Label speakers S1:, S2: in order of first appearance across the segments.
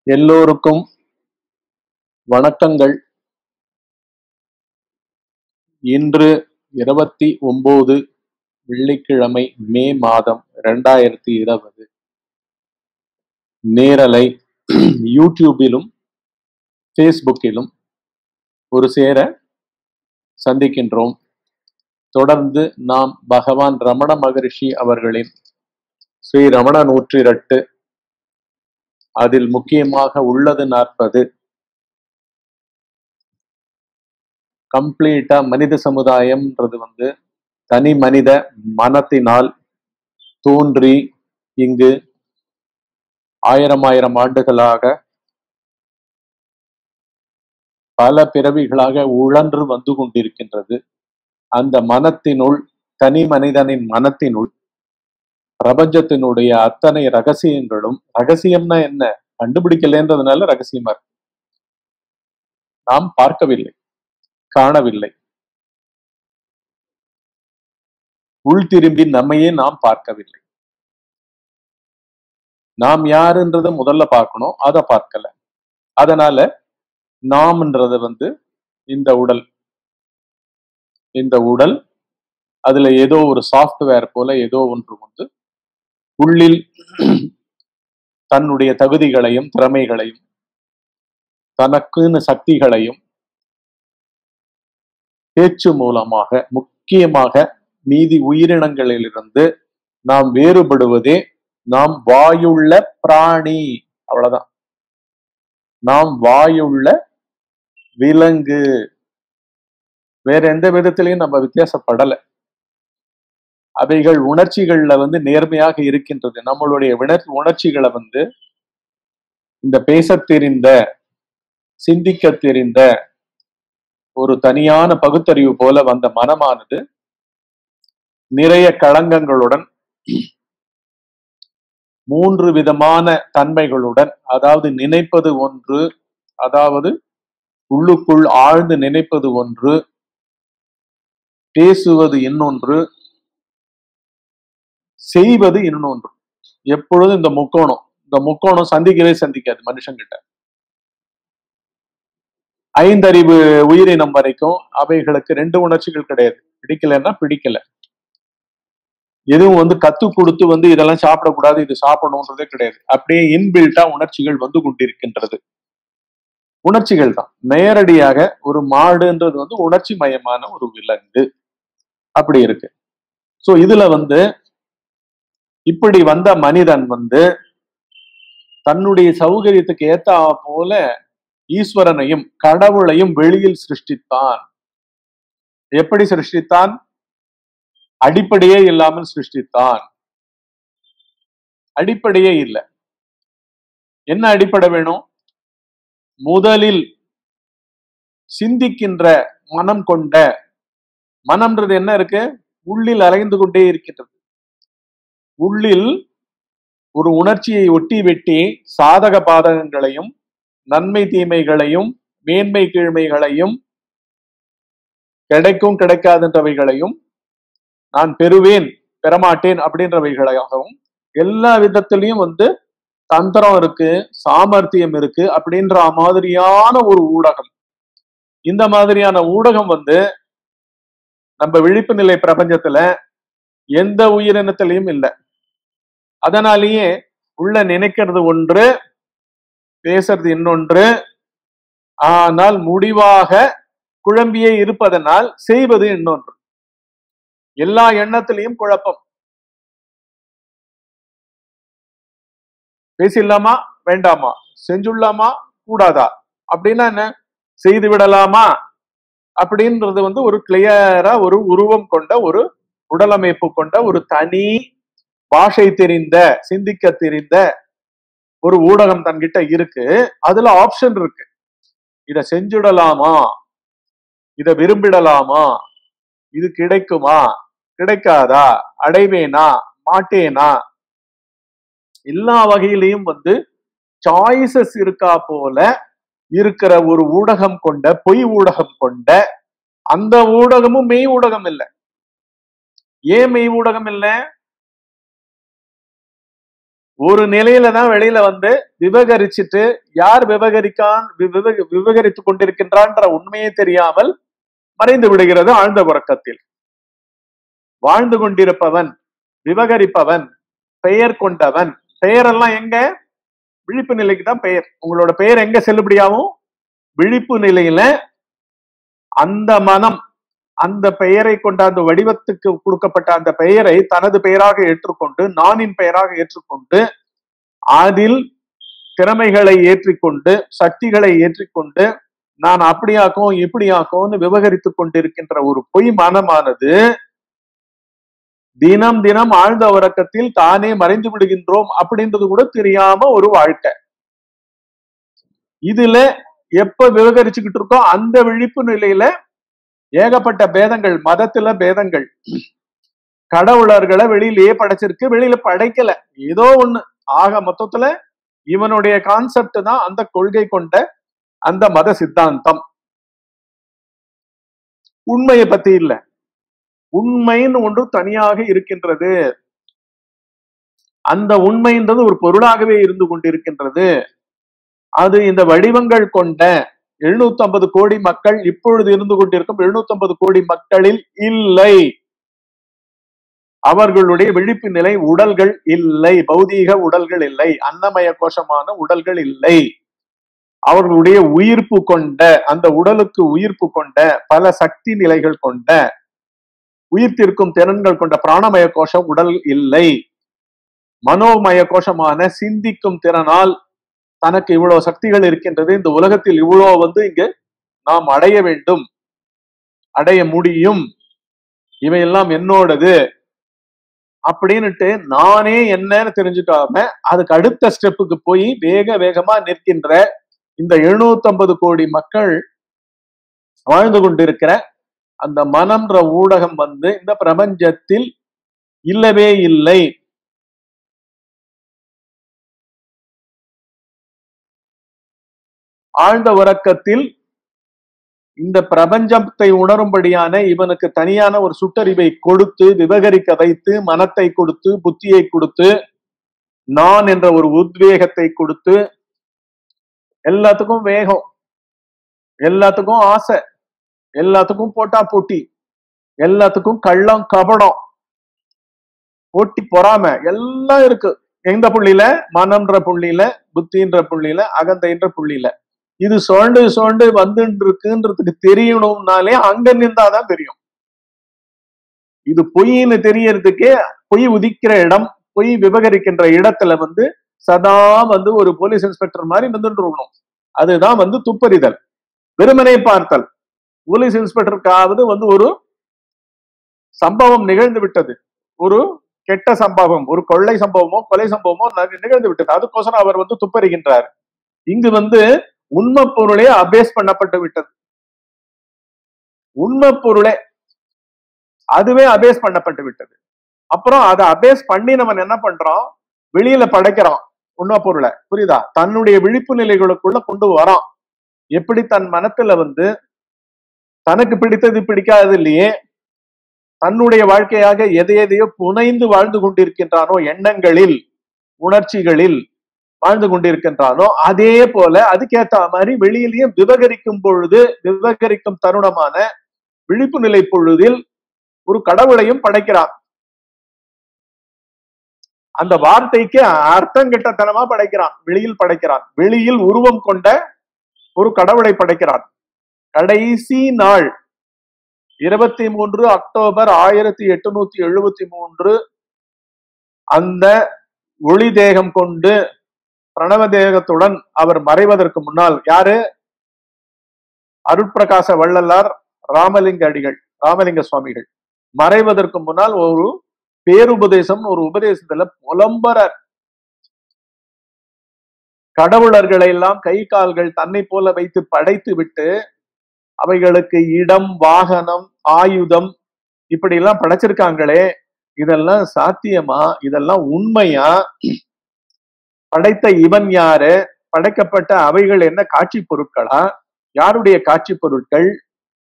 S1: எல்லோருக்கும் வணக்கங்கள் இன்று இருபத்தி ஒன்பது வெள்ளிக்கிழமை மே மாதம் ரெண்டாயிரத்தி இருபது நேரலை யூடியூபிலும் ஃபேஸ்புக்கிலும் ஒரு சேர சந்திக்கின்றோம் தொடர்ந்து நாம் பகவான் ரமண மகரிஷி அவர்களின் ஸ்ரீ ரமண நூற்றிரட்டு அதில் முக்கியமாக உள்ளது நாற்பது கம்ப்ளீட்டா மனித சமுதாயம்ன்றது வந்து தனி மனித மனத்தினால் தோன்றி இங்கு ஆயிரம் ஆயிரம் ஆண்டுகளாக பல பிறவிகளாக உழன்று வந்து கொண்டிருக்கின்றது அந்த மனத்தினுள் தனி மனிதனின் மனத்தினுள் பிரபஞ்சத்தினுடைய அத்தனை ரகசியங்களும் ரகசியம்னா என்ன கண்டுபிடிக்கலன்றதுனால ரகசியமா இருக்கு நாம் பார்க்கவில்லை காணவில்லை உள் திரும்பி நம்மையே நாம் பார்க்கவில்லை நாம் யாருன்றத முதல்ல பார்க்கணும் அதை பார்க்கல அதனால நாம்ன்றது வந்து இந்த உடல் இந்த உடல் அதுல ஏதோ ஒரு சாஃப்ட்வேர் போல ஏதோ ஒன்று வந்து உள்ளில் தன்னுடைய தகுதிகளையும் திறமைகளையும் தனக்குன்னு சக்திகளையும் பேச்சு மூலமாக முக்கியமாக மீதி உயிரினங்களிலிருந்து நாம் வேறுபடுவதே நாம் வாயுள்ள பிராணி அவ்வளவுதான் நாம் வாயுள்ள விலங்கு வேற எந்த விதத்திலையும் நம்ம வித்தியாசப்படல அவைகள் உணர்ச்சிகள்ல வந்து நேர்மையாக இருக்கின்றது நம்மளுடைய உணர் உணர்ச்சிகளை வந்து இந்த பேச தெரிந்த சிந்திக்க தெரிந்த ஒரு தனியான பகுத்தறிவு போல வந்த மனமானது நிறைய களங்கங்களுடன் மூன்று விதமான தன்மைகளுடன் அதாவது நினைப்பது ஒன்று அதாவது உள்ளுக்குள் ஆழ்ந்து நினைப்பது ஒன்று பேசுவது இன்னொன்று செய்வது இன்னொன்று எப்பொழுதும் இந்த முக்கோணம் இந்த முக்கோணம் சந்திக்கவே சந்திக்காது மனுஷங்கிட்ட ஐந்தறிவு உயிரினம் வரைக்கும் அவைகளுக்கு ரெண்டு உணர்ச்சிகள் கிடையாது பிடிக்கலன்னா பிடிக்கல எதுவும் வந்து கத்து கொடுத்து வந்து இதெல்லாம் சாப்பிடக்கூடாது இது சாப்பிடணுன்றதே கிடையாது அப்படியே இன்பில்ட்டா உணர்ச்சிகள் வந்து கொண்டிருக்கின்றது உணர்ச்சிகள் தான் நேரடியாக ஒரு மாடுன்றது வந்து உணர்ச்சி மயமான ஒரு விலங்கு அப்படி இருக்கு சோ இதுல வந்து இப்படி வந்த மனிதன் வந்து தன்னுடைய சௌகரியத்துக்கு ஏத்த போல ஈஸ்வரனையும் கடவுளையும் வெளியில் சிருஷ்டித்தான் எப்படி சிருஷ்டித்தான் அடிப்படையே இல்லாமல் சிருஷ்டித்தான் அடிப்படையே இல்லை என்ன அடிப்படை வேணும் முதலில் சிந்திக்கின்ற மனம் கொண்ட மனம்ன்றது என்ன இருக்கு உள்ளில் அலைந்து கொண்டே இருக்கின்றது உள்ளில் ஒரு உணர்ச்சியை ஒட்டி வெட்டி சாதக பாதகங்களையும் நன்மை தீமைகளையும் மேன்மை கீழ்மைகளையும் கிடைக்கும் கிடைக்காதுன்றவைகளையும் நான் பெறுவேன் பெறமாட்டேன் அப்படின்றவைகளாகவும் எல்லா விதத்திலையும் வந்து தந்திரம் இருக்கு சாமர்த்தியம் இருக்கு அப்படின்ற மாதிரியான ஒரு ஊடகம் இந்த மாதிரியான ஊடகம் வந்து நம்ம விழிப்பு நிலை பிரபஞ்சத்துல எந்த உயிரினத்திலையும் இல்லை அதனாலேயே உள்ள நினைக்கிறது ஒன்று பேசுறது இன்னொன்று ஆனால் முடிவாக குழம்பியே இருப்பதனால் செய்வது இன்னொன்று எல்லா எண்ணத்திலையும் குழப்பம் பேசிடலாமா வேண்டாமா செஞ்சுடலாமா கூடாதா அப்படின்னா என்ன செய்து விடலாமா அப்படின்றது வந்து ஒரு கிளியரா ஒரு உருவம் கொண்ட ஒரு உடலமைப்பு கொண்ட ஒரு தனி பாஷை தெரிந்த சிந்திக்க தெரிந்த ஒரு ஊடகம் தன்கிட்ட இருக்கு அதுல ஆப்ஷன் இருக்கு இத செஞ்சுடலாமா இத விரும்பிடலாமா இது கிடைக்குமா கிடைக்காதா அடைவேனா மாட்டேனா எல்லா வகையிலையும் வந்து சாய்ஸஸ் இருக்கா போல இருக்கிற ஒரு ஊடகம் கொண்ட பொய் ஊடகம் கொண்ட அந்த ஊடகமும் மெய் ஊடகம் இல்லை ஏன் மெய் ஊடகம் இல்லை ஒரு நிலையில தான் வெளியில வந்து விவகரிச்சுட்டு யார் விவகரிக்கான் வி- விவக- விவகரித்துக் கொண்டிருக்கின்றான்ற உண்மையே தெரியாமல் மறைந்து விடுகிறது ஆழ்ந்த உறக்கத்தில் வாழ்ந்து கொண்டிருப்பவன் விவகரிப்பவன் பெயர் கொண்டவன் பெயரெல்லாம் எங்க விழிப்பு நிலைக்கு தான் பெயர் உங்களோட பெயர் எங்க செல்லுபடியாகும் விழிப்பு நிலையில அந்த மனம் அந்த பெயரை கொண்ட அந்த வடிவத்துக்கு கொடுக்கப்பட்ட அந்த பெயரை தனது பெயராக ஏற்றுக்கொண்டு நானின் பெயராக ஏற்றுக்கொண்டு அதில் திறமைகளை ஏற்றிக்கொண்டு சக்திகளை ஏற்றிக்கொண்டு நான் அப்படியாக்கும் இப்படியாக்கும்னு விவகரித்துக் கொண்டிருக்கின்ற ஒரு பொய் மனமானது தினம் தினம் ஆழ்ந்த உறக்கத்தில் தானே மறைந்து விடுகின்றோம் அப்படின்றது கூட தெரியாம ஒரு வாழ்க்கை இதுல எப்ப விவகரிச்சுக்கிட்டு இருக்கோ அந்த விழிப்பு நிலையில ஏகப்பட்ட பேதங்கள் மதத்துல பேதங்கள் கடவுளர்களை வெளியிலேயே படைச்சிருக்கு வெளியில படைக்கல ஏதோ ஒண்ணு ஆக மொத்தத்துல இவனுடைய கான்செப்ட் தான் அந்த கொள்கை கொண்ட அந்த மத சித்தாந்தம் உண்மையை பத்தி இல்ல உண்மைன்னு ஒன்று தனியாக இருக்கின்றது அந்த உண்மைன்றது ஒரு பொருளாகவே இருந்து கொண்டிருக்கின்றது அது இந்த வடிவங்கள் கொண்ட 750 கோடி மக்கள் இப்பொழுது இருந்து கொண்டிருக்கும் 750 கோடி மக்களில் இல்லை அவர்களுடைய விழிப்பு நிலை உடல்கள் இல்லை பௌதீக உடல்கள் இல்லை அன்னமய கோஷமான உடல்கள் இல்லை அவர்களுடைய உயிர்ப்பு கொண்ட அந்த உடலுக்கு உயிர்ப்பு கொண்ட பல சக்தி நிலைகள் கொண்ட உயிர்த்திருக்கும் திறன்கள் கொண்ட பிராணமய கோஷம் உடல் இல்லை மனோமய கோஷமான சிந்திக்கும் திறனால் தனக்கு இவ்வளவு சக்திகள் இருக்கின்றது இந்த உலகத்தில் இவ்வளவு வந்து இங்கு நாம் அடைய வேண்டும் அடைய முடியும் இவையெல்லாம் என்னோடது அப்படின்னுட்டு நானே என்னன்னு தெரிஞ்சுக்காம அதுக்கு அடுத்த ஸ்டெப்புக்கு போய் வேக வேகமா நிற்கின்ற இந்த 750 கோடி மக்கள் வாழ்ந்து கொண்டிருக்கிற அந்த மனம்ன்ற ஊடகம் வந்து இந்த பிரபஞ்சத்தில் இல்லவே இல்லை ஆழ்ந்த உறக்கத்தில் இந்த பிரபஞ்சத்தை உணரும்படியான இவனுக்கு தனியான ஒரு சுட்டறிவை கொடுத்து விவகரிக்க வைத்து மனத்தை கொடுத்து புத்தியை கொடுத்து நான் என்ற ஒரு உத்வேகத்தை கொடுத்து எல்லாத்துக்கும் வேகம் எல்லாத்துக்கும் ஆசை எல்லாத்துக்கும் போட்டா போட்டி எல்லாத்துக்கும் கள்ளம் கபடம் போட்டி பொறாம எல்லாம் இருக்கு எந்த புள்ளியில மனம்ன்ற புள்ளியில புத்தின்ற புள்ளியில அகந்தைன்ற புள்ளியில இது சுழண்டு சுழண்டு வந்துட்டு இருக்குன்றதுக்கு தெரியணும்னாலே அங்க நின்றாதான் தெரியும் இது பொய்ன்னு தெரியறதுக்கே பொய் உதிக்கிற இடம் பொய் விவகரிக்கின்ற இடத்துல வந்து சதா வந்து ஒரு போலீஸ் இன்ஸ்பெக்டர் மாதிரி நின்றுட்டு இருக்கணும் அதுதான் வந்து துப்பறிதல் வெறுமனே பார்த்தல் போலீஸ் இன்ஸ்பெக்டருக்காவது வந்து ஒரு சம்பவம் நிகழ்ந்து விட்டது ஒரு கெட்ட சம்பவம் ஒரு கொள்ளை சம்பவமோ கொலை சம்பவமோ நி- நிகழ்ந்து விட்டது அதுக்கோசரம் அவர் வந்து துப்பறிகின்றார் இங்கு வந்து உண்மை பொருளே அபேஸ் பண்ணப்பட்டு விட்டது உண்மை பொருளே அதுவே அபேஸ் பண்ணப்பட்டு விட்டது அப்புறம் அதை அபேஸ் பண்ணி நம்ம என்ன பண்றோம் வெளியில படைக்கிறோம் உண்மை பொருளை புரியுதா தன்னுடைய விழிப்பு நிலைகளுக்குள்ள கொண்டு வரோம் எப்படி தன் மனத்துல வந்து தனக்கு பிடித்தது பிடிக்காதது இல்லையே தன்னுடைய வாழ்க்கையாக எதை எதையோ புனைந்து வாழ்ந்து கொண்டிருக்கின்றானோ எண்ணங்களில் உணர்ச்சிகளில் வாழ்ந்து கொண்டிருக்கின்றானோ அதே போல அதுக்கேத்த மாதிரி வெளியிலையும் விவகரிக்கும் பொழுது விவகரிக்கும் தருணமான விழிப்பு நிலை பொழுதில் ஒரு கடவுளையும் படைக்கிறான் அந்த வார்த்தைக்கு அர்த்தம் கெட்டத்தனமா படைக்கிறான் வெளியில் படைக்கிறான் வெளியில் உருவம் கொண்ட ஒரு கடவுளை படைக்கிறான் கடைசி நாள் இருபத்தி மூன்று அக்டோபர் ஆயிரத்தி எட்டுநூத்தி எழுபத்தி மூன்று அந்த ஒளி தேகம் கொண்டு பிரணவ தேகத்துடன் அவர் மறைவதற்கு முன்னால் யாரு அருட்பிரகாச வள்ளலார் ராமலிங்க அடிகள் ராமலிங்க சுவாமிகள் மறைவதற்கு முன்னால் ஒரு பேருபதேசம் ஒரு உபதேசத்துல புலம்புறார் கடவுளர்களை எல்லாம் கை கால்கள் தன்னை போல வைத்து படைத்து விட்டு அவைகளுக்கு இடம் வாகனம் ஆயுதம் இப்படி எல்லாம் படைச்சிருக்காங்களே இதெல்லாம் சாத்தியமா இதெல்லாம் உண்மையா படைத்த இவன் யாரு படைக்கப்பட்ட அவைகள் என்ன காட்சி பொருட்களா யாருடைய காட்சி பொருட்கள்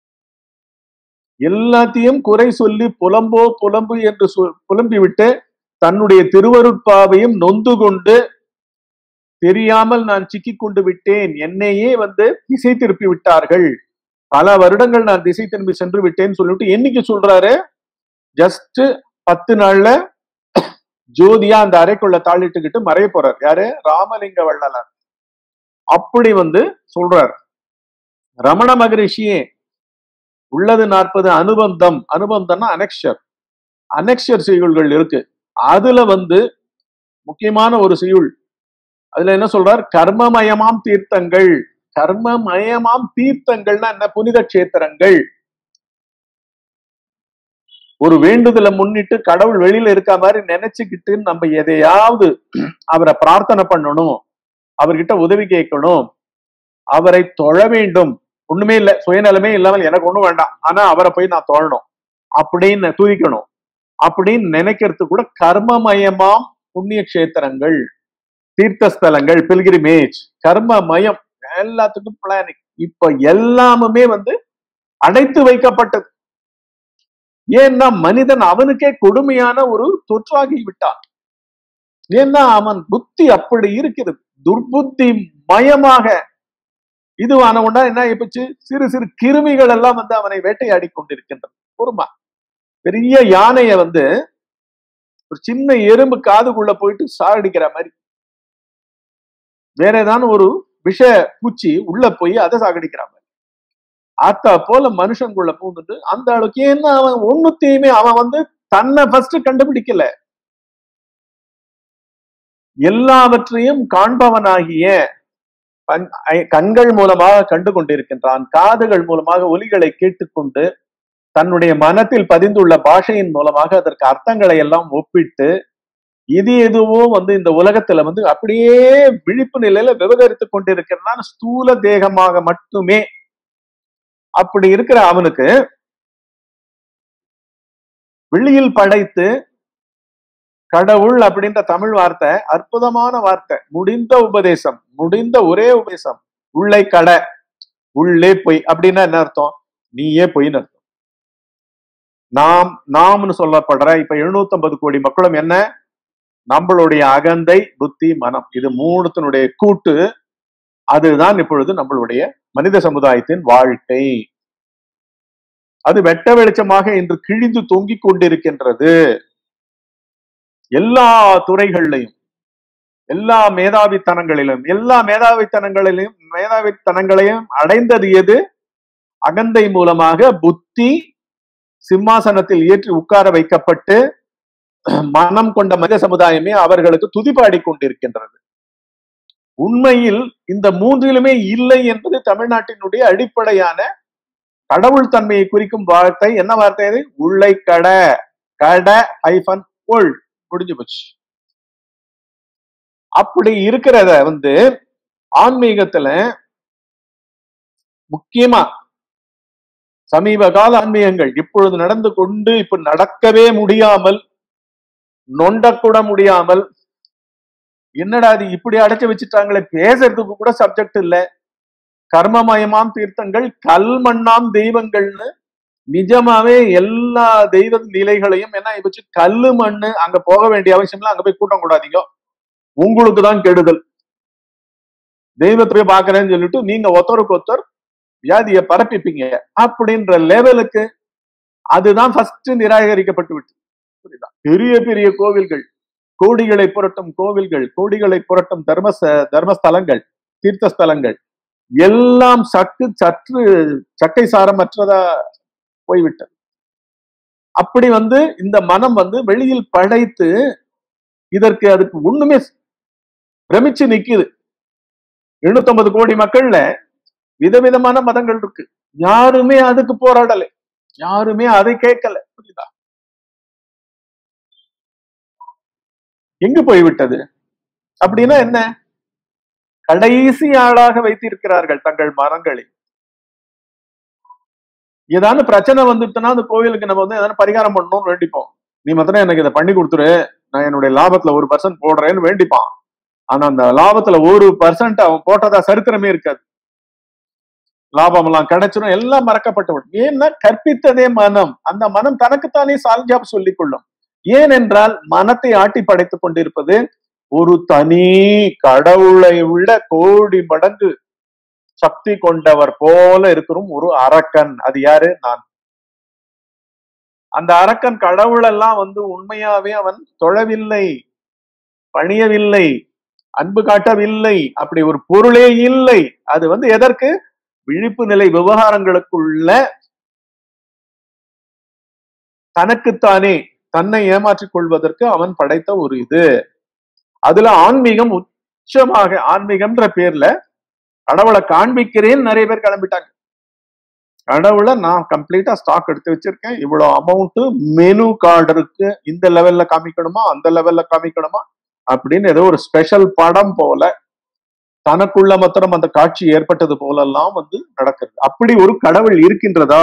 S1: எல்லாத்தையும் குறை சொல்லி புலம்போ புலம்பு என்று சொல் புலம்பி விட்டு தன்னுடைய திருவருட்பாவையும் நொந்து கொண்டு தெரியாமல் நான் சிக்கிக் கொண்டு விட்டேன் என்னையே வந்து திசை திருப்பி விட்டார்கள் பல வருடங்கள் நான் திசை திரும்பி சென்று விட்டேன்னு சொல்லிட்டு என்னைக்கு சொல்றாரு ஜஸ்ட் பத்து நாள்ல ஜோதியா அந்த அறைக்குள்ள தாளிட்டுக்கிட்டு மறைய போறார் யாரு ராமலிங்க வள்ளலார் அப்படி வந்து சொல்றார் ரமண மகரிஷியே உள்ளது நாற்பது அனுபந்தம் அனுபந்தம்னா அனெக்ஷர் அனெக்ஷர் செய்யுள்கள் இருக்கு அதுல வந்து முக்கியமான ஒரு செய்யுள் அதுல என்ன சொல்றார் கர்மமயமாம் தீர்த்தங்கள் கர்மமயமாம் தீர்த்தங்கள்னா என்ன புனித கஷேத்திரங்கள் ஒரு வேண்டுதலை முன்னிட்டு கடவுள் வெளியில இருக்க மாதிரி நினைச்சுக்கிட்டு நம்ம எதையாவது அவரை பிரார்த்தனை பண்ணணும் அவர்கிட்ட உதவி கேட்கணும் அவரை தொழ வேண்டும் ஒண்ணுமே இல்லை சுயநலமே இல்லாமல் எனக்கு ஒண்ணும் வேண்டாம் ஆனா அவரை போய் நான் தொழணும் அப்படின்னு துதிக்கணும் அப்படின்னு நினைக்கிறது கூட கர்மமயமாம் புண்ணிய கஷேத்திரங்கள் தீர்த்தஸ்தலங்கள் பில்கிரிமேஜ் கர்மமயம் எல்லாத்துக்கும் பிளானிங் இப்ப எல்லாமுமே வந்து அடைத்து வைக்கப்பட்டது ஏன்னா மனிதன் அவனுக்கே கொடுமையான ஒரு தொற்றாகி விட்டான் ஏன்னா அவன் புத்தி அப்படி இருக்கிறது துர்புத்தி மயமாக இதுவான உண்டா என்ன ஆயிப்போச்சு சிறு சிறு கிருமிகள் எல்லாம் வந்து அவனை வேட்டையாடி கொண்டிருக்கின்றது பொறுமா பெரிய யானைய வந்து ஒரு சின்ன எறும்பு காதுக்குள்ள போயிட்டு சாகடிக்கிற மாதிரி வேற ஏதாவது ஒரு விஷ பூச்சி உள்ள போய் அதை சாகடிக்கிற மாதிரி ஆத்தா போல மனுஷனுக்குள்ள பூந்துட்டு அந்த அளவுக்கு ஏன்னா அவன் ஒண்ணுத்தையுமே அவன் வந்து தன்னை ஃபர்ஸ்ட் கண்டுபிடிக்கல எல்லாவற்றையும் காண்பவனாகிய கண்- ஐ- கண்கள் மூலமாக கண்டு கொண்டிருக்கின்றான் காதுகள் மூலமாக ஒலிகளை கேட்டுக்கொண்டு தன்னுடைய மனத்தில் பதிந்துள்ள பாஷையின் மூலமாக அதற்கு அர்த்தங்களை எல்லாம் ஒப்பிட்டு இது எதுவோ வந்து இந்த உலகத்துல வந்து அப்படியே விழிப்பு நிலையில விவகரித்து கொண்டிருக்கிறான் ஸ்தூல தேகமாக மட்டுமே அப்படி இருக்கிற அவனுக்கு வெளியில் படைத்து கடவுள் அப்படின்ற தமிழ் வார்த்தை அற்புதமான வார்த்தை முடிந்த உபதேசம் முடிந்த ஒரே உபதேசம் உள்ளே கடை உள்ளே பொய் அப்படின்னா என்ன அர்த்தம் நீயே பொய்ன்னு அர்த்தம் நாம் நாம்னு சொல்லப்படுற இப்ப 750 கோடி மக்களும் என்ன நம்மளுடைய அகந்தை புத்தி மனம் இது மூணுத்தினுடைய கூட்டு அதுதான் இப்பொழுது நம்மளுடைய மனித சமுதாயத்தின் வாழ்க்கை அது வெட்ட வெளிச்சமாக இன்று கிழிந்து தொங்கிக் கொண்டிருக்கின்றது எல்லா துறைகள்லையும் எல்லா மேதாவித்தனங்களிலும் எல்லா மேதாவித்தனங்களிலும் மேதாவித்தனங்களையும் அடைந்தது எது அகந்தை மூலமாக புத்தி சிம்மாசனத்தில் ஏற்றி உட்கார வைக்கப்பட்டு மனம் கொண்ட மனித சமுதாயமே அவர்களுக்கு துதிபாடி கொண்டிருக்கின்றது உண்மையில் இந்த மூன்றிலுமே இல்லை என்பது தமிழ்நாட்டினுடைய அடிப்படையான கடவுள் தன்மையை குறிக்கும் வார்த்தை என்ன வார்த்தை அது உள்ளை கட கட ஐஃபன் உள் முடிஞ்சு போச்சு அப்படி இருக்கிறத வந்து ஆன்மீகத்துல முக்கியமா சமீப கால ஆன்மீகங்கள் இப்பொழுது நடந்து கொண்டு இப்ப நடக்கவே முடியாமல் நொண்டக்கூட முடியாமல் என்னடா அது இப்படி அடைச்சு வச்சுட்டாங்களே பேசுறதுக்கு கூட சப்ஜெக்ட் இல்ல கர்மமயமாம் தீர்த்தங்கள் கல்மண்ணாம் தெய்வங்கள்னு நிஜமாவே எல்லா தெய்வ நிலைகளையும் என்ன வச்சு கல்லு மண்ணு அங்க போக வேண்டிய அவசியம் இல்ல அங்க போய் கூட்டம் கூடாதீங்க உங்களுக்கு தான் கெடுதல் தெய்வத்தை போய் பாக்குறேன்னு சொல்லிட்டு நீங்க ஒருத்தருக்கு ஒருத்தர் வியாதியை பரப்பிப்பீங்க அப்படின்ற லெவலுக்கு அதுதான் ஃபர்ஸ்ட் நிராகரிக்கப்பட்டு விட்டு புரியுதா பெரிய பெரிய கோவில்கள் கோடிகளை புரட்டும் கோவில்கள் கோடிகளை புரட்டும் தர்ம தர்மஸ்தலங்கள் தீர்த்த ஸ்தலங்கள் எல்லாம் சற்று சற்று சட்டை சாரமற்றதா போய்விட்டது அப்படி வந்து இந்த மனம் வந்து வெளியில் படைத்து இதற்கு அதுக்கு ஒண்ணுமே பிரமிச்சு நிக்குது எழுநூத்தொன்பது கோடி மக்கள்ல விதவிதமான மதங்கள் இருக்கு யாருமே அதுக்கு போராடல யாருமே அதை கேட்கல புரியுதா எங்கு போய்விட்டது அப்படின்னா என்ன கடைசி ஆளாக வைத்திருக்கிறார்கள் தங்கள் மரங்களை ஏதாவது பிரச்சனை வந்துட்டுனா அந்த கோவிலுக்கு நம்ம வந்து எதனா பரிகாரம் பண்ணணும்னு வேண்டிப்போம் நீ மாத்திரம் எனக்கு இதை பண்ணி கொடுத்துரு நான் என்னுடைய லாபத்துல ஒரு பர்சன்ட் போடுறேன்னு வேண்டிப்பான் ஆனா அந்த லாபத்துல ஒரு பர்சன்ட் அவன் போட்டதா சரித்திரமே இருக்காது லாபம் எல்லாம் கிடைச்சிடும் எல்லாம் மறக்கப்பட்டு விடும் ஏன்னா கற்பித்ததே மனம் அந்த மனம் தனக்குத்தானே சால்ஜாப் சொல்லிக் கொள்ளும் ஏனென்றால் மனத்தை ஆட்டி படைத்துக் கொண்டிருப்பது ஒரு தனி கடவுளை விட கோடி மடங்கு சக்தி கொண்டவர் போல இருக்கிறோம் ஒரு அரக்கன் அது யாரு நான் அந்த அரக்கன் கடவுளெல்லாம் வந்து உண்மையாவே அவன் தொழவில்லை பணியவில்லை அன்பு காட்டவில்லை அப்படி ஒரு பொருளே இல்லை அது வந்து எதற்கு விழிப்பு நிலை விவகாரங்களுக்குள்ள தனக்குத்தானே தன்னை ஏமாற்றிக் கொள்வதற்கு அவன் படைத்த ஒரு இது அதுல ஆன்மீகம் உச்சமாக ஆன்மீகம்ன்ற பேர்ல கடவுளை காண்பிக்கிறேன் நிறைய பேர் கிளம்பிட்டாங்க கடவுளை நான் கம்ப்ளீட்டா ஸ்டாக் எடுத்து வச்சிருக்கேன் இவ்வளவு அமௌண்ட் மெனு கார்டு இருக்கு இந்த லெவல்ல காமிக்கணுமா அந்த லெவல்ல காமிக்கணுமா அப்படின்னு ஏதோ ஒரு ஸ்பெஷல் படம் போல தனக்குள்ள மாத்திரம் அந்த காட்சி ஏற்பட்டது போலெல்லாம் வந்து நடக்குது அப்படி ஒரு கடவுள் இருக்கின்றதா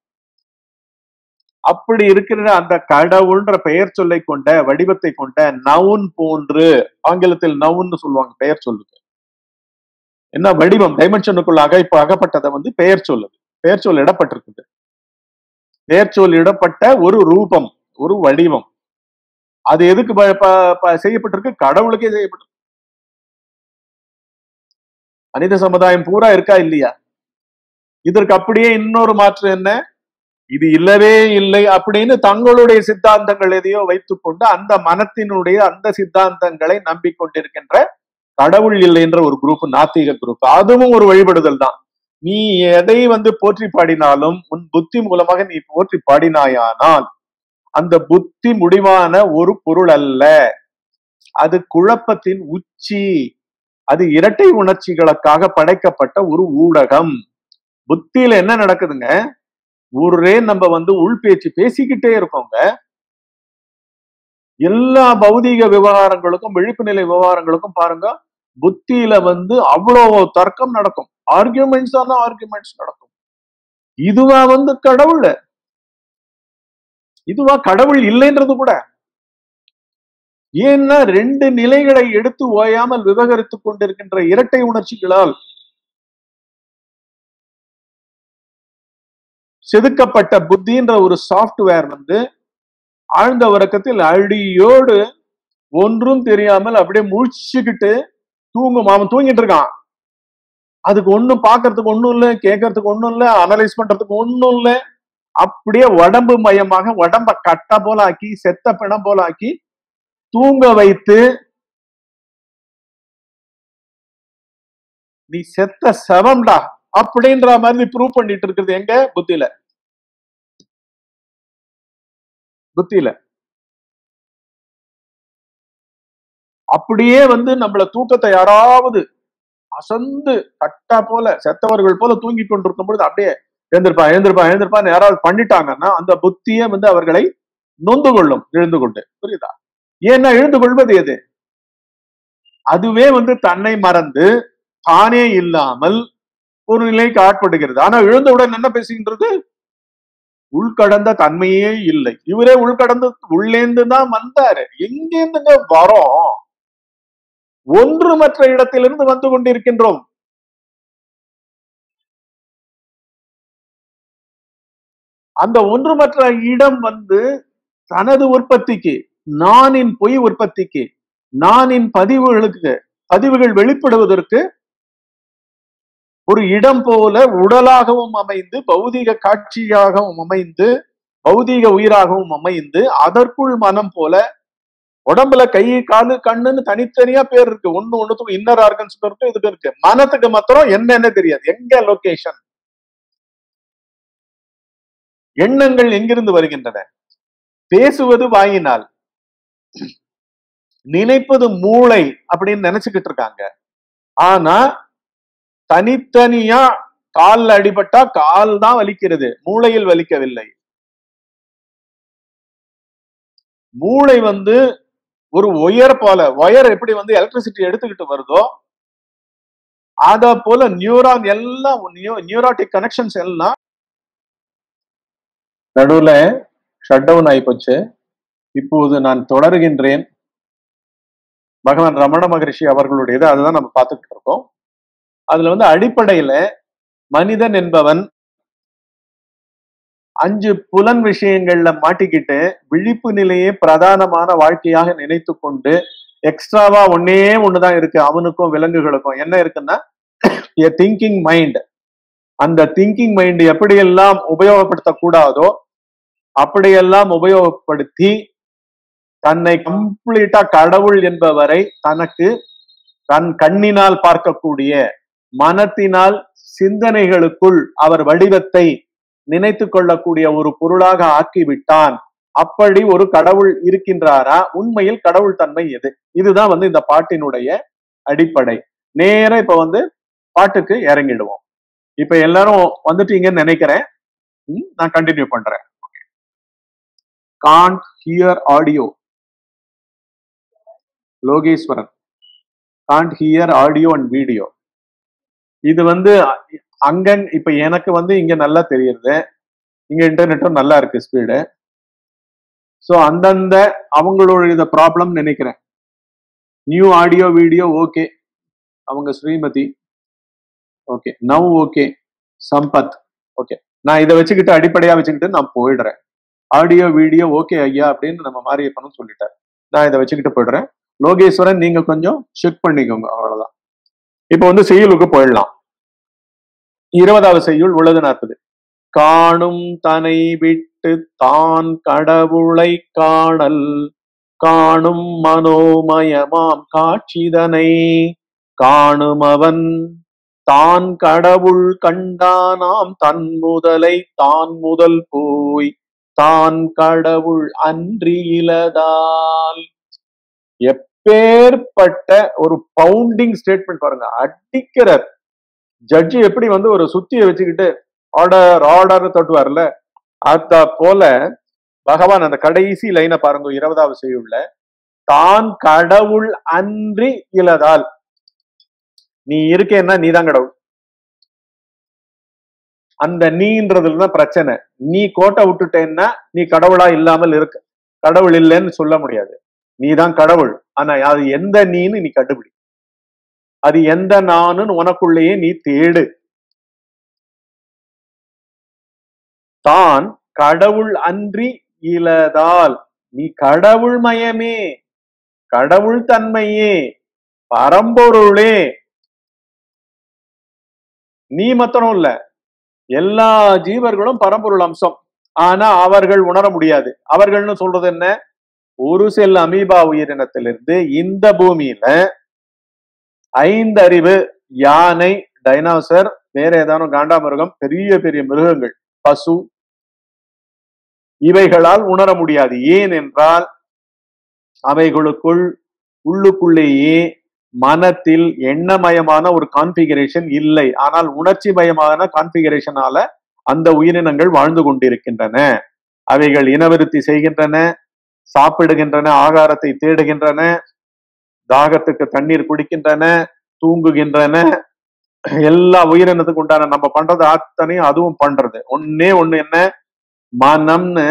S1: அப்படி இருக்கிற அந்த கடவுள்ன்ற பெயர் சொல்லை கொண்ட வடிவத்தை கொண்ட நவுன் போன்று ஆங்கிலத்தில் நவுன்னு சொல்லுவாங்க பெயர் சொல்லுக்கு என்ன வடிவம் டைமென்ஷனுக்குள்ள அக இப்ப அகப்பட்டதை வந்து பெயர் சொல்லுது பெயர் சொல் இடப்பட்டிருக்குது பெயர் சொல் இடப்பட்ட ஒரு ரூபம் ஒரு வடிவம் அது எதுக்கு ப- ப- ப- செய்யப்பட்டிருக்கு கடவுளுக்கே செய்யப்பட்டிருக்கு மனித சமுதாயம் பூரா இருக்கா இல்லையா இதற்கு அப்படியே இன்னொரு மாற்று என்ன இது இல்லவே இல்லை அப்படின்னு தங்களுடைய சித்தாந்தங்கள் எதையோ வைத்துக்கொண்டு அந்த மனத்தினுடைய அந்த சித்தாந்தங்களை நம்பிக்கொண்டிருக்கின்ற கடவுள் இல்லை என்ற ஒரு குரூப் நாத்திக குரூப் அதுவும் ஒரு வழிபடுதல் தான் நீ எதை வந்து போற்றி பாடினாலும் உன் புத்தி மூலமாக நீ போற்றி பாடினாயானால் அந்த புத்தி முடிவான ஒரு பொருள் அல்ல அது குழப்பத்தின் உச்சி அது இரட்டை உணர்ச்சிகளுக்காக படைக்கப்பட்ட ஒரு ஊடகம் புத்தியில என்ன நடக்குதுங்க ஒரே நம்ம வந்து உள்பேச்சு பேசிக்கிட்டே இருக்கோங்க எல்லா பௌதீக விவகாரங்களுக்கும் விழிப்பு நிலை விவகாரங்களுக்கும் பாருங்க புத்தியில வந்து அவ்வளவு தர்க்கம் நடக்கும் ஆர்கியூமெண்ட்ஸ் ஆன ஆர்கியூமெண்ட்ஸ் நடக்கும் இதுவா வந்து கடவுள் இதுவா கடவுள் இல்லைன்றது கூட ஏன்னா ரெண்டு நிலைகளை எடுத்து ஓயாமல் விவகரித்துக் கொண்டிருக்கின்ற இரட்டை உணர்ச்சிகளால் செதுக்கப்பட்ட புத்தின்ற ஒரு சாஃப்ட்வேர் வந்து ஆழ்ந்த உறக்கத்தில் அடியோடு ஒன்றும் தெரியாமல் அப்படியே முழிச்சுக்கிட்டு தூங்கும் அவன் தூங்கிட்டு இருக்கான் அதுக்கு ஒண்ணும் பார்க்கிறதுக்கு ஒண்ணும் இல்ல கேட்கறதுக்கு ஒண்ணும் இல்ல அனலைஸ் பண்றதுக்கு ஒண்ணும் இல்ல அப்படியே உடம்பு மயமாக உடம்ப கட்ட போல ஆக்கி செத்த பிணம் போல ஆக்கி தூங்க வைத்து நீ செத்த செவம்டா அப்படின்ற மாதிரி ப்ரூவ் பண்ணிட்டு இருக்கிறது எங்க புத்தியில புத்தியில அப்படியே வந்து நம்மள தூக்கத்தை யாராவது அசந்து கட்டா போல செத்தவர்கள் போல தூங்கி கொண்டிருக்கும் பொழுது அப்படியே எழுந்திருப்பா எழுந்திருப்பா எழுந்திருப்பான்னு யாராவது பண்ணிட்டாங்கன்னா அந்த புத்தியே வந்து அவர்களை நொந்து கொள்ளும் எழுந்து கொண்டு புரியுதா ஏன்னா எழுந்து கொள்வது எது அதுவே வந்து தன்னை மறந்து தானே இல்லாமல் ஒரு நிலைக்கு ஆட்படுகிறது ஆனா எழுந்தவுடன் என்ன பேசுகின்றது உள்கடந்த தன்மையே இல்லை இவரே உள்கடந்து உள்ளேந்து தான் வந்தாரு எங்கேருந்துங்க வரோம் ஒன்றுமற்ற இடத்திலிருந்து வந்து கொண்டிருக்கின்றோம் அந்த ஒன்றுமற்ற இடம் வந்து தனது உற்பத்திக்கு நானின் பொய் உற்பத்திக்கு நானின் பதிவுகளுக்கு பதிவுகள் வெளிப்படுவதற்கு ஒரு இடம் போல உடலாகவும் அமைந்து பௌதீக காட்சியாகவும் அமைந்து பௌதீக உயிராகவும் அமைந்து அதற்குள் மனம் போல உடம்புல கை காலு கண்ணுன்னு தனித்தனியா பேர் இருக்கு ஒண்ணு ஒண்ணுத்துக்கும் இன்னர் ஆர்கன்ஸ் இருக்கு இதுக்கு இருக்கு மனத்துக்கு மாத்திரம் என்னன்னு தெரியாது எங்க லொகேஷன் எண்ணங்கள் எங்கிருந்து வருகின்றன பேசுவது வாயினால் நினைப்பது மூளை அப்படின்னு நினைச்சுக்கிட்டு இருக்காங்க ஆனா தனித்தனியா கால்ல அடிபட்டா கால் தான் வலிக்கிறது மூளையில் வலிக்கவில்லை மூளை வந்து ஒரு ஒயர் போல ஒயர் எப்படி வந்து எலக்ட்ரிசிட்டி எடுத்துக்கிட்டு வருதோ அத போல நியூரான் எல்லாம் நியூராட்டிக் கனெக்ஷன்ஸ் எல்லாம் நடுவுல ஷட் டவுன் ஆயிப்போச்சு இப்போது நான் தொடர்கின்றேன் பகவான் ரமண மகரிஷி அவர்களுடையது அதுதான் நம்ம பார்த்துட்டு இருக்கோம் அதுல வந்து அடிப்படையில மனிதன் என்பவன் அஞ்சு புலன் விஷயங்கள்ல மாட்டிக்கிட்டு விழிப்பு நிலையே பிரதானமான வாழ்க்கையாக நினைத்து கொண்டு எக்ஸ்ட்ராவா ஒன்னே ஒண்ணுதான் இருக்கு அவனுக்கும் விலங்குகளுக்கும் என்ன இருக்குன்னா திங்கிங் மைண்ட் அந்த திங்கிங் மைண்ட் எப்படியெல்லாம் உபயோகப்படுத்தக்கூடாதோ அப்படியெல்லாம் உபயோகப்படுத்தி தன்னை கம்ப்ளீட்டா கடவுள் என்பவரை தனக்கு தன் கண்ணினால் பார்க்கக்கூடிய மனத்தினால் சிந்தனைகளுக்குள் அவர் வடிவத்தை நினைத்து கொள்ளக்கூடிய ஒரு பொருளாக ஆக்கிவிட்டான் அப்படி ஒரு கடவுள் இருக்கின்றாரா உண்மையில் கடவுள் தன்மை எது இதுதான் வந்து இந்த பாட்டினுடைய அடிப்படை நேர இப்ப வந்து பாட்டுக்கு இறங்கிடுவோம் இப்ப எல்லாரும் வந்துட்டீங்கன்னு நினைக்கிறேன் ம், நான் கண்டினியூ பண்றேன் can't hear audio Lokeshwaran can't hear audio and video இது வந்து அ- அங்க இப்ப எனக்கு வந்து இங்க நல்லா தெரியுது இங்க இன்டர்நெட்டும் நல்லா இருக்கு ஸ்பீடு ஸோ அந்தந்த அவங்களோட இத ப்ராப்ளம் நினைக்கிறேன் நியூ ஆடியோ வீடியோ ஓகே அவங்க Srimathi okay now okay Sampath okay நான் இதை வச்சுக்கிட்டு அடிப்படையா வச்சுக்கிட்டு நான் போயிடுறேன் ஆடியோ வீடியோ ஓகே ஐயா அப்படின்னு நம்ம மாரியப்பனும் சொல்லிட்டார் நான் இதை வச்சுக்கிட்டு போயிடுறேன் லோகேஸ்வரன் நீங்க கொஞ்சம் செக் பண்ணிக்கோங்க அவ்வளவுதான் இப்போ வந்து செய்யுளுக்கு போயிடலாம் இருபதாவது செய்யுள் உள்ளது நாற்பது காணும் தனை விட்டு தான் கடவுளை காணல் காணும் மனோமயமாம் காட்சிதனை காணும் அவன் தான் கடவுள் கண்டானாம் தன் முதலை தான் முதல் போய் தான் கடவுள் அன்றி இலதால் எப்பேற்பட்ட ஒரு பவுண்டிங் ஸ்டேட்மெண்ட் பாருங்க அடிக்கிறார் ஜட்ஜி எப்படி வந்து ஒரு சுத்தியை வச்சுக்கிட்டு ஆர்டர் ஆர்டர் தட்டுவார்ல அத போல பகவான் அந்த கடைசி லைனை பாருங்க இருபதாவது செய்யுள்ள தான் கடவுள் அன்றி இலதால் நீ இருக்கேன்னா நீதான் கடவுள் அந்த நீன்றதுல தான் பிரச்சனை நீ கோட்டை விட்டுட்டேன்னா நீ கடவுளா இல்லாமல் இருக்க கடவுள் இல்லைன்னு சொல்ல முடியாது நீ தான் கடவுள் ஆனா அது எந்த நீன்னு நீ கண்டுபிடி அது எந்த நானுன்னு உனக்குள்ளேயே நீ தேடு தான் கடவுள் அன்றி இலதால் நீ கடவுள் மயமே கடவுள் தன்மையே பரம்பொருளே நீ மாத்திரம் இல்ல எல்லா ஜீவர்களும் பரம்பொருள் அம்சம் ஆனா அவர்கள் உணர முடியாது அவர்கள்னு சொல்றது என்ன ஒரு செல் அமீபா உயிரினத்திலிருந்து இந்த பூமியில ஐந்து அறிவு யானை டைனாசர் வேற ஏதானும் காண்டாமிருகம் பெரிய பெரிய மிருகங்கள் பசு இவைகளால் உணர முடியாது ஏன் என்றால் அவைகளுக்குள் உள்ளுக்குள்ளேயே மனத்தில் எண்ணமயமான ஒரு கான்பிகரேஷன் இல்லை ஆனால் உணர்ச்சி மயமான கான்பிகரேஷனால அந்த உயிரினங்கள் வாழ்ந்து கொண்டிருக்கின்றன அவைகள் இனவிருத்தி செய்கின்றன சாப்பிடுகின்றன ஆகாரத்தை தேடுகின்றன தாகத்துக்கு தண்ணீர் குடிக்கின்றன தூங்குகின்றன எல்லா உயிரினத்துக்கு உண்டான நம்ம பண்றது அத்தனையும் அதுவும் பண்றது ஒன்னே ஒண்ணு என்ன மனம்னு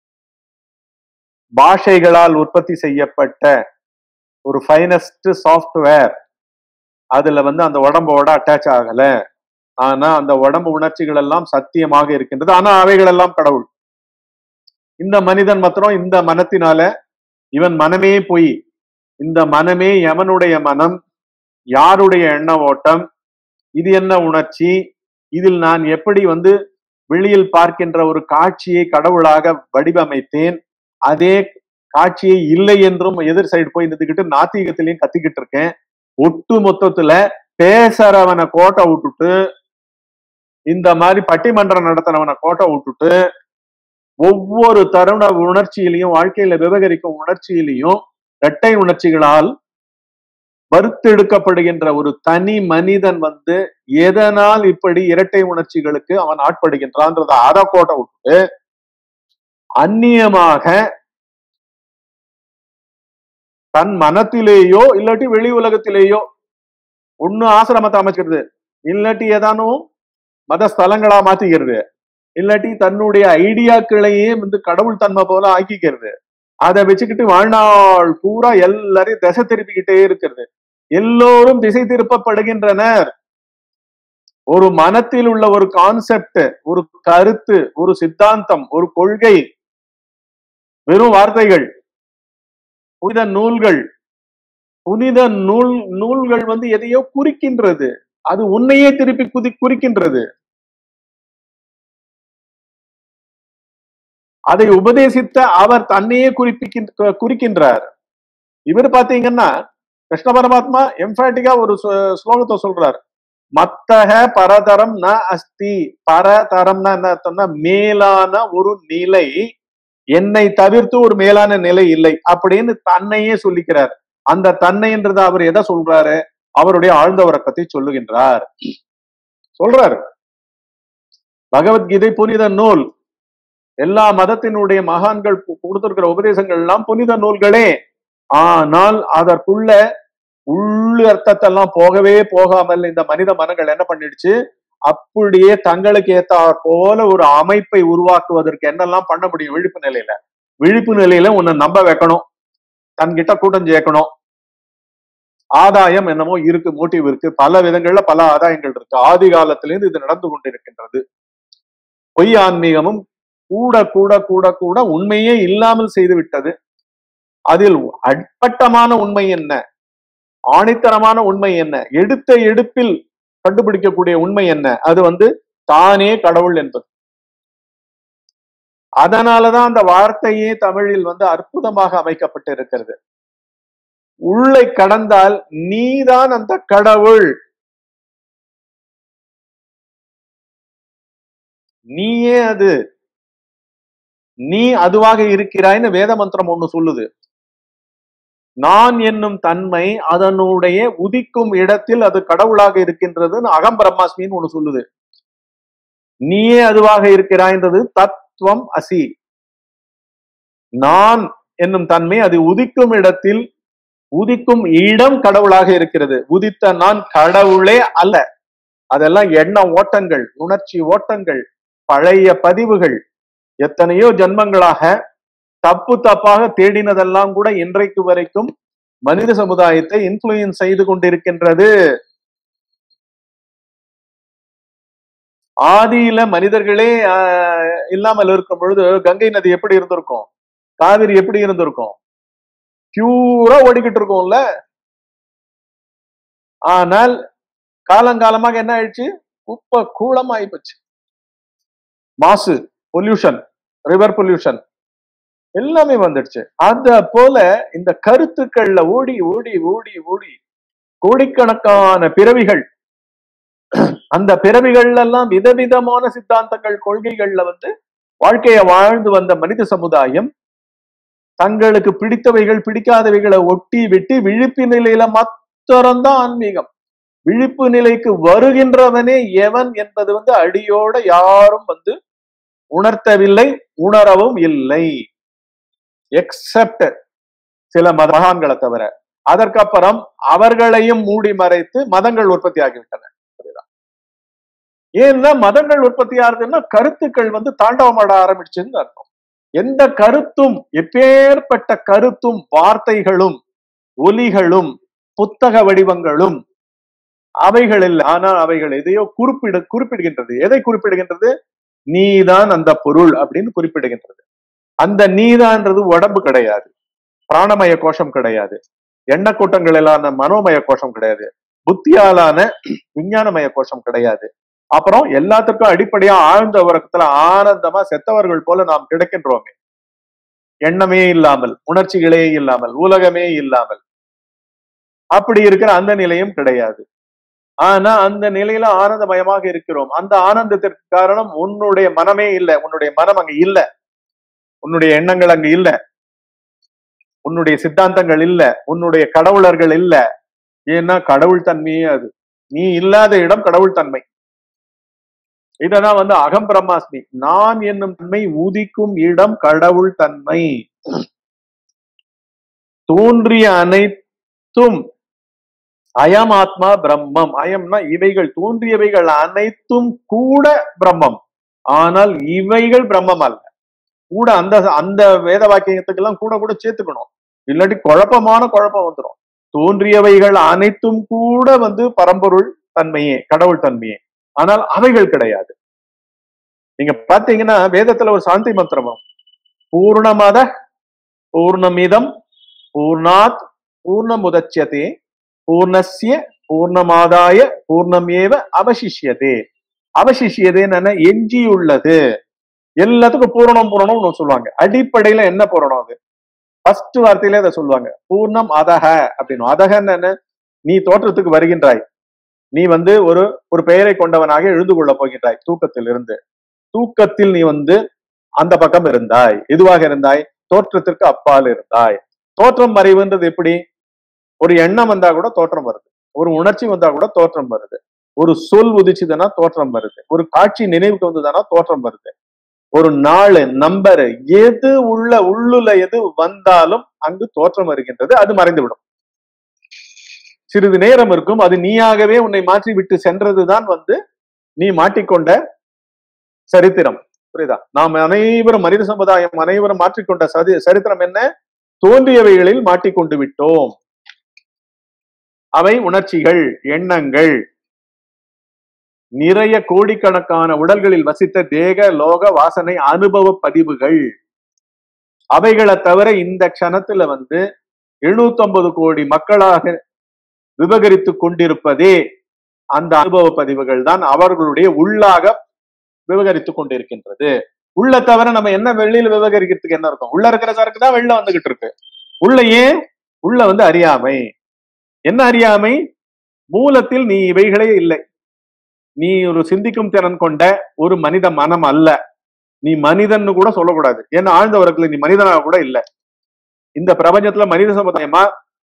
S1: பாஷைகளால் உற்பத்தி செய்யப்பட்ட ஒரு ஃபைனஸ்ட் சாஃப்ட்வேர் அதுல வந்து அந்த உடம்போட அட்டாச் ஆகல ஆனா அந்த உடம்பு உணர்ச்சிகள் எல்லாம் சத்தியமாக இருக்கின்றது ஆனா அவைகள் எல்லாம் கடவுள் இந்த மனிதன் மாத்திரம் இந்த மனத்தினால இவன் மனமே போய் இந்த மனமே எவனுடைய மனம் யாருடைய எண்ண ஓட்டம் இது என்ன உணர்ச்சி இதில் நான் எப்படி வந்து வெளியில் பார்க்கின்ற ஒரு காட்சியை கடவுளாக வடிவமைத்தேன் அதே காட்சியை இல்லை என்றும் எதிர் சைடு போய் நின்றுக்கிட்டு நாத்திகத்திலையும் கத்திக்கிட்டு இருக்கேன் ஒட்டு மொத்தத்துல பேசுறவனை கோட்டை விட்டுட்டு இந்த மாதிரி பட்டிமன்றம் நடத்துறவனை கோட்டை விட்டுட்டு ஒவ்வொரு தருண உணர்ச்சியிலையும் வாழ்க்கையில விவகரிக்கும் உணர்ச்சியிலையும் இரட்டை உணர்ச்சிகளால் வறுத்தெடுக்கப்படுகின்ற ஒரு தனி மனிதன் வந்து எதனால் இப்படி இரட்டை உணர்ச்சிகளுக்கு அவன் ஆட்படுகின்றான்றத அத கோட்டை விட்டுட்டு அந்நியமாக தன் மனத்திலேயோ இல்லாட்டி வெளி உலகத்திலேயோ ஒண்ணு ஆசிரமத்தை அமைக்கிறது இல்லாட்டி ஏதானும் மத ஸ்தலங்களா மாத்திக்கிறது இல்லாட்டி தன்னுடைய ஐடியாக்களையே வந்து கடவுள் தன்மை போல ஆக்கிக்கிறது அதை வச்சுக்கிட்டு வாழ்நாள் பூரா எல்லாரையும் திசை திருப்பிக்கிட்டே இருக்கிறது எல்லோரும் திசை திருப்பப்படுகின்றனர் ஒரு மனத்தில் உள்ள ஒரு கான்செப்ட் ஒரு கருத்து ஒரு சித்தாந்தம் ஒரு கொள்கை வெறும் வார்த்தைகள் புனித நூல்கள் புனித நூல் நூல்கள் வந்து எதையோ குறிக்கின்றது அது உன்னையே திருப்பி குதி குறிக்கின்றது அதை உபதேசித்த அவர் தன்னையே குறிப்பிக்கின்ற குறிக்கின்றார் இவர் பாத்தீங்கன்னா கிருஷ்ண பரமாத்மா எம்பாட்டிக்கா ஒரு ஸ்லோ- ஸ்லோகத்தை சொல்றார் மத்தக பரதரம் ந அஸ்தி பரதரம்னா என்ன அர்த்தம்னா மேலான ஒரு நிலை என்னை தவிர்த்து ஒரு மேலான நிலை இல்லை அப்படின்னு தன்னையே சொல்லிக்கிறார் அந்த தன்னைன்றது அவர் எதை சொல்றாரு அவருடைய ஆழ்ந்த உறக்கத்தை சொல்லுகின்றார் சொல்றாரு பகவத்கீதை புனித நூல் எல்லா மதத்தினுடைய மகான்கள் கு- கொடுத்திருக்கிற உபதேசங்கள் எல்லாம் புனித நூல்களே ஆனால் அதற்குள்ள உள்ள அர்த்தத்தை எல்லாம் போகவே போகாமல் இந்த மனித மனங்கள் என்ன பண்ணிடுச்சு அப்படியே தங்களுக்கு ஏத்தாற் போல ஒரு அமைப்பை உருவாக்குவதற்கு என்னெல்லாம் பண்ண முடியும் விழிப்பு நிலையில விழிப்பு நிலையில உன்னை நம்ப வைக்கணும் தன்கிட்ட கூட்டம் சேர்க்கணும் ஆதாயம் என்னமோ இருக்கு மோட்டிவ் இருக்கு பல விதங்கள்ல பல ஆதாயங்கள் இருக்கு ஆதி காலத்திலிருந்து இது நடந்து கொண்டிருக்கின்றது பொய் ஆன்மீகமும் கூட கூட கூட கூட உண்மையே இல்லாமல் செய்து விட்டது அதில் அட்பட்டமான உண்மை என்ன ஆணித்தரமான உண்மை என்ன எடுத்த எடுப்பில் கண்டுபிடிக்கக்கூடிய உண்மை என்ன அது வந்து தானே கடவுள் என்பது அதனாலதான் அந்த வார்த்தையே தமிழில் வந்து அற்புதமாக அமைக்கப்பட்டு இருக்கிறது உள்ளே கடந்தால் நீதான் அந்த கடவுள் நீயே அது நீ அதுவாக இருக்கிறாய்னு வேத மந்திரம் ஒண்ணு சொல்லுது நான் என்னும் தன்மை அதனுடைய உதிக்கும் இடத்தில் அது கடவுளாக இருக்கின்றதுன்னு அகம் பிரம்மாஸ்மின்னு ஒண்ணு சொல்லுது நீயே அதுவாக இருக்கிறாய்ன்றது தத்துவம் அசி நான் என்னும் தன்மை அது உதிக்கும் இடத்தில் உதிக்கும் இடம் கடவுளாக இருக்கிறது உதித்த நான் கடவுளே அல்ல அதெல்லாம் எண்ண ஓட்டங்கள் உணர்ச்சி ஓட்டங்கள் பழைய பதிவுகள் எத்தனையோ ஜன்மங்களாக தப்பு தப்பாக தேடினதெல்லாம் கூட இன்றைக்கு வரைக்கும் மனித சமுதாயத்தை இன்ஃபுளுயன்ஸ் செய்து கொண்டிருக்கின்றது ஆதியில மனிதர்களே ஆஹ், இல்லாமல் இருக்கும் பொழுது கங்கை நதி எப்படி இருந்திருக்கும் காவிரி எப்படி இருந்திருக்கும் பியூரா ஓடிக்கிட்டு இருக்கும்ல ஆனால் காலங்காலமாக என்ன ஆயிடுச்சு குப்பை கூளம் ஆயிப்போச்சு மாசு பொல்யூஷன் ரிவர் பொல்யூஷன் எல்லாமே வந்துடுச்சு அத போல இந்த கருத்துக்கள்ல ஓடி ஓடி ஓடி ஓடி கோடிக்கணக்கான பிறவிகள் அந்த பிறவிகள்ல எல்லாம் விதவிதமான சித்தாந்தங்கள் கொள்கைகள்ல வந்து வாழ்க்கைய வாழ்ந்து வந்த மனித சமுதாயம் தங்களுக்கு பிடித்தவைகள் பிடிக்காதவைகளை ஒட்டி விட்டு விழிப்பு நிலையில மாத்திரம்தான் ஆன்மீகம் விழிப்பு நிலைக்கு வருகின்றவனே எவன் என்பது வந்து அடியோட யாரும் வந்து உணர்த்தவில்லை உணரவும் இல்லை எக்ஸப்ட் சில மத மகான்களை தவிர அதற்கப்புறம் அவர்களையும் மூடி மறைத்து மதங்கள் உற்பத்தி ஆகிவிட்டன புரியுதா? ஏன்னா மதங்கள் உற்பத்தி ஆகுதுன்னா கருத்துக்கள் வந்து தாண்டவமாட ஆரம்பிச்சுன்னு அர்த்தம் எந்த கருத்தும் எப்பேற்பட்ட கருத்தும் வார்த்தைகளும் ஒலிகளும் புத்தக வடிவங்களும் அவைகளில் ஆனால் அவைகள் எதையோ குறிப்பிட குறிப்பிடுகின்றது எதை குறிப்பிடுகின்றது நீதான் அந்த பொருள் அப்படின்னு குறிப்பிடுகின்றது அந்த நீதான்றது உடம்பு கிடையாது பிராணமய கோஷம் கிடையாது எண்ண கூட்டங்களிலான மனோமய கோஷம் கிடையாது புத்தியாலான விஞ்ஞானமய கோஷம் கிடையாது அப்புறம் எல்லாத்துக்கும் அடிப்படையா ஆழ்ந்த உறக்கத்துல ஆனந்தமா செத்தவர்கள் போல நாம் கிடைக்கின்றோமே எண்ணமே இல்லாமல் உணர்ச்சிகளே இல்லாமல் உலகமே இல்லாமல் அப்படி இருக்கிற அந்த நிலையும் கிடையாது ஆனா அந்த நிலையில ஆனந்தமயமாக இருக்கிறோம் அந்த ஆனந்தத்திற்கு காரணம் உன்னுடைய மனமே இல்லை உன்னுடைய மனம் அங்க இல்ல உன்னுடைய எண்ணங்கள் அங்க இல்ல உன்னுடைய சித்தாந்தங்கள் இல்ல உன்னுடைய கடவுளர்கள் இல்ல ஏன்னா கடவுள் தன்மையே அது நீ இல்லாத இடம் கடவுள் தன்மை இததான் வந்து அகம் பிரம்மாஸ்மி நான் என்னும் தன்மை உதிக்கும் இடம் கடவுள் தன்மை தோன்றிய அனைத்தும் அயம் ஆத்மா பிரம்மம் அயம்னா இவைகள் தோன்றியவைகள் அனைத்தும் கூட பிரம்மம் ஆனால் இவைகள் பிரம்மம் அல்ல கூட அந்த அந்த வேத வாக்கியத்துக்கெல்லாம் கூட கூட சேர்த்துக்கணும் இல்லாட்டி குழப்பமான குழப்பம் வந்துடும் தோன்றியவைகள் அனைத்தும் கூட வந்து பரம்பொருள் தன்மையே கடவுள் தன்மையே ஆனால் அவைகள் கிடையாது நீங்க பாத்தீங்கன்னா வேதத்துல ஒரு சாந்தி மந்திரம் வரும். பூர்ணமத பூர்ணமிதம் பூர்ணாத் பூர்ணமுதட்சியதே பூர்ணஸ்ய பூர்ணமாதாய பூர்ணமேவ அவசிஷ்யதே அவசிஷ்யதேன்னு எஞ்சியுள்ளது எல்லாத்துக்கும் பூரணம் பூரணம்னு சொல்லுவாங்க அடிப்படையில என்ன பூரணம் அது ஃபர்ஸ்ட் வார்த்தையிலே அதை சொல்லுவாங்க பூர்ணம் அதக அப்படின்னு அதகன்னு என்ன நீ தோற்றத்துக்கு வருகின்றாய் நீ வந்து ஒரு ஒரு பெயரை கொண்டவனாக எழுந்து கொள்ள போகின்றாய் தூக்கத்தில் இருந்து தூக்கத்தில் நீ வந்து அந்த பக்கம் இருந்தாய் எதுவாக இருந்தாய் தோற்றத்திற்கு அப்பால் இருந்தாய் தோற்றம் மறைவுன்றது எப்படி ஒரு எண்ணம் வந்தா கூட தோற்றம் வருது ஒரு உணர்ச்சி வந்தா கூட தோற்றம் வருது ஒரு சொல் உதிச்சுதுன்னா தோற்றம் வருது ஒரு காட்சி நினைவுக்கு வந்ததுன்னா தோற்றம் வருது ஒரு நாள் நம்பர் எது உள்ள உள்ளுல எது வந்தாலும் அங்கு தோற்றம் வருகின்றது அது மறைந்துவிடும் சிறிது நேரம் இருக்கும் அது நீயாகவே உன்னை மாற்றி விட்டு சென்றதுதான் வந்து நீ மாட்டிக்கொண்ட சரித்திரம் புரியுதா நாம் அனைவரும் மனித சமுதாயம் அனைவரும் மாற்றிக்கொண்ட சதி சரித்திரம் என்ன தோன்றியவைகளில் மாட்டிக்கொண்டு விட்டோம் அவை உணர்ச்சிகள் எண்ணங்கள் நிறைய கோடிக்கணக்கான உடல்களில் வசித்த தேக லோக வாசனை அனுபவ பதிவுகள் அவைகளை தவிர இந்த க்ஷணத்துல வந்து 750 கோடி மக்களாக விவகரித்து கொண்டிருப்பதே அந்த அனுபவ பதிவுகள் தான் அவர்களுடைய உள்ளாக விவகரித்து கொண்டிருக்கின்றது உள்ள தவிர நம்ம என்ன வெளியில விவகரிக்கிறதுக்கு என்ன இருக்கும் உள்ள இருக்கிற சரக்கு தான் வெளில வந்துகிட்டு இருக்கு உள்ள ஏன் உள்ள வந்து அறியாமை என்ன அறியாமை மூலத்தில் நீ இவைகளே இல்லை நீ ஒரு சிந்திக்கும் திறன் கொண்ட ஒரு மனித மனம் அல்ல நீ மனிதன்னு கூட சொல்லக்கூடாது ஏன்னா ஆழ்ந்த உறக்கத்துல நீ மனிதனாக கூட இல்ல இந்த பிரபஞ்சத்துல மனித சமுதாயமா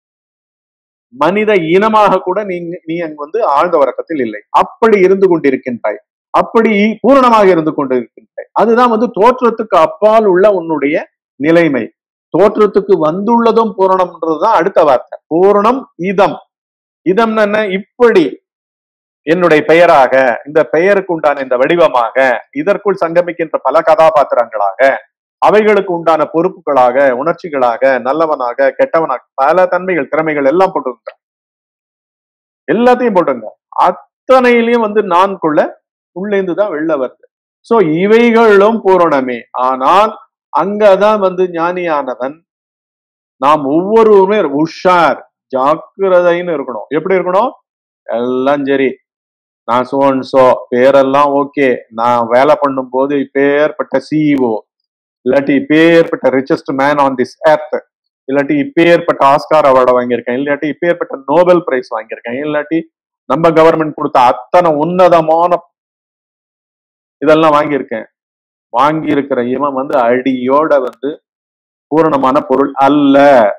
S1: மனித இனமாக கூட நீ நீ அங்க வந்து ஆழ்ந்த உறக்கத்தில் இல்லை அப்படி இருந்து கொண்டிருக்கின்றாய் அப்படி பூரணமாக இருந்து கொண்டிருக்கின்றாய் அதுதான் வந்து தோற்றத்துக்கு அப்பால் உள்ள உன்னுடைய நிலைமை தோற்றத்துக்கு வந்துள்ளதும் பூரணம்ன்றதுதான் அடுத்த வார்த்தை பூரணம் இதம் இதம் என்ன இப்படி என்னுடைய பெயராக இந்த பெயருக்கு உண்டான இந்த வடிவமாக இதற்குள் சங்கமிக்கின்ற பல கதாபாத்திரங்களாக அவைகளுக்கு உண்டான பொறுப்புகளாக உணர்ச்சிகளாக நல்லவனாக கெட்டவனாக பல தன்மைகள் திறமைகள் எல்லாம் போட்டுங்க எல்லாத்தையும் போட்டுங்க அத்தனையிலையும் வந்து நான்குள்ள உள்ளேந்து தான் வெளில வருது சோ இவைகளும் பூரணமே ஆனால் அங்கதான் வந்து ஞானியானவன் நாம் ஒவ்வொருவருமே உஷார் ஜாக்கிரதைன்னு இருக்கணும் எப்படி இருக்கணும் எல்லாம் சரி நான் சோ அண்ட் சோ பேரெல்லாம் ஓகே நான் வேலை பண்ணும்போது இப்பேற்பட்ட சிஇஓ இல்லாட்டி இப்பேற்பட்ட richest man on this earth இல்லாட்டி இப்பேற்பட்ட ஆஸ்கார் அவார்டை வாங்கியிருக்கேன் இல்லாட்டி இப்பேற்பட்ட நோபல் பிரைஸ் வாங்கியிருக்கேன் இல்லாட்டி நம்ம கவர்மெண்ட் கொடுத்த அத்தனை உன்னதமான இதெல்லாம் வாங்கியிருக்கேன் வாங்கி இருக்கிற இவன் வந்து அடியோட வந்து பூரணமான பொருள் அல்ல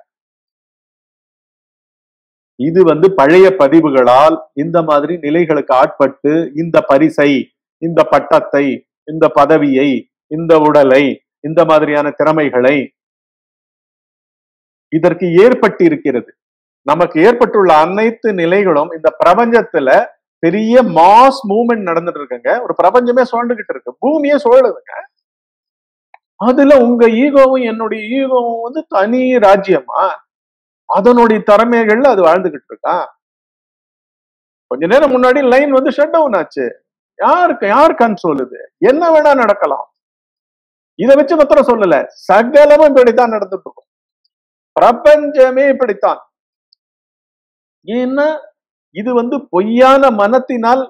S1: இது வந்து பழைய பதிவுகளால் இந்த மாதிரி நிலைகளுக்கு ஆட்பட்டு இந்த பரிசை இந்த பட்டத்தை இந்த பதவியை இந்த உடலை இந்த மாதிரியான திறமைகளை இதற்கு ஏற்பட்டு இருக்கிறது நமக்கு ஏற்பட்டுள்ள அனைத்து நிலைகளும் இந்த பிரபஞ்சத்துல பெரிய மாஸ் மூவ்மெண்ட் நடந்துட்டு இருக்குங்க ஒரு பிரபஞ்சமே சுழண்டுகிட்டு இருக்கு பூமியே சுழலுதுங்க அதுல உங்க ஈகோவும் என்னுடைய ஈகோவும் வந்து தனி ராஜ்யமா அதனுடைய திறமைகள்ல அது வாழ்ந்துகிட்டு இருக்கா கொஞ்ச நேரம் முன்னாடி லைன் வந்து ஷட் டவுன் ஆச்சு யாருக்கு யார் கண்ட்ரோல் இது என்ன வேணா நடக்கலாம் இதை வச்சு மாத்திரம் சொல்லல சகலமும் இப்படித்தான் நடந்துட்டு இருக்கும் பிரபஞ்சமே இப்படித்தான் ஏன்னா இது வந்து பொய்யான மனத்தினால்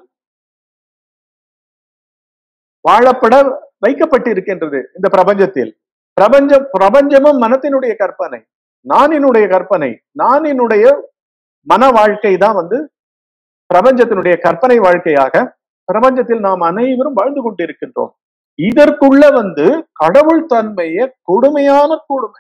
S1: வாழப்பட வைக்கப்பட்டிருக்கின்றது இந்த பிரபஞ்சத்தில் பிரபஞ்சம் பிரபஞ்சமும் மனத்தினுடைய கற்பனை நானினுடைய கற்பனை நானினுடைய மன வாழ்க்கை தான் வந்து பிரபஞ்சத்தினுடைய கற்பனை வாழ்க்கையாக பிரபஞ்சத்தில் நாம் அனைவரும் வாழ்ந்து கொண்டிருக்கின்றோம் இதற்குள்ள வந்து கடவுள் தன்மைய கொடுமையான கொடுமை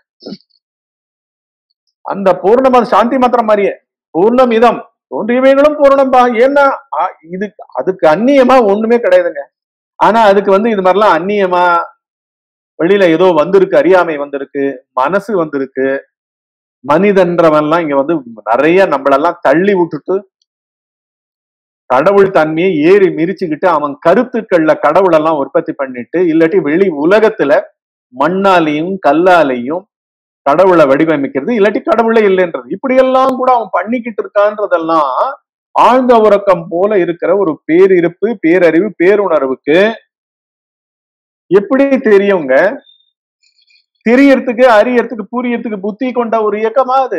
S1: அந்த பூர்ணம சாந்தி மாத்திரம் மாதிரியே பூர்ணம் இதம் தோன்றியவைகளும் பூர்ணம் பா ஏன்னா ஆ, இது அதுக்கு அந்நியமா ஒண்ணுமே கிடையாதுங்க ஆனா அதுக்கு வந்து இது மாதிரிலாம் அந்நியமா வெளியில ஏதோ வந்திருக்கு அறியாமை வந்திருக்கு மனசு வந்திருக்கு மனிதன்றவன்லாம் இங்க வந்து நிறைய நம்மளெல்லாம் தள்ளி விட்டுட்டு கடவுள் தன்மையை ஏறி மிரிச்சுக்கிட்டு அவன் கருத்துக்கள்ல கடவுளெல்லாம் உற்பத்தி பண்ணிட்டு இல்லாட்டி வெளி உலகத்துல மண்ணாலையும் கல்லாலையும் கடவுளை வடிவமைக்கிறது இல்லாட்டி கடவுளே இல்லைன்றது இப்படியெல்லாம் கூட அவன் பண்ணிக்கிட்டு இருக்கான்றதெல்லாம் ஆழ்ந்த உறக்கம் போல இருக்கிற ஒரு பேரிருப்பு பேரறிவு பேருணர்வுக்கு எப்படி தெரியுங்க தெரியறதுக்கு அறியறதுக்கு புரியறதுக்கு புத்தி கொண்ட ஒரு இயக்கமா அது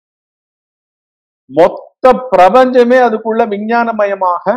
S1: மொத்த பிரபஞ்சமே அதுக்குள்ள விஞ்ஞானமயமாக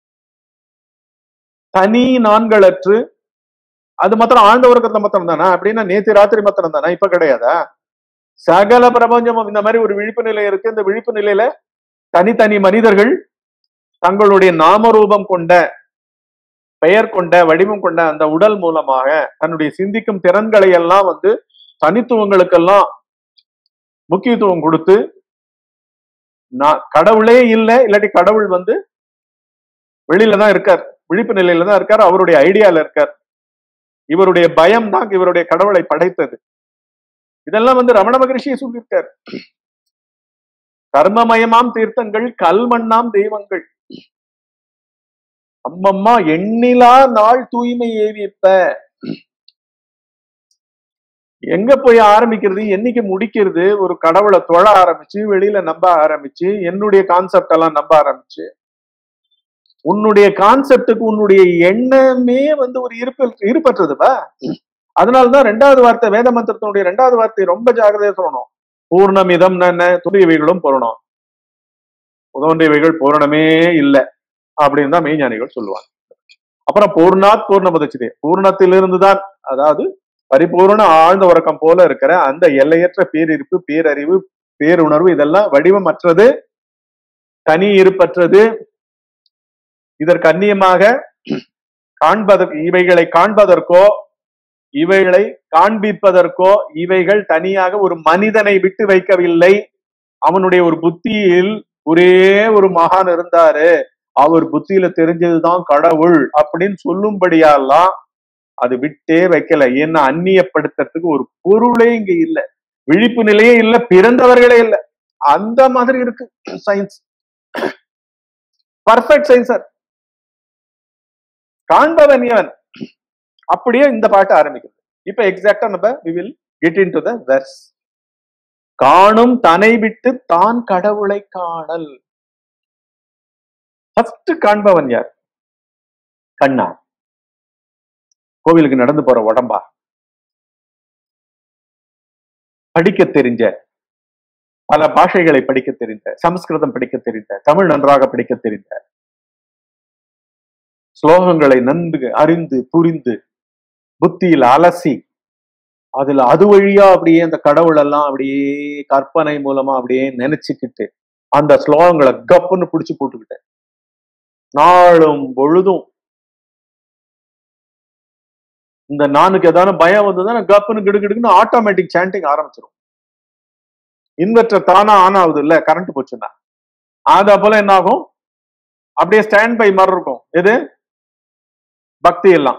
S1: தனி நான்களற்று அது மாத்திரம் ஆழ்ந்த உறக்கத்துல மாத்திரம் தானா அப்படின்னா நேத்து ராத்திரி மாத்திரம் தானா இப்ப கிடையாதா சகல பிரபஞ்சமும் இந்த மாதிரி ஒரு விழிப்பு நிலை இருக்கு இந்த விழிப்பு நிலையில தனித்தனி மனிதர்கள் தங்களுடைய நாமரூபம் கொண்ட பெயர் கொண்ட வடிவம் கொண்ட அந்த உடல் மூலமாக தன்னுடைய சிந்திக்கும் திறன்களை எல்லாம் வந்து தனித்துவங்களுக்கெல்லாம் முக்கியத்துவம் கொடுத்து நான் கடவுளே இல்லை இல்லாட்டி கடவுள் வந்து வெளியில தான் இருக்கார் விழிப்பு நிலையில தான் இருக்கார் அவருடைய ஐடியால இருக்கார் இவருடைய பயம் தான் இவருடைய கடவுளை படைத்தது இதெல்லாம் வந்து ரமண மகரிஷியை சொல்லியிருக்கார் கர்மமயமாம் தீர்த்தங்கள் கல்மண்ணாம் தெய்வங்கள் அம்மம்மா எண்ணிலா நாள் தூய்மை ஏவிப்ப எங்க போய் ஆரம்பிக்கிறது என்னைக்கு முடிக்கிறது ஒரு கடவுளை தொழ ஆரம்பிச்சு வெளியில நம்ப ஆரம்பிச்சு என்னுடைய கான்செப்ட் எல்லாம் நம்ப ஆரம்பிச்சு உன்னுடைய கான்செப்டுக்கு உன்னுடைய எண்ணமே வந்து ஒரு இருப்பு இருப்பற்றதுப்பா அதனாலதான் ரெண்டாவது வார்த்தை வேத மந்திரத்தினுடைய ரெண்டாவது வார்த்தை ரொம்ப ஜாகிரதையா சொல்லணும் பூர்ணமிதம் என்ன துரியவைகளும் பூரணம் உதவன்றியவைகள் பூரணமே இல்லை அப்படின்னு தான் மெய்ஞானிகள் சொல்லுவாங்க அப்புறம் பூர்ணாத் பூர்ணபதச்சிதே பூர்ணத்திலிருந்து தான் அதாவது பரிபூர்ண ஆழ்ந்த உறக்கம் போல இருக்கிற அந்த எல்லையற்ற பேரிருப்பு பேரறிவு பேருணர்வு இதெல்லாம் வடிவமற்றது தனி இருப்பற்றது இதற்கு அந்நியமாக காண்பதற்கு இவைகளை காண்பதற்கோ இவைகளை காண்பிப்பதற்கோ இவைகள் தனியாக ஒரு மனிதனை விட்டு வைக்கவில்லை அவனுடைய ஒரு புத்தியில் ஒரே ஒரு மகான் இருந்தாரு அவர் புத்தியில தெரிஞ்சதுதான் கடவுள் அப்படின்னு சொல்லும்படியெல்லாம் அது விட்டே வைக்கல ஏன்னா அந்நியப்படுத்துறதுக்கு ஒரு பொருளே இங்க இல்ல விழிப்பு நிலையே இல்ல பிறந்தவர்களே இல்ல அந்த மாதிரி இருக்கு சயின்ஸ் பர்ஃபெக்ட் சயின்சர் காண்பவன் இவன் அப்படியே இந்த பாட்டு ஆரம்பிக்குது இப்ப எக்ஸாக்டா நம்ம we will get into the verse காணும் தனை விட்டு தான் கடவுளை காணல் ஃபர்ஸ்ட் காண்பவன் யார் கண்ணா கோவிலுக்கு நடந்து போற உடம்பா படிக்க தெரிஞ்ச பல பாஷைகளை படிக்க தெரிந்த சமஸ்கிருதம் படிக்க தெரிந்த தமிழ் நன்றாக படிக்க தெரிந்த ஸ்லோகங்களை நன்கு அறிந்து புரிந்து புத்தியில் அலசி அதுல அது வழியா அப்படியே அந்த கடவுள் எல்லாம் அப்படியே கற்பனை மூலமா அப்படியே நினைச்சுக்கிட்டு அந்த ஸ்லோகங்களை கப்புன்னு பிடிச்சு போட்டுக்கிட்டு நாளும் பொழுதும் இந்த நானுக்கு ஏதாவது பயம் வந்ததுன்னா கப்புன்னு கிடுகிடுக்குன்னு ஆட்டோமேட்டிக் சாண்டிங் ஆரம்பிச்சிடும் இன்வெர்டர் தானா ஆன் ஆகுது இல்ல கரண்ட் போச்சுன்னா அது போல என்ன ஆகும் அப்படியே ஸ்டாண்ட் பை மாதிரி இருக்கும் எது பக்தி எல்லாம்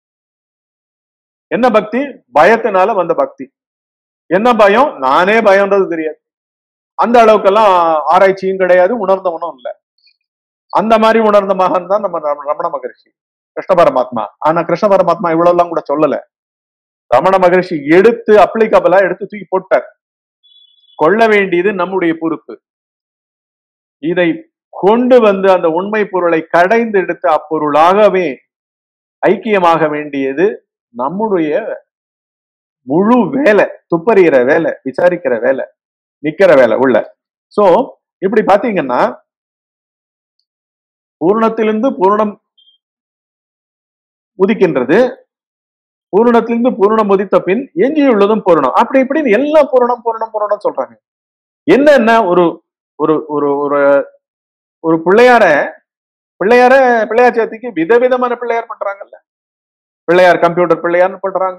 S1: என்ன பக்தி பயத்தினால வந்த பக்தி என்ன பயம் நானே பயம்ன்றது தெரியாது அந்த அளவுக்கெல்லாம் ஆராய்ச்சியும் கிடையாது உணர்ந்தவனும் இல்லை அந்த மாதிரி உணர்ந்த மகன் தான் நம்ம ரம- ரமண மகரிஷி கிருஷ்ண பரமாத்மா ஆனா கிருஷ்ண பரமாத்மா இவ்வளவு எல்லாம் கூட சொல்லல ரமண மகரிஷி எடுத்து அப்ளிகபிளா எடுத்து தூக்கி போட்டார் கொள்ள வேண்டியது நம்முடைய பொறுப்பு இதை கொண்டு வந்து அந்த உண்மை பொருளை கடைந்து எடுத்து அப்பொருளாகவே ஐக்கியமாக வேண்டியது நம்முடைய முழு வேலை துப்பறிகிற வேலை விசாரிக்கிற வேலை நிக்கிற வேலை உள்ள சோ இப்படி பாத்தீங்கன்னா பூரணத்திலிருந்து பூரணம் உதிக்கின்றது பூரணத்திலிருந்து பூரணம் உதித்த பின் எஞ்சியுள்ளதும் பூரணம் அப்படி இப்படின்னு எல்லாம் பூரணம் பூரணம் பூரணம் சொல்றாங்க என்னென்ன ஒரு ஒரு ஒரு ஒரு ஒரு பிள்ளையார பிள்ளையார பிள்ளையார் சேர்த்திக்கு விதவிதமான பிள்ளையார் பண்றாங்கல்ல பிள்ளையார் கம்ப்யூட்டர் பிள்ளையார்னு பண்றாங்க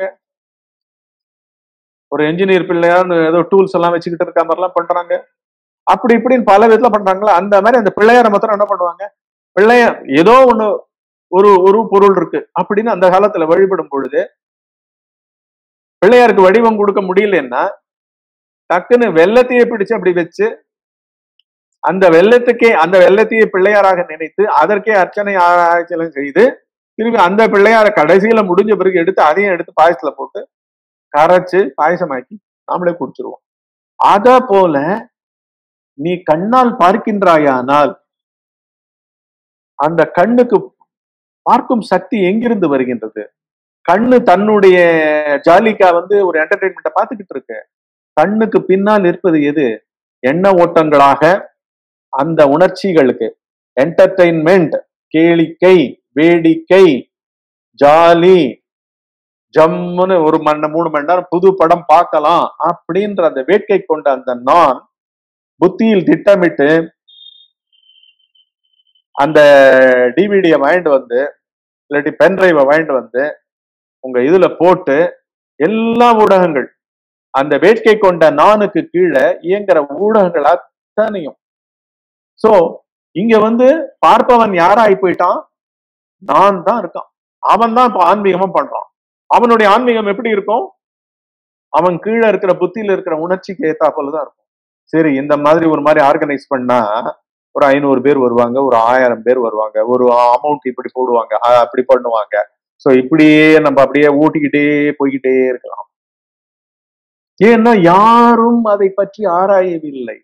S1: ஒரு என்ஜினியர் பிள்ளையார்னு ஏதோ டூல்ஸ் எல்லாம் வச்சுக்கிட்டு இருக்க மாதிரிலாம் பண்றாங்க அப்படி இப்படின்னு பல விதத்துல பண்றாங்களா அந்த மாதிரி அந்த பிள்ளையார மாத்திரம் என்ன பண்ணுவாங்க பிள்ளையார் ஏதோ ஒண்ணு ஒரு ஒரு பொருள் இருக்கு அப்படின்னு அந்த காலத்துல வழிபடும் பொழுது பிள்ளையாருக்கு வடிவம் கொடுக்க முடியலன்னா டக்குன்னு வெள்ளத்தையே பிடிச்சு அப்படி வச்சு அந்த வெள்ளத்துக்கே அந்த வெள்ளத்தையே பிள்ளையாராக நினைத்து அதற்கே அர்ச்சனை ஆராய்ச்சியெல்லாம் செய்து திரும்பி அந்த பிள்ளையார கடைசியில முடிஞ்ச பிறகு எடுத்து அதையும் எடுத்து பாயசத்துல போட்டு கரைச்சு பாயசமாக்கி நாமளே குடிச்சிருவோம் அத போல நீ கண்ணால் பார்க்கின்றாயானால் அந்த கண்ணுக்கு பார்க்கும் சக்தி எங்கிருந்து வருகின்றது கண்ணு தன்னுடைய ஜாலிக்கா வந்து ஒரு என்டர்டைன்மெண்ட்டை பார்த்துக்கிட்டு இருக்கு கண்ணுக்கு பின்னால் இருப்பது எது எண்ண ஓட்டங்களாக அந்த உணர்ச்சிகளுக்கு என்டர்டைன்மெண்ட் கேளிக்கை வேடிக்கை ஜாலி ஜம்முன்னு ஒரு மணி மூணு மணி நேரம் புது படம் பார்க்கலாம் அப்படின்ற அந்த வேட்கை கொண்ட அந்த நான் புத்தியில் திட்டமிட்டு அந்த டிவிடியை வாங்கிட்டு வந்து இல்லாட்டி பென்ட்ரைவை வாங்கிட்டு வந்து உங்க இதுல போட்டு எல்லா ஊடகங்கள் அந்த வேட்கை கொண்ட நானுக்கு கீழே இயங்குற ஊடகங்கள் அத்தனையும் சோ இங்க வந்து பார்ப்பவன் யாராய் போயிட்டான் நான் தான் இருக்கான் அவன் தான் இப்ப ஆன்மீகமா பண்றான் அவனுடைய ஆன்மீகம் எப்படி இருக்கும் அவன் கீழே இருக்கிற புத்தியில இருக்கிற உணர்ச்சிக்கு ஏத்தாப்புல தான் இருக்கும் சரி இந்த மாதிரி ஒரு மாதிரி ஆர்கனைஸ் பண்ணா ஒரு ஐநூறு பேர் வருவாங்க ஒரு ஆயிரம் பேர் வருவாங்க ஒரு அமௌண்ட் இப்படி போடுவாங்க அஹ் அப்படி பண்ணுவாங்க சோ இப்படியே நம்ம அப்படியே ஊட்டிக்கிட்டே போய்கிட்டே இருக்கலாம் ஏன்னா யாரும் அதை பற்றி ஆராயவில்லை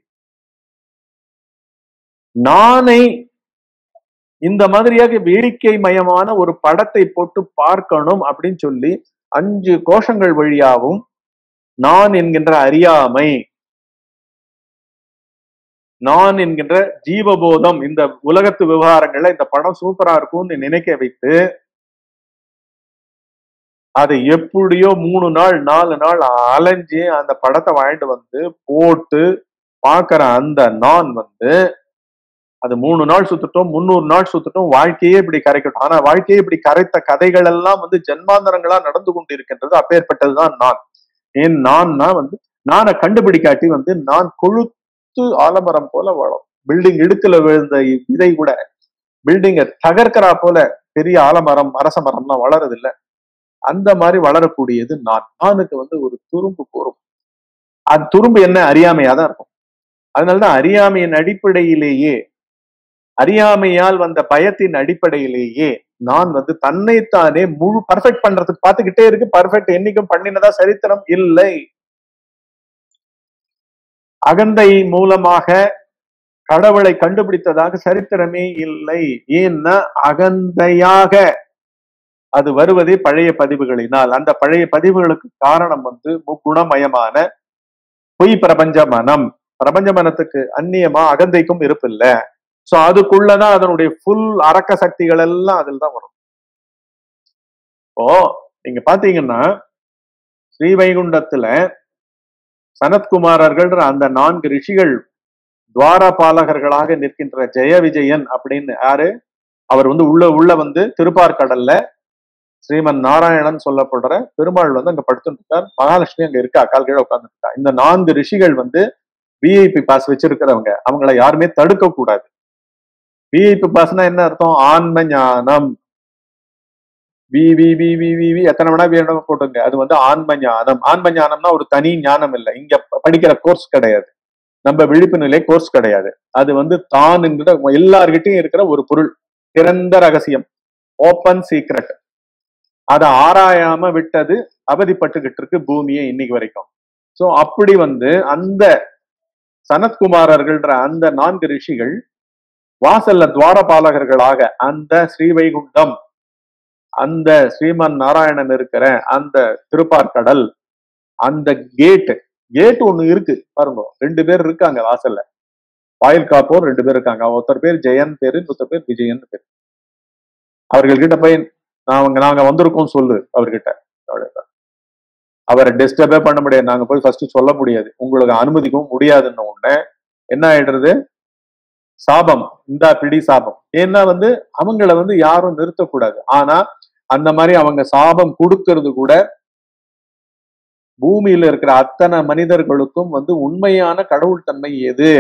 S1: நானை இந்த மாதிரியாக வேடிக்கை மயமான ஒரு படத்தை போட்டு பார்க்கணும் அப்படின்னு சொல்லி அஞ்சு கோஷங்கள் வழியாவும் நான் என்கின்ற அறியாமை நான் என்கின்ற ஜீவபோதம் இந்த உலகத்து விவகாரங்கள்ல இந்த படம் சூப்பரா இருக்கும்னு நினைக்க வைத்து அதை எப்படியோ மூணு நாள் நாலு நாள் அலைஞ்சு அந்த படத்தை வாங்கிட்டு வந்து போட்டு பார்க்கிற அந்த நான் வந்து அது மூணு நாள் சுத்தட்டும் முந்நூறு நாள் சுத்தட்டும் வாழ்க்கையே இப்படி கரைக்கட்டும் ஆனா வாழ்க்கையே இப்படி கரைத்த கதைகள் எல்லாம் வந்து ஜென்மாந்தரங்களா நடந்து கொண்டு இருக்கின்றது அப்பேற்பட்டதுதான் நான் ஏன் நான்னா வந்து நானை கண்டுபிடிக்காட்டி வந்து நான் கொழுத்து ஆலமரம் போல வளம் பில்டிங் இடுக்குல விழுந்த விதை கூட பில்டிங்கை தகர்க்கிறா போல பெரிய ஆலமரம் அரச மரம்லாம் வளருது இல்ல அந்த மாதிரி வளரக்கூடியது நான் நானுக்கு வந்து ஒரு துரும்பு கூறும் அது துரும்பு என்ன அறியாமையா தான் இருக்கும் அதனாலதான் அறியாமையின் அடிப்படையிலேயே அறியாமையால் வந்த பயத்தின் அடிப்படையிலேயே நான் வந்து தன்னைத்தானே முழு பர்ஃபெக்ட் பண்றதுக்கு பார்த்துக்கிட்டே இருக்கு பர்ஃபெக்ட் என்னைக்கும் பண்ணினதா சரித்திரம் இல்லை அகந்தை மூலமாக கடவுளை கண்டுபிடித்ததாக சரித்திரமே இல்லை ஏன்னா அகந்தையாக அது வருவதே பழைய பதிவுகளினால் அந்த பழைய பதிவுகளுக்கு காரணம் வந்து முக்குணமயமான பொய் பிரபஞ்ச மனம் பிரபஞ்ச மனத்துக்கு அந்நியமா அகந்தைக்கும் இருப்பில்ல சோ அதுக்குள்ளதான் அதனுடைய ஃபுல் அரக்க சக்திகள் எல்லாம் அதில் தான் வரும் இப்போ நீங்க பாத்தீங்கன்னா ஸ்ரீவைகுண்டத்துல சனத்குமாரர்கள்ன்ற அந்த நான்கு ரிஷிகள் துவாரபாலகர்களாக நிற்கின்ற ஜெய விஜயன் அப்படின்னு யாரு அவர் வந்து உள்ள உள்ள வந்து திருப்பார்கடல்ல ஸ்ரீமன் நாராயணன் சொல்லப்படுற பெருமாள் வந்து அங்க படுத்துட்டு இருக்கார் மகாலட்சுமி அங்க இருக்கா கால் கீழே உட்கார்ந்துட்டு இருக்கா இந்த நான்கு ரிஷிகள் வந்து விஐபி பாஸ் வச்சிருக்கிறவங்க அவங்கள யாருமே தடுக்க கூடாது விஐபி பாஸ்னா என்ன அர்த்தம் ஆன்ம ஞானம் வி வி வி வி வி வி எத்தனை வேணா வேணும் போட்டுங்க அது வந்து ஆன்ம ஞானம் ஆன்ம ஞானம்னா ஒரு தனி ஞானம் இல்லை இங்க படிக்கிற கோர்ஸ் கிடையாது நம்ம விழிப்பு நிலை கோர்ஸ் கிடையாது அது வந்து தானுங்கிற எல்லார்கிட்டையும் இருக்கிற ஒரு பொருள் திறந்த ரகசியம் ஓப்பன் சீக்ரெட் அதை ஆராயாம விட்டது அவதிப்பட்டுக்கிட்டு இருக்கு பூமியை இன்னைக்கு வரைக்கும் சோ அப்படி வந்து அந்த சனத்குமாரர்கள்ன்ற அந்த நான்கு ரிஷிகள் வாசல்ல துவாரபாலகர்களாக அந்த ஸ்ரீவைகுண்டம் அந்த ஸ்ரீமன் நாராயணன் இருக்கிற அந்த திருப்பார்கடல் அந்த கேட் கேட் ஒண்ணு இருக்கு பாருங்க ரெண்டு பேர் இருக்காங்க வாசல்ல வாயில் காப்போர் ரெண்டு பேர் இருக்காங்க ஒருத்தர் பேர் ஜெயன் பேரு இன்னொருத்தர் பேர் விஜயன் பேர் அவர்கள்கிட்ட போய் நாங்க நாங்க வந்திருக்கோம் சொல்லு அவர்கிட்ட அவ்வளவுதான். அவரை டிஸ்டர்பே பண்ண முடியாது நாங்க போய் ஃபர்ஸ்ட் சொல்ல முடியாது உங்களுக்கு அனுமதிக்கவும் முடியாதுன்ன உடனே என்ன ஆயிடுறது சாபம் இந்தா பிடி சாபம் ஏன்னா வந்து அவங்கள வந்து யாரும் நிறுத்தக்கூடாது ஆனா அந்த மாதிரி அவங்க சாபம் கொடுக்கறது கூட பூமியில இருக்கிற அத்தனை மனிதர்களுக்கும் வந்து உண்மையான கடவுள் தன்மை எது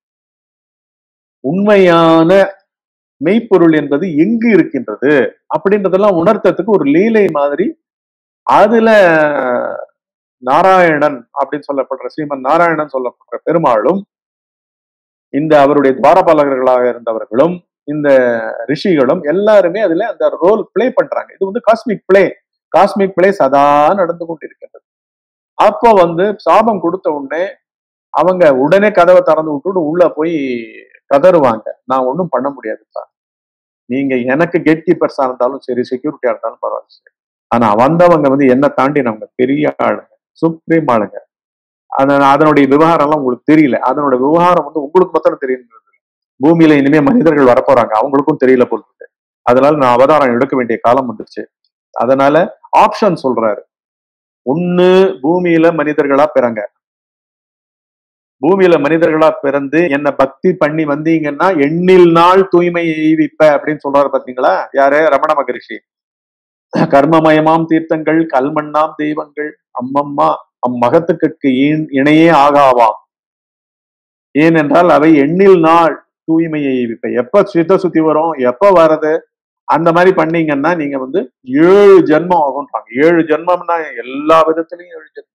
S1: உண்மையான மெய்ப்பொருள் என்பது எங்கு இருக்கின்றது அப்படின்றதெல்லாம் உணர்த்ததுக்கு ஒரு லீலை மாதிரி அதுல நாராயணன் அப்படின்னு சொல்லப்படுற ஸ்ரீமன் நாராயணன் சொல்லப்படுற பெருமாளும் இந்த அவருடைய துவாரபாலகர்களாக இருந்தவர்களும் இந்த ரிஷிகளும் எல்லாருமே அதுல அந்த ரோல் பிளே பண்றாங்க இது வந்து காஸ்மிக் பிளே காஸ்மிக் பிளே சதா நடந்து கொண்டிருக்கின்றது அப்போ வந்து சாபம் கொடுத்த உடனே அவங்க உடனே கதவை திறந்து விட்டுட்டு உள்ள போய் கதறுவாங்க நான் ஒன்றும் பண்ண முடியாதுப்பா நீங்க எனக்கு கேட் கீப்பர்ஸா இருந்தாலும் சரி செக்யூரிட்டியா இருந்தாலும் பரவாயில்ல சரி ஆனா வந்தவங்க வந்து என்ன தாண்டினவங்க பெரிய ஆளுங்க சுப்ரீம் ஆளுங்க அத- அதனுடைய விவகாரம் எல்லாம் உங்களுக்கு தெரியல அதனோட விவகாரம் வந்து உங்களுக்கு மாத்திரம் தெரியுங்கிறது இல்ல. பூமியில இனிமே மனிதர்கள் வரப்போறாங்க அவங்களுக்கும் தெரியல போல் இருக்கு அதனால நான் அவதாரம் எடுக்க வேண்டிய காலம் வந்துருச்சு அதனால ஆப்ஷன் சொல்றாரு ஒண்ணு பூமியில மனிதர்களா பிறங்க பூமியில மனிதர்களா பிறந்து என்ன பக்தி பண்ணி வந்தீங்கன்னா எண்ணில் நாள் தூய்மை எய்விப்ப அப்படின்னு சொல்றாரு பாத்தீங்களா யாரு ரமண மகரிஷி கர்மமயமாம் தீர்த்தங்கள் கல்மண்ணாம் தெய்வங்கள் அம்மம்மா அம்மகத்துக்கு ஈண்- இணையே ஆகாவாம் ஏனென்றால் அவை எண்ணில் நாள் தூய்மையை எய்விப்ப எப்ப சித்த சுத்தி வரும் எப்ப வர்றது அந்த மாதிரி பண்ணீங்கன்னா நீங்க வந்து ஏழு ஜென்மம் ஆகும்ன்றாங்க ஏழு ஜென்மம்னா எல்லா விதத்திலையும் ஏழு ஜென்மம்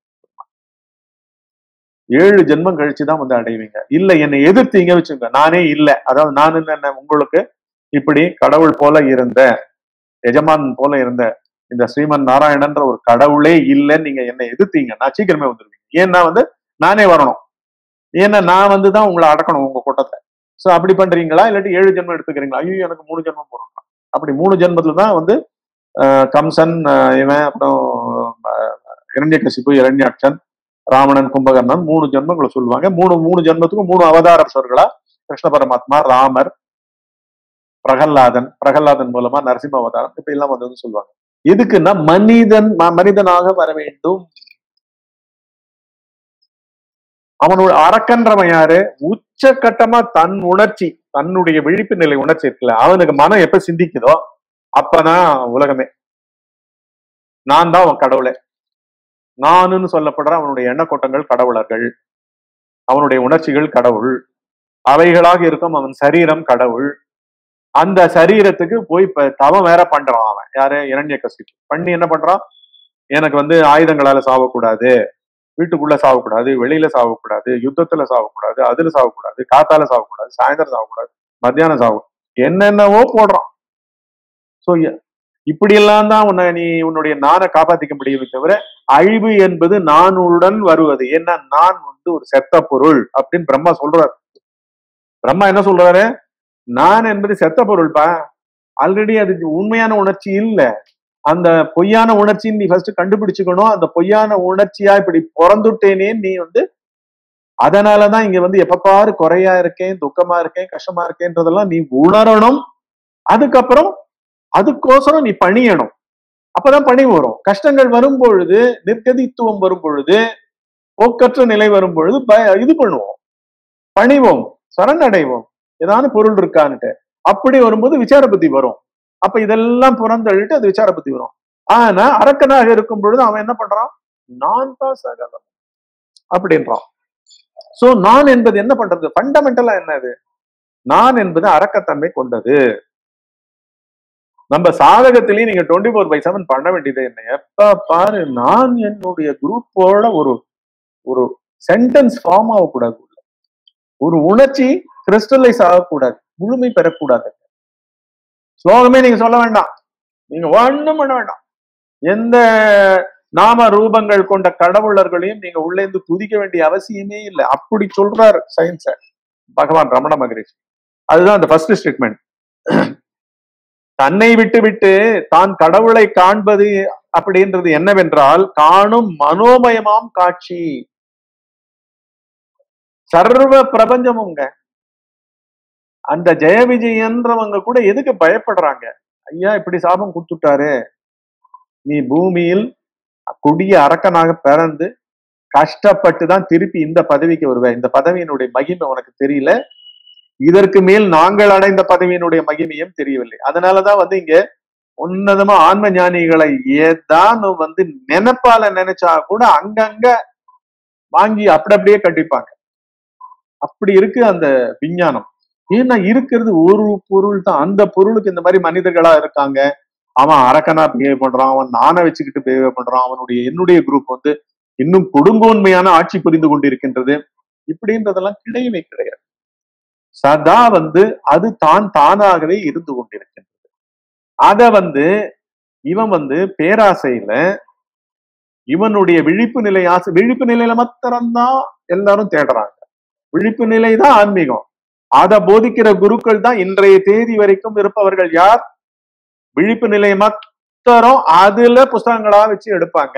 S1: ஏழு ஜென்மம் கழிச்சுதான் வந்து அடைவீங்க இல்ல என்னை எதிர்த்தீங்க வச்சுங்க நானே இல்ல அதாவது நான் என்ன உங்களுக்கு இப்படி கடவுள் போல இருந்த எஜமான் போல இருந்த இந்த ஸ்ரீமன் நாராயணன்ற ஒரு கடவுளே இல்லைன்னு நீங்க என்னை எதிர்த்தீங்கன்னா சீக்கிரமே வந்துருவீங்க ஏன்னா வந்து நானே வரணும் ஏன்னா நான் வந்து தான் உங்களை அடக்கணும் உங்க கூட்டத்தை சோ அப்படி பண்றீங்களா இல்லாட்டி ஏழு ஜென்மம் எடுத்துக்கிறீங்களா ஐயோ எனக்கு மூணு ஜென்மம் போறோம் அப்படி மூணு ஜென்மத்துல தான் வந்து ஆஹ், கம்சன் ஆஹ், இவன் அப்புறம் இரண்யகசிப்பு இரண்யாட்சன் ராவணன் கும்பகர்ணன் மூணு ஜென்மங்களை சொல்லுவாங்க மூணு மூணு ஜென்மத்துக்கும் மூணு அவதாரஸ்வர்களா கிருஷ்ண பரமாத்மா ராமர் பிரகல்லாதன் பிரகல்லாதன் மூலமா நரசிம்ம அவதாரம் இப்ப எல்லாம் வந்து சொல்லுவாங்க எதுக்குன்னா மனிதன் ம- மனிதனாக வர வேண்டும் அவனோட அரக்கன்றவன் யாரு உச்சக்கட்டமா தன் உணர்ச்சி தன்னுடைய விழிப்பு நிலை உணர்ச்சி இருக்குல்ல அவனுக்கு மனம் எப்ப சிந்திக்குதோ அப்பதான் உலகமே நான் தான் அவன் கடவுளே நானுன்னு சொல்லப்படுற அவனுடைய எண்ணக்கோட்டங்கள் கடவுளர்கள் அவனுடைய உணர்ச்சிகள் கடவுள் அவைகளாக இருக்கும் அவன் சரீரம் கடவுள் அந்த சரீரத்துக்கு போய் இப்ப தவம் வேற பண்றான் அவன் யாரு இரண்ய கசிப்பு பண்ணி என்ன பண்றான் எனக்கு வந்து ஆயுதங்களால சாவக்கூடாது வீட்டுக்குள்ள சாவக்கூடாது வெளியில சாவக்கூடாது யுத்தத்துல சாவக்கூடாது அதுல சாவக்கூடாது காத்தால சாவக்கூடாது சாயந்தரம் சாவக்கூடாது மத்தியானம் சாவும் என்னென்னவோ போடுறான் சோ இப்படியெல்லாம் தான் உன்னை நீ உன்னுடைய நானை காப்பாத்திக்க முடியுமே தவிர அழிவு என்பது நானுடன் வருவது ஏன்னா நான் வந்து ஒரு செத்த பொருள் அப்படின்னு பிரம்மா சொல்றாரு பிரம்மா என்ன சொல்றாரு நான் என்பது செத்த பொருள்பா ஆல்ரெடி அது உண்மையான உணர்ச்சி இல்ல அந்த பொய்யான உணர்ச்சின்னு நீ ஃபர்ஸ்ட் கண்டுபிடிச்சுக்கணும் அந்த பொய்யான உணர்ச்சியா இப்படி பிறந்துட்டேனே நீ வந்து அதனாலதான் இங்க வந்து எப்ப பாரு குறையா இருக்கேன் துக்கமா இருக்கேன் கஷ்டமா இருக்கேன்றதெல்லாம் நீ உணரணும் அதுக்கப்புறம் அதுக்கோசரம் நீ பணியணும் அப்பதான் பணி வரும் கஷ்டங்கள் வரும் பொழுது நிர்கதித்துவம் வரும் பொழுது போக்கற்ற நிலை வரும் பொழுது பய- இது பண்ணுவோம் பணிவோம் சரணடைவோம் ஏதான பொருள் இருக்கான்ட்டு அப்படி வரும்போது விசார புத்தி வரும் அப்ப இதெல்லாம் புறந்தள்ளிட்டு அது விசார புத்தி வரும் ஆனா அரக்கனாக இருக்கும் பொழுது அவன் என்ன பண்றான் நான் தான் சகலம் அப்படின்றான் சோ நான் என்பது என்ன பண்றது ஃபண்டமெண்டலா என்னது நான் என்பது அரக்கத்தன்மை கொண்டது நம்ம சாதகத்திலேயே நீங்க டுவெண்ட்டி ஃபோர் பை செவன் பண்ண வேண்டியது என்ன எப்ப பாரு நான் என்னுடைய குரூப்போட ஒரு ஒரு சென்டென்ஸ் ஃபார்ம் ஆகக்கூடாது உள்ள. ஒரு உணர்ச்சி கிறிஸ்டலைஸ் ஆகக்கூடாது முழுமை பெறக்கூடாது ஸ்லோகமே நீங்க சொல்ல வேண்டாம் நீங்க ஒண்ணும் பண்ண வேண்டாம் எந்த நாம ரூபங்கள் கொண்ட கடவுளர்களையும் நீங்க உள்ளே இருந்து துதிக்க வேண்டிய அவசியமே இல்லை அப்படி சொல்றாரு சயின்ஸ பகவான் ரமண மகரிஷி அதுதான் அந்த ஃபர்ஸ்ட் ஸ்டேட்மெண்ட் தன்னை விட்டு விட்டு தான் கடவுளை காண்பது அப்படின்றது என்னவென்றால் காணும் மனோமயமாம் காட்சி சர்வ பிரபஞ்சமுங்க அந்த ஜெய விஜயன்றவங்க கூட எதுக்கு பயப்படுறாங்க ஐயா இப்படி சாபம் கொடுத்துட்டாரு நீ பூமியில் கொடிய அரக்கனாக பிறந்து கஷ்டப்பட்டு தான் திருப்பி இந்த பதவிக்கு வருவ இந்த பதவியினுடைய மகிமை உனக்கு தெரியல இதற்கு மேல் நாங்கள் அடைந்த பதவியினுடைய மகிமையும் தெரியவில்லை அதனாலதான் வந்து இங்க உன்னதமா ஆன்ம ஞானிகளை ஏதான் வந்து நினைப்பால நினைச்சா கூட அங்கங்க வாங்கி அப்படி அப்படியே கட்டிப்பாங்க அப்படி இருக்கு அந்த விஞ்ஞானம் ஏன்னா இருக்கிறது ஒரு பொருள் தான் அந்த பொருளுக்கு இந்த மாதிரி மனிதர்களா இருக்காங்க அவன் அரக்கனா பிஹேவ் பண்றான் அவன் நானை வச்சுக்கிட்டு பிஹேவ் பண்றான் அவனுடைய என்னுடைய குரூப் வந்து இன்னும் கொடுங்கோன்மையான ஆட்சி புரிந்து கொண்டிருக்கின்றது இப்படின்றதெல்லாம் கிடையவே கிடையாது சதா வந்து அது தான் தானாகவே இருந்து கொண்டிருக்கின்றது அத வந்து இவன் வந்து பேராசையில இவனுடைய விழிப்பு நிலை ஆசை விழிப்பு நிலையில மாத்திரம்தான் எல்லாரும் தேடுறாங்க விழிப்பு நிலை தான் ஆன்மீகம் அத போதிக்கிற குருக்கள் தான் இன்றைய தேதி வரைக்கும் இருப்பவர்கள் யார் விழிப்பு நிலை மாத்திரம் அதுல புஸ்தகங்களா வச்சு எடுப்பாங்க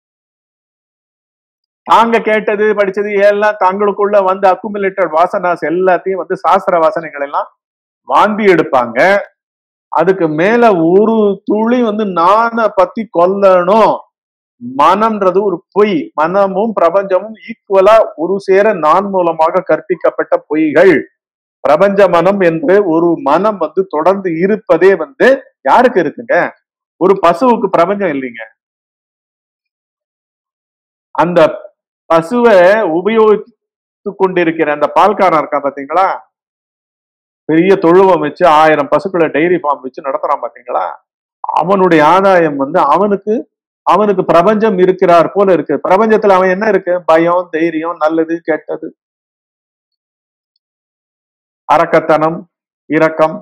S1: தாங்க கேட்டது படிச்சது எல்லாம் தங்களுக்குள்ள வந்து அக்குமுலேட்டட் வாசனாஸ் எல்லாத்தையும் வந்து சாஸ்திர வாசனைகள் எல்லாம் வாந்தி எடுப்பாங்க அதுக்கு மேல ஒரு துளி வந்து நான பத்தி கொல்லணும் மனம்ன்றது ஒரு பொய் மனமும் பிரபஞ்சமும் ஈக்குவலா ஒரு சேர நான் மூலமாக கற்பிக்கப்பட்ட பொய்கள் பிரபஞ்ச மனம் என்று ஒரு மனம் வந்து தொடர்ந்து இருப்பதே வந்து யாருக்கு இருக்குங்க ஒரு பசுவுக்கு பிரபஞ்சம் இல்லைங்க அந்த பசுவை உபயோகித்து கொண்டிருக்கிற அந்த பால்காரன் இருக்கா பாத்தீங்களா பெரிய தொழுவம் வச்சு ஆயிரம் பசுக்களை டைரி ஃபார்ம் வச்சு நடத்துறான் பாத்தீங்களா அவனுடைய ஆதாயம் வந்து அவனுக்கு அவனுக்கு பிரபஞ்சம் இருக்கிறார் போல இருக்கு பிரபஞ்சத்துல அவன் என்ன இருக்கு பயம் தைரியம் நல்லது கெட்டது அரக்கத்தனம் இரக்கம்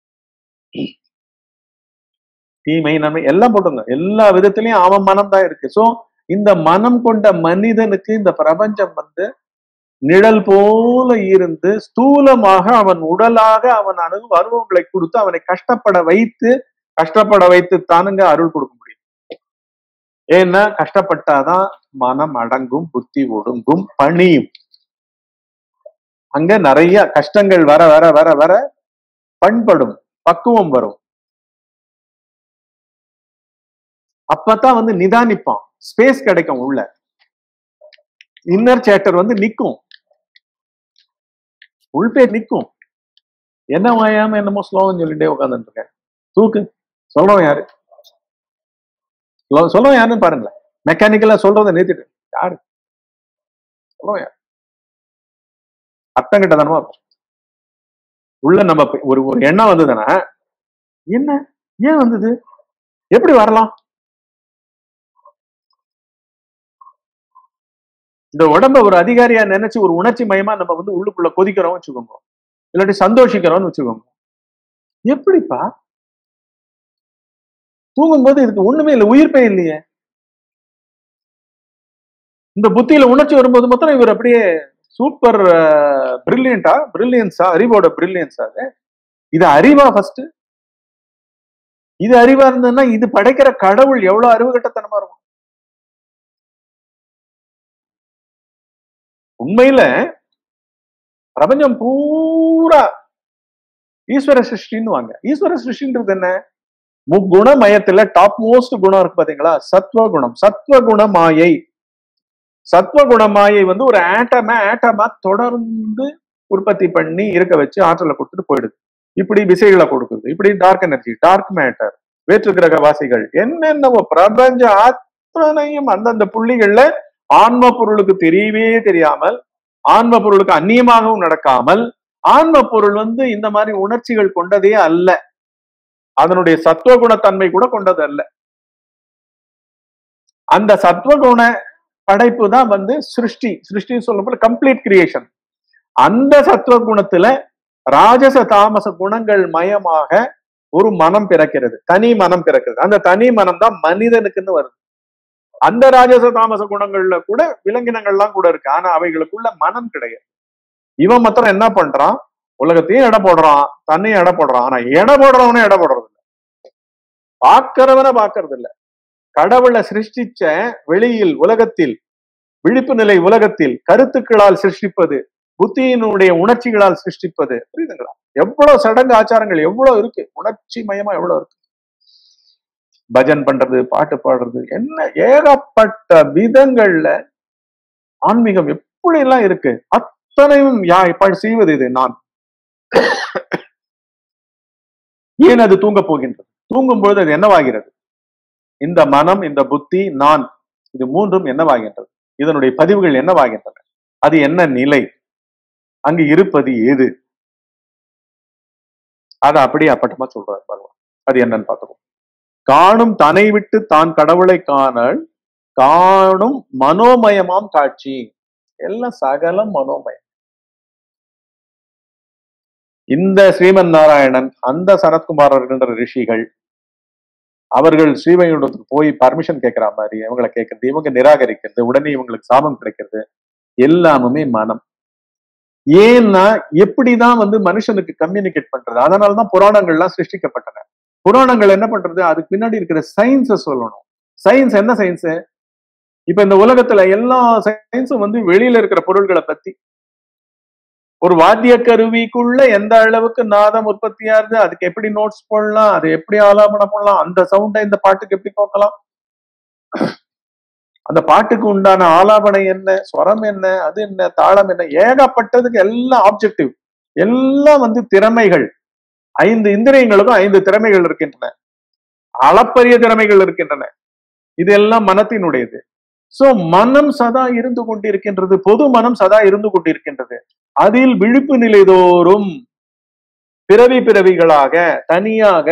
S1: தீமை நன்மை எல்லாம் போட்டுங்க எல்லா விதத்திலையும் அவன் மனம் தான் இருக்கு சோ இந்த மனம் கொண்ட மனிதனுக்கு இந்த பிரபஞ்சம் வந்து நிழல் போல இருந்து ஸ்தூலமாக அவன் உடலாக அவன் அணுகு அனுபவங்களை கொடுத்து அவனை கஷ்டப்பட வைத்து கஷ்டப்பட வைத்து தானுங்க அருள் கொடுக்க முடியும் ஏன்னா கஷ்டப்பட்டாதான் மனம் அடங்கும் புத்தி ஒடுங்கும் பணியும் அங்க நிறைய கஷ்டங்கள் வர வர வர வர பண்படும் பக்குவம் வரும் அப்பதான் வந்து நிதானிப்பான் ஸ்பேஸ் கிடைக்கும் உள்ள இன்னர் சேட்டர் வந்து நிக்கும் உள்பேர் நிக்கும் என்ன வாயாம என்னமோ ஸ்லோகம் சொல்லிட்டே உட்காந்துட்டு இருக்கேன் தூக்கு சொல்றவன் யாரு சொல்ல- சொல்றவன் யாருன்னு பாருங்களேன் மெக்கானிக்கலா சொல்றதை நிறுத்திட்டு யாரு சொல்றவன் யாரு அர்த்தம் கிட்டதனமா இருக்கும் உள்ள நம்ம ப- ஒரு ஒரு எண்ணம் வந்ததுன்னா என்ன ஏன் வந்தது எப்படி வரலாம் இந்த உடம்ப ஒரு அதிகாரியா நினைச்சு ஒரு உணர்ச்சி மயமா நம்ம வந்து உள்ளுக்குள்ள கொதிக்கிறோம் வச்சுக்கோங்க இல்லாட்டி சந்தோஷிக்கிறோம்னு வச்சுக்கோங்க எப்படிப்பா தூங்கும்போது இதுக்கு ஒண்ணுமே இல்லை உயிர்ப்பே இல்லையே இந்த புத்தியில உணர்ச்சி வரும்போது மொத்தம் இவர் அப்படியே சூப்பர் பிரில்லியண்டா பிரில்லியன்ஸா அறிவோட பிரில்லியன்ஸா அது இது அறிவா ஃபர்ஸ்ட் இது அறிவா இருந்ததுன்னா இது படைக்கிற கடவுள் எவ்வளவு அறிவு கட்டத்தனமா இருக்கும் உண்மையில பிரபஞ்சம் பூரா ஈஸ்வர சிருஷ்டின்னு வாங்க ஈஸ்வர சிருஷ்டின்றது என்ன முக்குண மயத்துல டாப் மோஸ்ட் குணம் இருக்கு பாத்தீங்களா சத்வ குணம் சத்வ குண மாயை சத்வ குண மாயை வந்து ஒரு ஆட்டமா ஆட்டமா தொடர்ந்து உற்பத்தி பண்ணி இருக்க வச்சு ஆற்றலை கொடுத்துட்டு போயிடுது இப்படி விசைகளை கொடுக்குது இப்படி டார்க் எனர்ஜி டார்க் மேட்டர் வேற்று கிரக வாசிகள் என்னென்னவோ பிரபஞ்ச அத்தனையும் அந்தந்த புள்ளிகள்ல ஆன்ம பொருளுக்கு தெரியவே தெரியாமல் ஆன்ம பொருளுக்கு அந்நியமாகவும் நடக்காமல் ஆன்ம பொருள் வந்து இந்த மாதிரி உணர்ச்சிகள் கொண்டதே அல்ல அதனுடைய சத்துவகுணத்தன்மை கூட கொண்டது அல்ல அந்த சத்துவகுண படைப்பு தான் வந்து சிருஷ்டி சிருஷ்டின்னு சொல்லும்போது கம்ப்ளீட் கிரியேஷன் அந்த சத்துவ குணத்துல ராஜச தாமச குணங்கள் மயமாக ஒரு மனம் பிறக்கிறது தனி மனம் பிறக்கிறது அந்த தனி மனம் தான் மனிதனுக்குன்னு வருது அந்த ராஜச தாமச குணங்கள்ல கூட விலங்கினங்கள்லாம் கூட இருக்கு ஆனா அவைகளுக்குள்ள மனம் கிடையாது இவன் மாத்திரம் என்ன பண்றான் உலகத்தையும் எடை போடுறான் தன்னையும் எடை போடுறான் ஆனா எடை போடுறவனே எடை போடுறது இல்ல பார்க்கிறவன பார்க்கறது இல்ல கடவுளை சிருஷ்டிச்ச வெளியில் உலகத்தில் விழிப்பு நிலை உலகத்தில் கருத்துக்களால் சிருஷ்டிப்பது புத்தியினுடைய உணர்ச்சிகளால் சிருஷ்டிப்பது புரியுதுங்களா எவ்வளவு சடங்கு ஆச்சாரங்கள் எவ்வளவு இருக்கு உணர்ச்சி மயமா எவ்வளவு இருக்கு பஜன் பண்றது பாட்டு பாடுறது என்ன ஏகப்பட்ட விதங்கள்ல ஆன்மீகம் எப்படி எல்லாம் இருக்கு அத்தனையும் யா இப்ப செய்வது இது நான் ஏன் அது தூங்க போகின்றது தூங்கும் பொழுது அது என்னவாகிறது இந்த மனம் இந்த புத்தி நான் இது மூன்றும் என்னவாகின்றது இதனுடைய பதிவுகள் என்னவாகின்றன அது என்ன நிலை அங்கு இருப்பது எது அதை அப்படியே அப்பட்டமா சொல்றாரு பகவான் அது என்னன்னு பார்த்துக்கோ காணும் தன்னை விட்டு தான் கடவுளை காணல் காணும் மனோமயமாம் காட்சி எல்லாம் சகலம் மனோமயம் இந்த ஸ்ரீமன் நாராயணன் அந்த சனத்குமாரர் என்ற ரிஷிகள் அவர்கள் ஸ்ரீவைகுண்டத்துக்கு போய் பர்மிஷன் கேட்கிற மாதிரி இவங்களை கேட்கறது இவங்க நிராகரிக்கிறது உடனே இவங்களுக்கு சாபம் கிடைக்கிறது எல்லாமுமே மனம் ஏன்னா எப்படிதான் வந்து மனுஷனுக்கு கம்யூனிகேட் பண்றது அதனாலதான் புராணங்கள்லாம் சிருஷ்டிக்கப்பட்டன புராணங்கள் என்ன பண்றது அதுக்கு பின்னாடி இருக்கிற சயின்ஸை சொல்லணும் சயின்ஸ் என்ன சயின்ஸ் இப்ப இந்த உலகத்துல எல்லா சயின்ஸும் வந்து வெளியில இருக்கிற பொருள்களை பத்தி ஒரு வாத்திய கருவிக்குள்ள எந்த அளவுக்கு நாதம் உற்பத்தி ஆகுது அதுக்கு எப்படி நோட்ஸ் போடலாம் அதை எப்படி ஆலாபனம் பண்ணலாம் அந்த சவுண்டை இந்த பாட்டுக்கு எப்படி போக்கலாம் அந்த பாட்டுக்கு உண்டான ஆலாபனை என்ன ஸ்வரம் என்ன அது என்ன தாளம் என்ன ஏகப்பட்டதுக்கு எல்லாம் ஆப்ஜெக்டிவ் எல்லாம் வந்து திறமைகள் ஐந்து இந்திரியங்களுக்கும் ஐந்து திறமைகள் இருக்கின்றன அளப்பரிய திறமைகள் இருக்கின்றன இது எல்லாம் மனத்தினுடையது சோ மனம் சதா இருந்து கொண்டிருக்கின்றது பொது மனம் சதா இருந்து கொண்டிருக்கின்றது அதில் விழிப்பு நிலை தோறும் பிறவி பிறவிகளாக தனியாக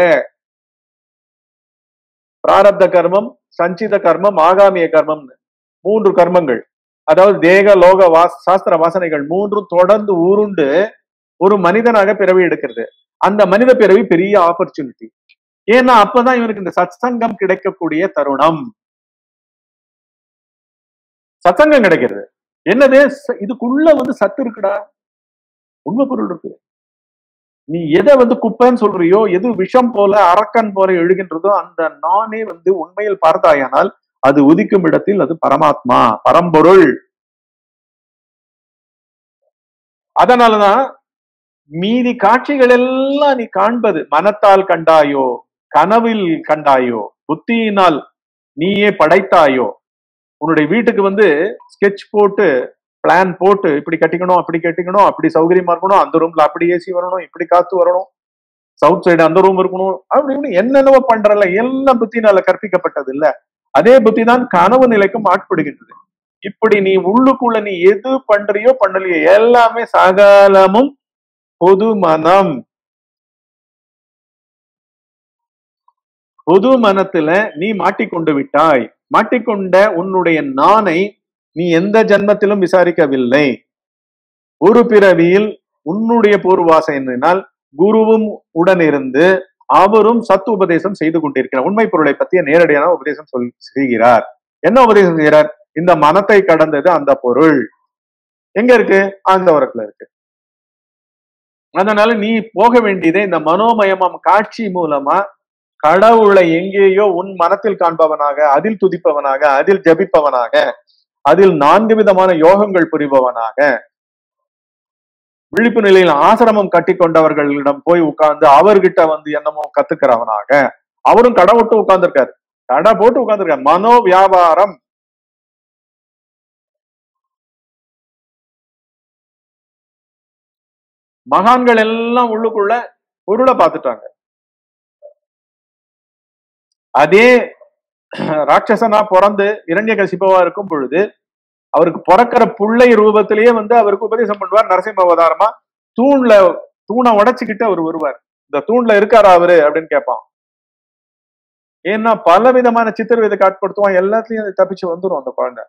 S1: பிராரப்த கர்மம் சஞ்சித கர்மம் ஆகாமிய கர்மம் மூன்று கர்மங்கள் அதாவது தேக லோக வாஸ் சாஸ்திர வாசனைகள் மூன்றும் தொடர்ந்து உருண்டு ஒரு மனிதனாக பிறவி எடுக்கிறது அந்த மனித பிறவி பெரிய ஆப்பர்ச்சுனிட்டி ஏன்னா அப்பதான் இவனுக்கு இந்த சத்சங்கம் கிடைக்கக்கூடிய தருணம் சத்சங்கம் கிடைக்கிறது என்னது ச- இதுக்குள்ள வந்து சத்து இருக்குடா உண்மை பொருள் இருக்கு நீ எதை வந்து குப்பைன்னு சொல்றியோ எது விஷம் போல அரக்கன் போல எழுகின்றதோ அந்த நானே வந்து உண்மையில் பார்த்தாயானால் அது உதிக்கும் இடத்தில் அது பரமாத்மா பரம்பொருள் அதனாலதான் மீதி காட்சிகள் எல்லாம் நீ காண்பது மனத்தால் கண்டாயோ கனவில் கண்டாயோ புத்தியினால் நீயே படைத்தாயோ உன்னுடைய வீட்டுக்கு வந்து ஸ்கெட்ச் போட்டு பிளான் போட்டு இப்படி கட்டிக்கணும் அப்படி கட்டிக்கணும் அப்படி சௌகரியமா இருக்கணும் அந்த ரூம்ல அப்படி ஏசி வரணும் இப்படி காத்து வரணும் சவுத் சைடு அந்த ரூம் இருக்கணும் அப்படி இப்படி என்னென்னவோ பண்றல எல்லாம் புத்தினால கற்பிக்கப்பட்டது இல்ல அதே புத்தி தான் கனவு நிலைக்கும் ஆட்படுகின்றது இப்படி நீ உள்ளுக்குள்ள நீ எது பண்றியோ பண்ணலையோ எல்லாமே சகலமும் பொது மனம் பொது மனத்துல நீ மாட்டிக்கொண்டு விட்டாய் மாட்டிக்கொண்ட உன்னுடைய நானை நீ எந்த ஜன்மத்திலும் விசாரிக்கவில்லை ஒரு பிறவியில் உன்னுடைய பூர்வாசையினால் குருவும் உடனிருந்து அவரும் சத்து உபதேசம் செய்து கொண்டிருக்கிறார் உண்மை பொருளை பற்றிய நேரடியான உபதேசம் சொல் செய்கிறார் என்ன உபதேசம் செய்கிறார் இந்த மனத்தை கடந்தது அந்த பொருள் எங்க இருக்கு அந்த உரத்துல இருக்கு அதனால நீ போக வேண்டியதே இந்த மனோமயமம் காட்சி மூலமா கடவுளை எங்கேயோ உன் மனத்தில் காண்பவனாக அதில் துதிப்பவனாக அதில் ஜபிப்பவனாக அதில் நான்கு விதமான யோகங்கள் புரிபவனாக விழிப்பு நிலையில் ஆசிரமம் கட்டி கொண்டவர்களிடம் போய் உட்கார்ந்து அவர்கிட்ட வந்து என்னமோ கத்துக்கிறவனாக அவரும் கடை விட்டு உட்கார்ந்துருக்காரு கடை போட்டு உட்கார்ந்துருக்காரு மனோ வியாபாரம் மகான்கள் எல்லாம் உள்ளுக்குள்ள பொருளை பார்த்துட்டாங்க அதே ராட்சசனா பிறந்து இரண்ய கசிப்பவா இருக்கும் பொழுது அவருக்கு பிறக்கிற புள்ளை ரூபத்திலேயே வந்து அவருக்கு உபதேசம் பண்ணுவார் நரசிம்ம அவதாரமா தூண்ல தூணை உடைச்சுக்கிட்டு அவர் வருவார் இந்த தூண்ல இருக்காரா அவரு அப்படின்னு கேட்பான் ஏன்னா பல விதமான சித்திரவதை காட்படுத்துவான் எல்லாத்துலயும் அது தப்பிச்சு வந்துரும் அந்த குழந்தை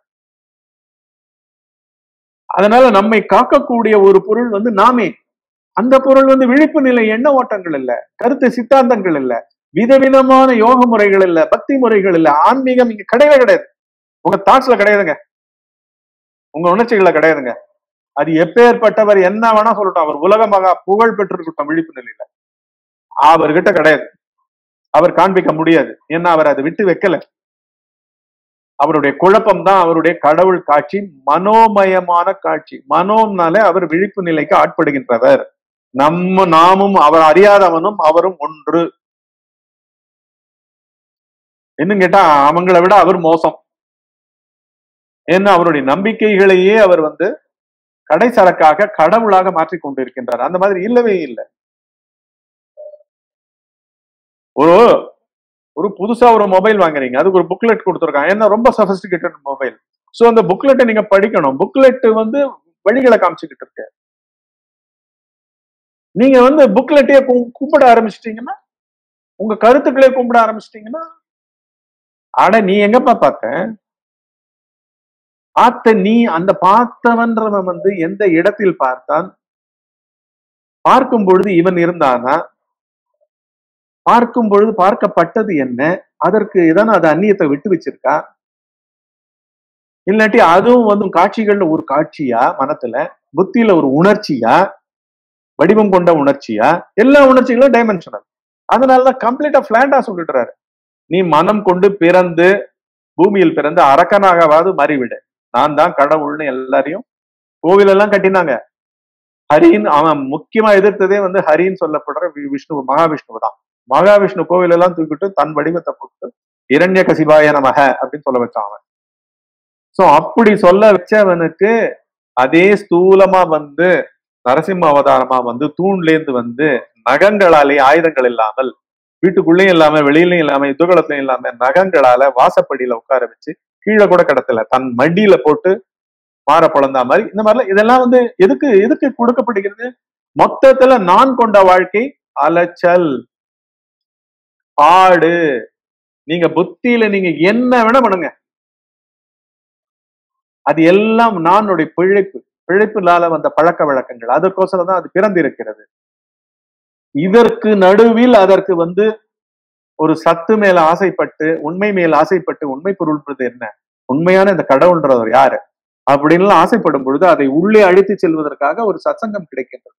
S1: அதனால நம்மை காக்கக்கூடிய ஒரு பொருள் வந்து நாமே அந்த பொருள் வந்து விழிப்பு நிலை எண்ண ஓட்டங்கள் இல்ல கருத்து சித்தாந்தங்கள் இல்ல விதவிதமான யோக முறைகள் இல்ல பக்தி முறைகள் இல்ல ஆன்மீகம் இங்க கிடையவே கிடையாது உங்க தாட்ஸ்ல கிடையாதுங்க உங்க உணர்ச்சிகள கிடையாதுங்க அது எப்பேற்பட்டவர் என்ன வேணா சொல்லட்டும் அவர் உலகமாக புகழ் பெற்றிருக்கட்டும் விழிப்பு நிலையில அவர்கிட்ட கிடையாது அவர் காண்பிக்க முடியாது ஏன்னா அவர் அதை விட்டு வைக்கல அவருடைய குழப்பம் தான் அவருடைய கடவுள் காட்சி மனோமயமான காட்சி மனோம்னாலே அவர் விழிப்பு நிலைக்கு ஆட்படுகின்றவர் நம்ம நாமும் அவர் அறியாதவனும் அவரும் ஒன்று இன்னும் கேட்டா அவங்கள விட அவர் மோசம் ஏன்னா அவருடைய நம்பிக்கைகளையே அவர் வந்து கடைசரக்காக கடவுளாக மாற்றிக் கொண்டிருக்கின்றார் அந்த மாதிரி இல்லவே இல்லை ஒரு ஒரு புதுசா ஒரு மொபைல் வாங்குறீங்க அதுக்கு ஒரு புக்லெட் கொடுத்துருக்காங்க ஏன்னா ரொம்ப சஃபஸ்டிகேட்டட் மொபைல் சோ அந்த புக்லெட்டை நீங்க படிக்கணும் புக்லெட் வந்து வழிகளை காமிச்சுக்கிட்டு இருக்கு நீங்க வந்து புக்லெட்டையே கும்பிட ஆரம்பிச்சிட்டீங்கன்னா உங்க கருத்துக்களே கும்பிட ஆரம்பிச்சிட்டீங்கன்னா அட நீ எங்கப்பா பார்த்த பார்த்த நீ அந்த பார்த்தவன்றவன் வந்து எந்த இடத்தில் பார்த்தான் பார்க்கும் பொழுது இவன் இருந்தானா பார்க்கும் பொழுது பார்க்கப்பட்டது என்ன அதற்கு ஏதான அது அந்நியத்தை விட்டு வச்சிருக்கா இல்லாட்டி அதுவும் வந்து காட்சிகள்ல ஒரு காட்சியா மனத்துல புத்தியில ஒரு உணர்ச்சியா வடிவம் கொண்ட உணர்ச்சியா எல்லா உணர்ச்சிகளும் டைமென்ஷனல் அதனாலதான் கம்ப்ளீட்டா பிளாண்டா சொல்லிடுறாரு நீ மனம் கொண்டு பிறந்து பூமியில் பிறந்து அரக்கனாகவாது மாறிவிடு நான் தான் கடவுள்னு எல்லாரையும் கோவில் எல்லாம் கட்டினாங்க ஹரின்னு அவன் முக்கியமா எதிர்த்ததே வந்து ஹரின்னு சொல்லப்படுற வி- விஷ்ணு மகாவிஷ்ணுவு தான் மகாவிஷ்ணு கோவில் எல்லாம் தூக்கிட்டு தன் வடிவத்தை போட்டு இரண்ய கசிபாய நமக அப்படின்னு சொல்ல வச்சான் அவன் சோ அப்படி சொல்ல வச்சவனுக்கு அதே ஸ்தூலமா வந்து நரசிம்ம அவதாரமா வந்து தூண்லேந்து வந்து நகங்களாலே ஆயுதங்கள் இல்லாமல் வீட்டுக்குள்ளேயும் இல்லாம வெளியிலயும் இல்லாம யுத்தகலத்திலயும் இல்லாம நகங்களால வாசப்படியில உட்கார வச்சு கீழே கூட கிடத்துல தன் மடியில போட்டு மாற பொழந்தா மாதிரி இந்த மாதிரிலாம் இதெல்லாம் வந்து எதுக்கு எதுக்கு கொடுக்கப்படுகிறது மொத்தத்துல நான் கொண்ட வாழ்க்கை அலைச்சல் பாடு நீங்க புத்தியில நீங்க என்ன வேணா பண்ணுங்க அது எல்லாம் நானுடைய பிழைப்பு பிழைப்பினால வந்த பழக்க வழக்கங்கள் அதற்கோசரம் தான் அது பிறந்திருக்கிறது இதற்கு நடுவில் அதற்கு வந்து ஒரு சத்து மேல ஆசைப்பட்டு உண்மை மேல் ஆசைப்பட்டு உண்மை பொருள்ன்றது என்ன உண்மையான இந்த கடவுள்ன்றவர் யாரு அப்படின்லாம் ஆசைப்படும் பொழுது அதை உள்ளே அழைத்து செல்வதற்காக ஒரு சத்சங்கம் கிடைக்கின்றது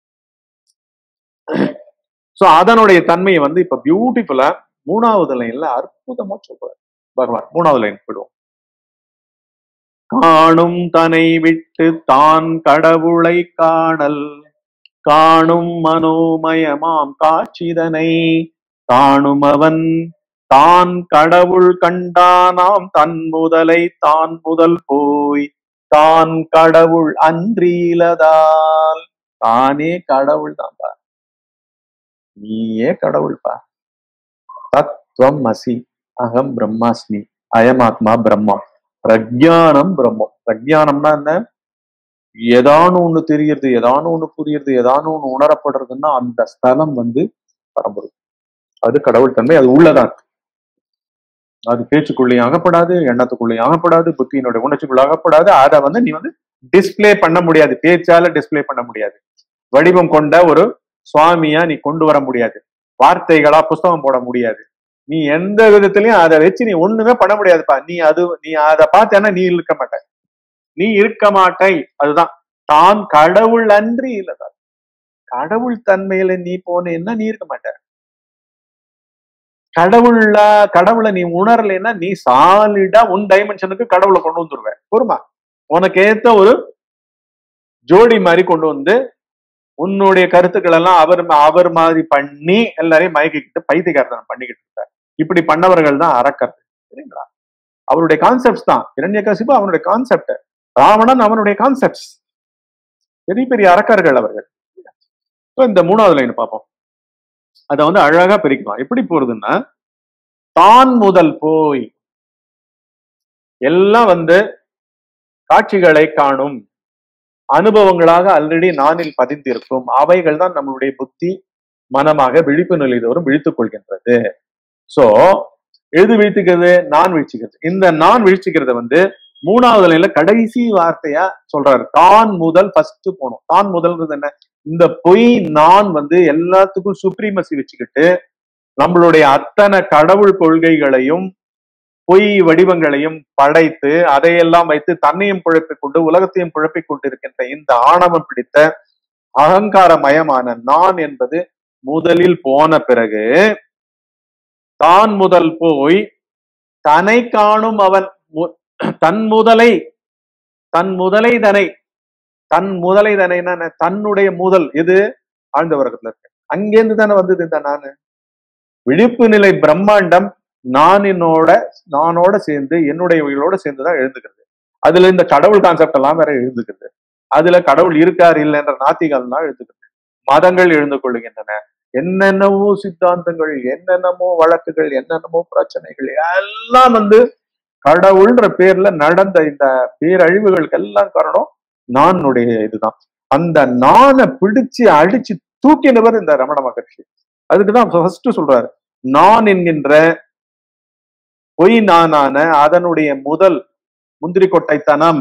S1: சோ அதனுடைய தன்மையை வந்து இப்ப பியூட்டிஃபுல்லா மூணாவது லைன்ல அற்புதமா சொல்றாரு பகவான் மூணாவது லைன் போயிடுவோம் காணும் தனை விட்டு தான் கடவுளை காணல் காணும் மனோமயமாம் காட்சிதனை காணும் அவன் தான் கடவுள் கண்டானாம் தன் முதலை தான் முதல் போய் தான் கடவுள் அன்றீலதால் தானே கடவுள் தான்பா நீயே கடவுள்பா தத்துவம் அசி அகம் பிரம்மாஸ்மி அயமாத்மா பிரம்மம் பிரஜானம் பிரம்மம் பிரஜானம்னா என்ன ஏதானு ஒண்ணு தெரியறது ஏதானு ஒண்ணு புரியுறது ஏதானு ஒண்ணு உணரப்படுறதுன்னா அந்த ஸ்தலம் வந்து பரம்பொருள் அது கடவுள் தன்மை அது உள்ளதான் இருக்கு. அது பேச்சுக்குள்ளேயும் அகப்படாது எண்ணத்துக்குள்ளேயும் அகப்படாது புத்தியினுடைய உணர்ச்சிக்குள்ள அகப்படாது அதை வந்து நீ வந்து டிஸ்ப்ளே பண்ண முடியாது பேச்சால டிஸ்ப்ளே பண்ண முடியாது வடிவம் கொண்ட ஒரு சுவாமியா நீ கொண்டு வர முடியாது வார்த்தைகளா புஸ்தகம் போட முடியாது நீ எந்த விதத்திலையும் அதை வச்சு நீ ஒண்ணுமே பண்ண முடியாதுப்பா நீ அது நீ அதை பார்த்தேன்னா நீ இருக்க மாட்ட நீ இருக்க மாட்டை அதுதான் தான் கடவுள் அன்றி இல்லதான் கடவுள் தன்மையில நீ போனேன்னா நீ இருக்க மாட்ட கடவுள்ல கடவுளை நீ உணரலைன்னா நீ சாலிடா உன் டைமென்ஷனுக்கு கடவுளை கொண்டு வந்துருவ பொறுமா உனக்கு ஏத்த ஒரு ஜோடி மாதிரி கொண்டு வந்து உன்னுடைய கருத்துக்கள் எல்லாம் அவர் அவர் மாதிரி பண்ணி எல்லாரையும் மயக்கிக்கிட்டு பைத்தியகாரத்தனம் பண்ணிக்கிட்டு இருக்கார் இப்படி பண்ணவர்கள் தான் அறக்கர் சரிங்களா அவருடைய கான்செப்ட்ஸ் தான் இரண்யகசிபு அவனுடைய கான்செப்ட் ராவணன் அவனுடைய கான்செப்ட்ஸ் பெரிய பெரிய அரக்கர்கள் அவர்கள் So, இந்த மூணாவது லைன் பார்ப்போம் அதை வந்து அழகா பிரிக்கலாம் எப்படி போறதுன்னா தான் முதல் போய் எல்லாம் வந்து காட்சிகளை காணும் அனுபவங்களாக ஆல்ரெடி நானில் பதிந்திருக்கும் அவைகள் தான் நம்மளுடைய புத்தி மனமாக விழிப்பு நிலை தோறும் விழித்துக் கொள்கின்றது சோ எது வீழ்த்துக்கிறது நான் வீழ்ச்சிக்கிறது இந்த நான் வீழ்ச்சிக்கிறத வந்து மூணாவது நிலையில கடைசி வார்த்தையா சொல்றாரு தான் முதல் ஃபர்ஸ்ட் போகணும் தான் முதல்ன்றது என்ன இந்த பொய் நான் வந்து எல்லாத்துக்கும் சுப்ரீமசி வச்சுக்கிட்டு நம்மளுடைய அத்தனை கடவுள் கொள்கைகளையும் பொய் வடிவங்களையும் படைத்து அதையெல்லாம் வைத்து தன்னையும் குழப்பிக் கொண்டு உலகத்தையும் குழப்பிக் கொண்டிருக்கின்ற இந்த ஆணவம் பிடித்த அகங்காரமயமான நான் என்பது முதலில் போன பிறகு தான் முதல் போய் தன்னை காணும் அவன் மு- தன் முதலை தன் முதலை தனை தன் முதலை தனைன்னா என்ன? தன்னுடைய முதல் எது ஆழ்ந்த வர்க்கத்துல இருக்கு அங்கேருந்து தானே வந்தது இந்த நானு விழிப்பு நிலை பிரம்மாண்டம் நானினோட நானோட சேர்ந்து என்னுடையவைகளோட சேர்ந்து தான் எழுந்துக்கிறது அதுல இந்த கடவுள் கான்செப்ட் எல்லாம் வேற எழுந்துக்கிறது அதுல கடவுள் இருக்கார் இல்லைன்ற நாத்திகம் தான் எழுந்துக்கிறது மதங்கள் எழுந்து கொள்ளுகின்றன என்னென்னவோ சித்தாந்தங்கள் என்னென்னமோ வழக்குகள் என்னென்னமோ பிரச்சனைகள் எல்லாம் வந்து கடவுள்ன்ற பேர்ல நடந்த இந்த பேரழிவுகளுக்கு எல்லாம் காரணம் நானுடைய இதுதான் அந்த நானை பிடிச்சு அடிச்சு தூக்கினவர் இந்த ரமண மகர்ஷி அதுக்குதான் ஃபர்ஸ்ட் சொல்றாரு நான் என்கின்ற பொய் நானான அதனுடைய முதல் முந்திரி கொட்டைத்தனம்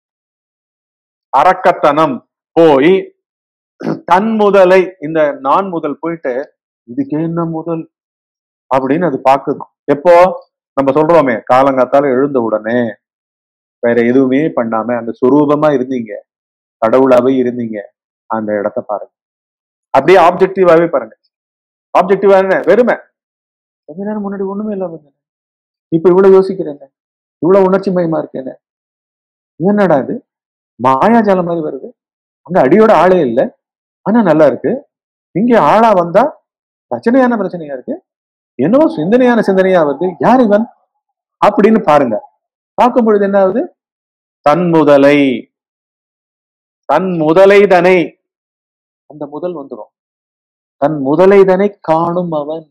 S1: அரக்கத்தனம் போய் தன் முதலை இந்த நான் முதல் போயிட்டு இதுக்கு என்ன முதல் அப்படின்னு அது பாக்குதான் எப்போ நம்ம சொல்றோமே காலங்காத்தால எழுந்த உடனே வேற எதுவுமே பண்ணாம அந்த சுரூபமா இருந்தீங்க கடவுளாவே இருந்தீங்க அந்த இடத்த பாருங்க அப்படியே ஆப்ஜெக்டிவாவே பாருங்க ஆப்ஜெக்டிவா என்ன வெறுமை கொஞ்ச நேரம் முன்னாடி ஒண்ணுமே இல்லாம இருந்தேன் இப்ப இவ்வளவு யோசிக்கிறேன் இவ்வளவு உணர்ச்சி மயமா இருக்கேன் என்னடா இது மாயாஜாலம் மாதிரி வருது அங்க அடியோட ஆளே இல்லை ஆனா நல்லா இருக்கு இங்க ஆளா வந்தா பிரச்சனையான பிரச்சனையா இருக்கு என்னவோ சிந்தனையான சிந்தனையா வருது யார் இவன் அப்படின்னு பாருங்க பார்க்கும் பொழுது என்ன ஆகுது தன் முதலை தன் முதலை தனை அந்த முதல் வந்துடும் தன் முதலை தனை காணும் அவன்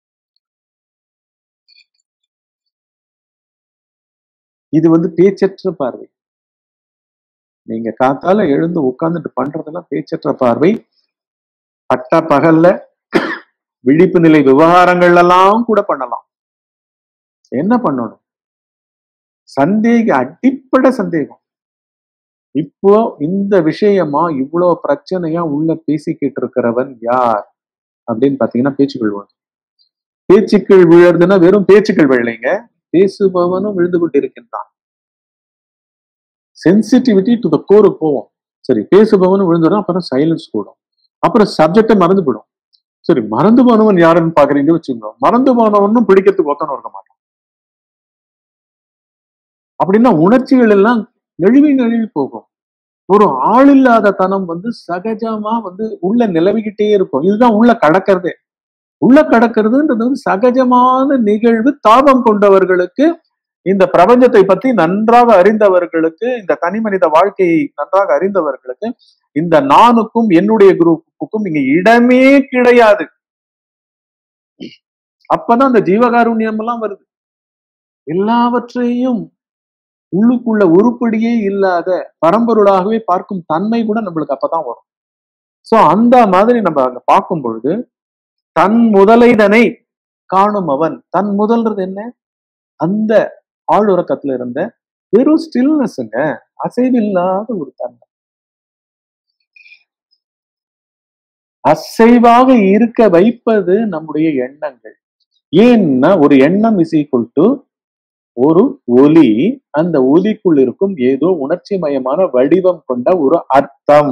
S1: இது வந்து பேச்சற்ற பார்வை நீங்க காத்தால எழுந்து உட்கார்ந்துட்டு பண்றதெல்லாம் பேச்சற்ற பார்வை பட்ட பகல்ல விழிப்பு நிலை விவகாரங்கள் எல்லாம் கூட பண்ணலாம் என்ன பண்ணணும் சந்தேக அடிப்படை சந்தேகம் இப்போ இந்த விஷயமா இவ்வளவு பிரச்சனையா உள்ள பேசிக்கிட்டு இருக்கிறவன் யார் அப்படின்னு பாத்தீங்கன்னா பேச்சுக்கள் விழும் பேச்சுக்கள் விழுறதுன்னா வெறும் பேச்சுக்கள் விழலைங்க பேசுபவனும் விழுந்து கொண்டு இருக்கின்றான் சென்சிட்டிவிட்டி டு த கோருக்கு போவோம் சரி பேசுபவனும் விழுந்துடும் அப்புறம் சைலன்ஸ் கூடும் அப்புறம் சப்ஜெக்டை மறந்து போயிடும் சரி மறந்து போனவன் யாருன்னு பாக்குறீங்க வச்சுக்கோங்க மறந்து போனவனும் பிடிக்கிறதுக்கு ஒத்தனும் இருக்க மாட்டான் அப்படின்னா உணர்ச்சிகள் எல்லாம் நெழுவி நெழுவி போகும் ஒரு ஆள் இல்லாத தனம் வந்து சகஜமா வந்து உள்ள நிலவிக்கிட்டே இருக்கும் இதுதான் உள்ள கடக்கிறதே உள்ள கடக்கிறதுன்றது வந்து சகஜமான நிகழ்வு தாபம் கொண்டவர்களுக்கு இந்த பிரபஞ்சத்தை பத்தி நன்றாக அறிந்தவர்களுக்கு இந்த தனி மனித வாழ்க்கையை நன்றாக அறிந்தவர்களுக்கு இந்த நானுக்கும் என்னுடைய குரூப்புக்கும் இங்க இடமே கிடையாது அப்பதான் அந்த ஜீவகாருண்யம் எல்லாம் வருது எல்லாவற்றையும் உள்ளுக்குள்ள உருப்படியே இல்லாத பரம்பொருளாகவே பார்க்கும் தன்மை கூட நம்மளுக்கு அப்பதான் வரும் சோ அந்த மாதிரி நம்ம அங்க பார்க்கும் பொழுது தன் முதலைதனை காணும் அவன் தன் முதல்றது என்ன அந்த ஆளுறக்கத்துல இருந்த வெறும் ஸ்டில்னஸ்ங்க அசைவில்லாத ஒரு தன்மை அசைவாக இருக்க வைப்பது நம்முடைய எண்ணங்கள் ஏன்னா ஒரு எண்ணம் இஸ் ஈக்குவல் டு ஒரு ஒலி அந்த ஒலிக்குள் இருக்கும் ஏதோ உணர்ச்சி மயமான வடிவம் கொண்ட ஒரு அர்த்தம்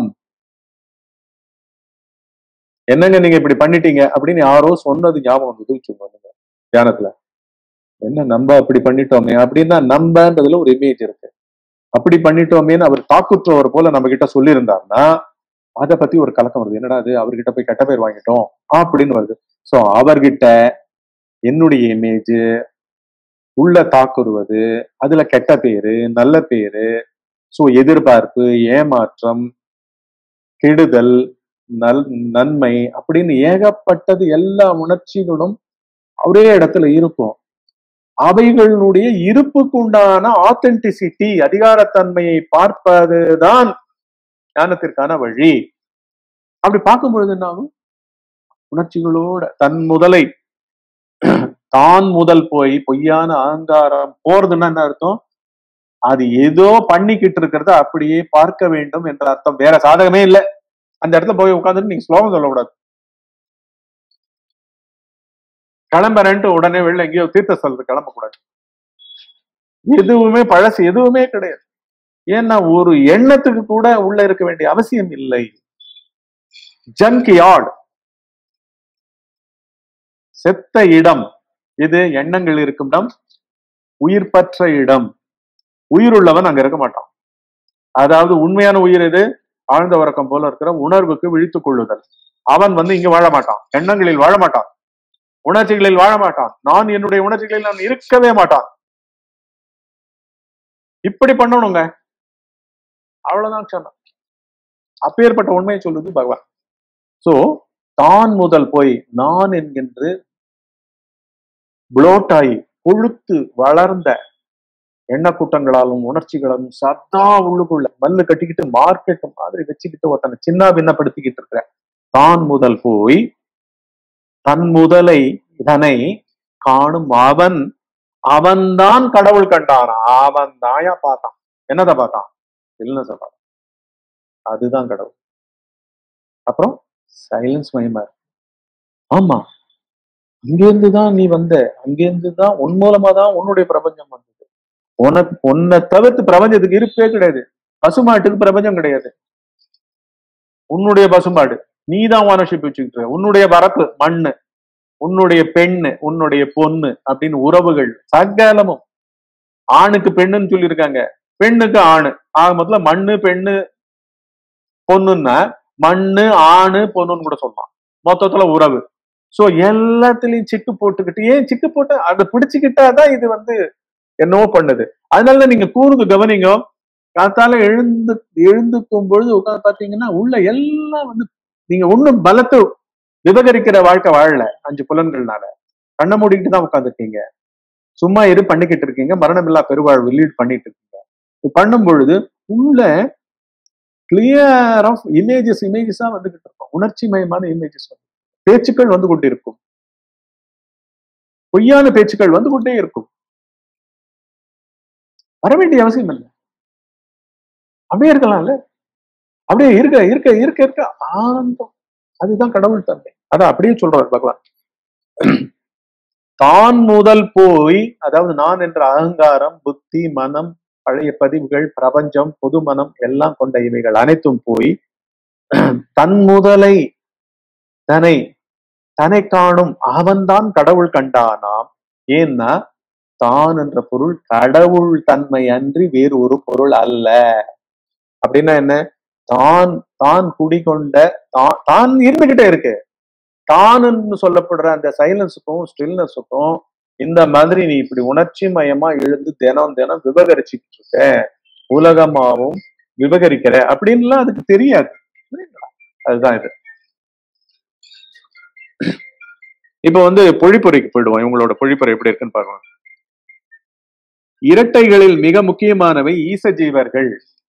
S1: என்னங்க நீங்க இப்படி பண்ணிட்டீங்க அப்படின்னு யாரோ சொன்னது ஞாபகம் வந்து வச்சுக்கோங்க தியானத்துல என்ன நம்ம அப்படி பண்ணிட்டோமே அப்படின்னா நம்பன்றதுல ஒரு இமேஜ் இருக்கு அப்படி பண்ணிட்டோமேன்னு அவர் தாக்குற்றவர் போல நம்ம கிட்ட சொல்லியிருந்தாருன்னா அதை பத்தி ஒரு கலக்கம் வருது என்னடா அது அவர்கிட்ட போய் கெட்ட பேர் வாங்கிட்டோம் அப்படின்னு வருது சோ அவர்கிட்ட என்னுடைய இமேஜ் உள்ள தாக்குறுவது அதுல கெட்ட பேரு நல்ல பேரு சோ எதிர்பார்ப்பு ஏமாற்றம் கெடுதல் நல் நன்மை அப்படின்னு ஏகப்பட்டது எல்லா உணர்ச்சிகளும் ஒரே இடத்துல இருக்கும் அவைகளுடைய இருப்புக்கு உண்டான ஆத்தென்டிசிட்டி அதிகாரத்தன்மையை பார்ப்பதுதான் ஞானத்திற்கான வழி அப்படி பார்க்கும் பொழுது என்ன ஆகும் உணர்ச்சிகளோட தன் முதலை தான் முதல் போய் பொய்யான அகங்காரம் போறதுன்னா என்ன அர்த்தம் அது ஏதோ பண்ணிக்கிட்டு இருக்கிறத அப்படியே பார்க்க வேண்டும் என்ற அர்த்தம் வேற சாதகமே இல்லை அந்த இடத்துல போய் உட்காந்துட்டு நீங்க ஸ்லோகம் சொல்லக்கூடாது கிளம்புறேன்ட்டு உடனே வெளில எங்கேயோ தீர்த்த ஸ்தலத்துக்கு கிளம்பக்கூடாது எதுவுமே பழசு எதுவுமே கிடையாது ஏன்னா ஒரு எண்ணத்துக்கு கூட உள்ள இருக்க வேண்டிய அவசியம் இல்லை ஜங்க் யார்ட் செத்த இடம் இது எண்ணங்கள் இருக்கும் இடம் உயிர்ப்பற்ற இடம் உயிருள்ளவன் அங்க இருக்க மாட்டான் அதாவது உண்மையான உயிர் எது ஆழ்ந்த உறக்கம் போல இருக்கிற உணர்வுக்கு விழித்துக் கொள்ளுதல் அவன் வந்து இங்க வாழ மாட்டான் எண்ணங்களில் வாழ மாட்டான் உணர்ச்சிகளில் வாழ மாட்டான் நான் என்னுடைய உணர்ச்சிகளில் நான் இருக்கவே மாட்டான் இப்படி பண்ணணுங்க அவ்வளவுதான் சொன்னான் அப்பேற்பட்ட உண்மையை சொல்லுது பகவான் சோ தான் முதல் போய் நான் என்கின்ற புளோட்டாய் கொழுத்து வளர்ந்த எண்ணக்கூட்டங்களாலும் உணர்ச்சிகளாலும் சதா உள்ளுக்குள்ள மல்லு கட்டிக்கிட்டு மார்க்கெட் மாதிரி வச்சுக்கிட்டு ஒருத்தனை சின்ன பின்னப்படுத்திக்கிட்டு இருக்கிற தான் முதல் போய் தன் முதலை இதனை காணும் அவன் அவன்தான் கடவுள் கண்டான் அவன் தாயா பார்த்தான் என்னத பார்த்தான் இல்லைன்னு பார்த்தான் அதுதான் கடவுள் அப்புறம் சைலன்ஸ் மயமா இருக்கு ஆமா அங்கேருந்து தான் நீ வந்த அங்கேருந்து தான் உன் மூலமா தான் உன்னுடைய பிரபஞ்சம் வந்தது உனக்கு உன்னை தவிர்த்து பிரபஞ்சத்துக்கு இருப்பே கிடையாது பசுமாட்டுக்கு பிரபஞ்சம் கிடையாது உன்னுடைய பசுமாடு நீ தான் ஓனர்ஷிப் வச்சுக்கிட்டு இருக்க. உன்னுடைய வரப்பு மண்ணு உன்னுடைய பெண்ணு உன்னுடைய பொண்ணு அப்படின்னு உறவுகள் சகலமும் ஆணுக்கு பெண்ணுன்னு சொல்லியிருக்காங்க பெண்ணுக்கு ஆணு ஆக மொத்தத்துல மண்ணு பெண்ணு பொண்ணுன்னா மண்ணு ஆணு பொண்ணுன்னு கூட சொல்லலாம் மொத்தத்துல உறவு சோ எல்லாத்துலயும் சிக்கு போட்டுக்கிட்டு ஏன் சிக்கு போட்டு அதை பிடிச்சுக்கிட்டாதான் இது வந்து என்னவோ பண்ணுது அதனால நீங்க கூர்ந்து கவனிங்க காத்தால எழுந்து எழுந்துக்கும் பொழுது உட்காந்து பாத்தீங்கன்னா உள்ள எல்லாம் வந்து நீங்க ஒண்ணும் பலத்து விவகரிக்கிற வாழ்க்கை வாழல அஞ்சு புலன்கள்னால கண்ணை மூடிக்கிட்டு தான் உட்காந்துருக்கீங்க சும்மா இரு பண்ணிக்கிட்டு இருக்கீங்க மரணமில்லா பெருவாழ்வு லீட் பண்ணிட்டு இருக்கீங்க இது பண்ணும் பொழுது உள்ள கிளியர் ஆஃப் இமேஜஸ் இமேஜஸா வந்துகிட்டு இருக்கும் உணர்ச்சி மயமான இமேஜஸ் வந்து பேச்சுக்கள் வந்து கொண்டே இருக்கும் பொய்யான பேச்சுக்கள் வந்து கொண்டே இருக்கும் வர வேண்டிய அவசியம் இல்லை அப்படியே இருக்கலாம்ல அப்படியே இருக்க இருக்க இருக்க இருக்க ஆனந்தம் அதுதான் கடவுள் தன்மை அதான் அப்படியே சொல்றாரு பார்க்கலாம் தான் முதல் போய் அதாவது நான் என்ற அகங்காரம் புத்தி மனம் பழைய பதிவுகள் பிரபஞ்சம் பொது மனம் எல்லாம் கொண்ட இவைகள் அனைத்தும் போய் தன் முதலை தன்னை தன்னை காணும் அவன்தான் கடவுள் கண்டானாம் ஏன்னா தான் என்ற பொருள் கடவுள் தன்மை அன்றி வேறு ஒரு பொருள் அல்ல அப்படின்னா என்ன தான் தான் குடிகொண்ட தான் தான் இருந்துகிட்டே இருக்கு தானுன்னு சொல்லப்படுற அந்த சைலன்ஸுக்கும் ஸ்டில்னஸுக்கும் இந்த மாதிரி நீ இப்படி உணர்ச்சி மயமா எழுந்து தினம் தினம் விவகரிச்சுக்கிட்டு இருக்க உலகமாவும் விவகரிக்கிற அப்படின்லாம் அதுக்கு தெரியாது புரியுதுங்களா? அதுதான் இது இப்ப வந்து பொழிப்புரைக்கு போயிடுவோம் இவங்களோட பொழிப்புரை எப்படி இருக்குன்னு பார்க்கலாம் இரட்டைகளில் மிக முக்கியமானவை ஈச ஜீவர்கள்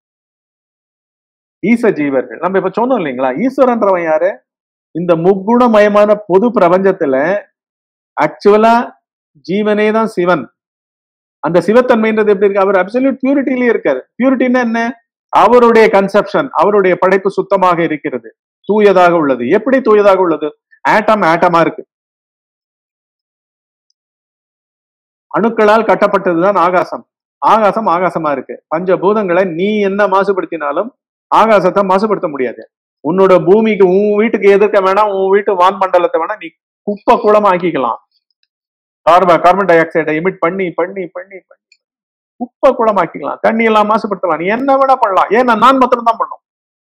S1: ஈச ஜீவர்கள் நம்ம இப்ப சொன்னோம் இல்லைங்களா ஈஸ்வரன்றவன் யாரு இந்த முக்குணமயமான பொது பிரபஞ்சத்துல ஆக்சுவலா ஜீவனே தான் சிவன் அந்த சிவத்தன்மைன்றது எப்படி இருக்கு அவர் அப்சல்யூட் பியூரிட்டிலேயே இருக்காரு பியூரிட்டின்னா என்ன அவருடைய கன்செப்ஷன் அவருடைய படைப்பு சுத்தமாக இருக்கிறது தூயதாக உள்ளது எப்படி தூயதாக உள்ளது ஆட்டம் ஆட்டமா இருக்கு அணுக்களால் கட்டப்பட்டதுதான் ஆகாசம் ஆகாசம் ஆகாசமா இருக்கு பஞ்சபூதங்களை நீ என்ன மாசுபடுத்தினாலும் ஆகாசத்தை மாசுபடுத்த முடியாது உன்னோட பூமிக்கு உன் வீட்டுக்கு எதிர்க்க வேணாம் உன் வீட்டு வான் மண்டலத்தை வேணா நீ குப்பை குளமா ஆக்கிக்கலாம் கார்பன் கார்பன் டை ஆக்சைடை எமிட் பண்ணி பண்ணி பண்ணி பண்ணி குப்பை குளமாக்கிக்கலாம் தண்ணி எல்லாம் மாசுபடுத்தலாம் நீ என்ன வேணா பண்ணலாம் ஏன்னா நான் மாத்திரம் தான் பண்ணும்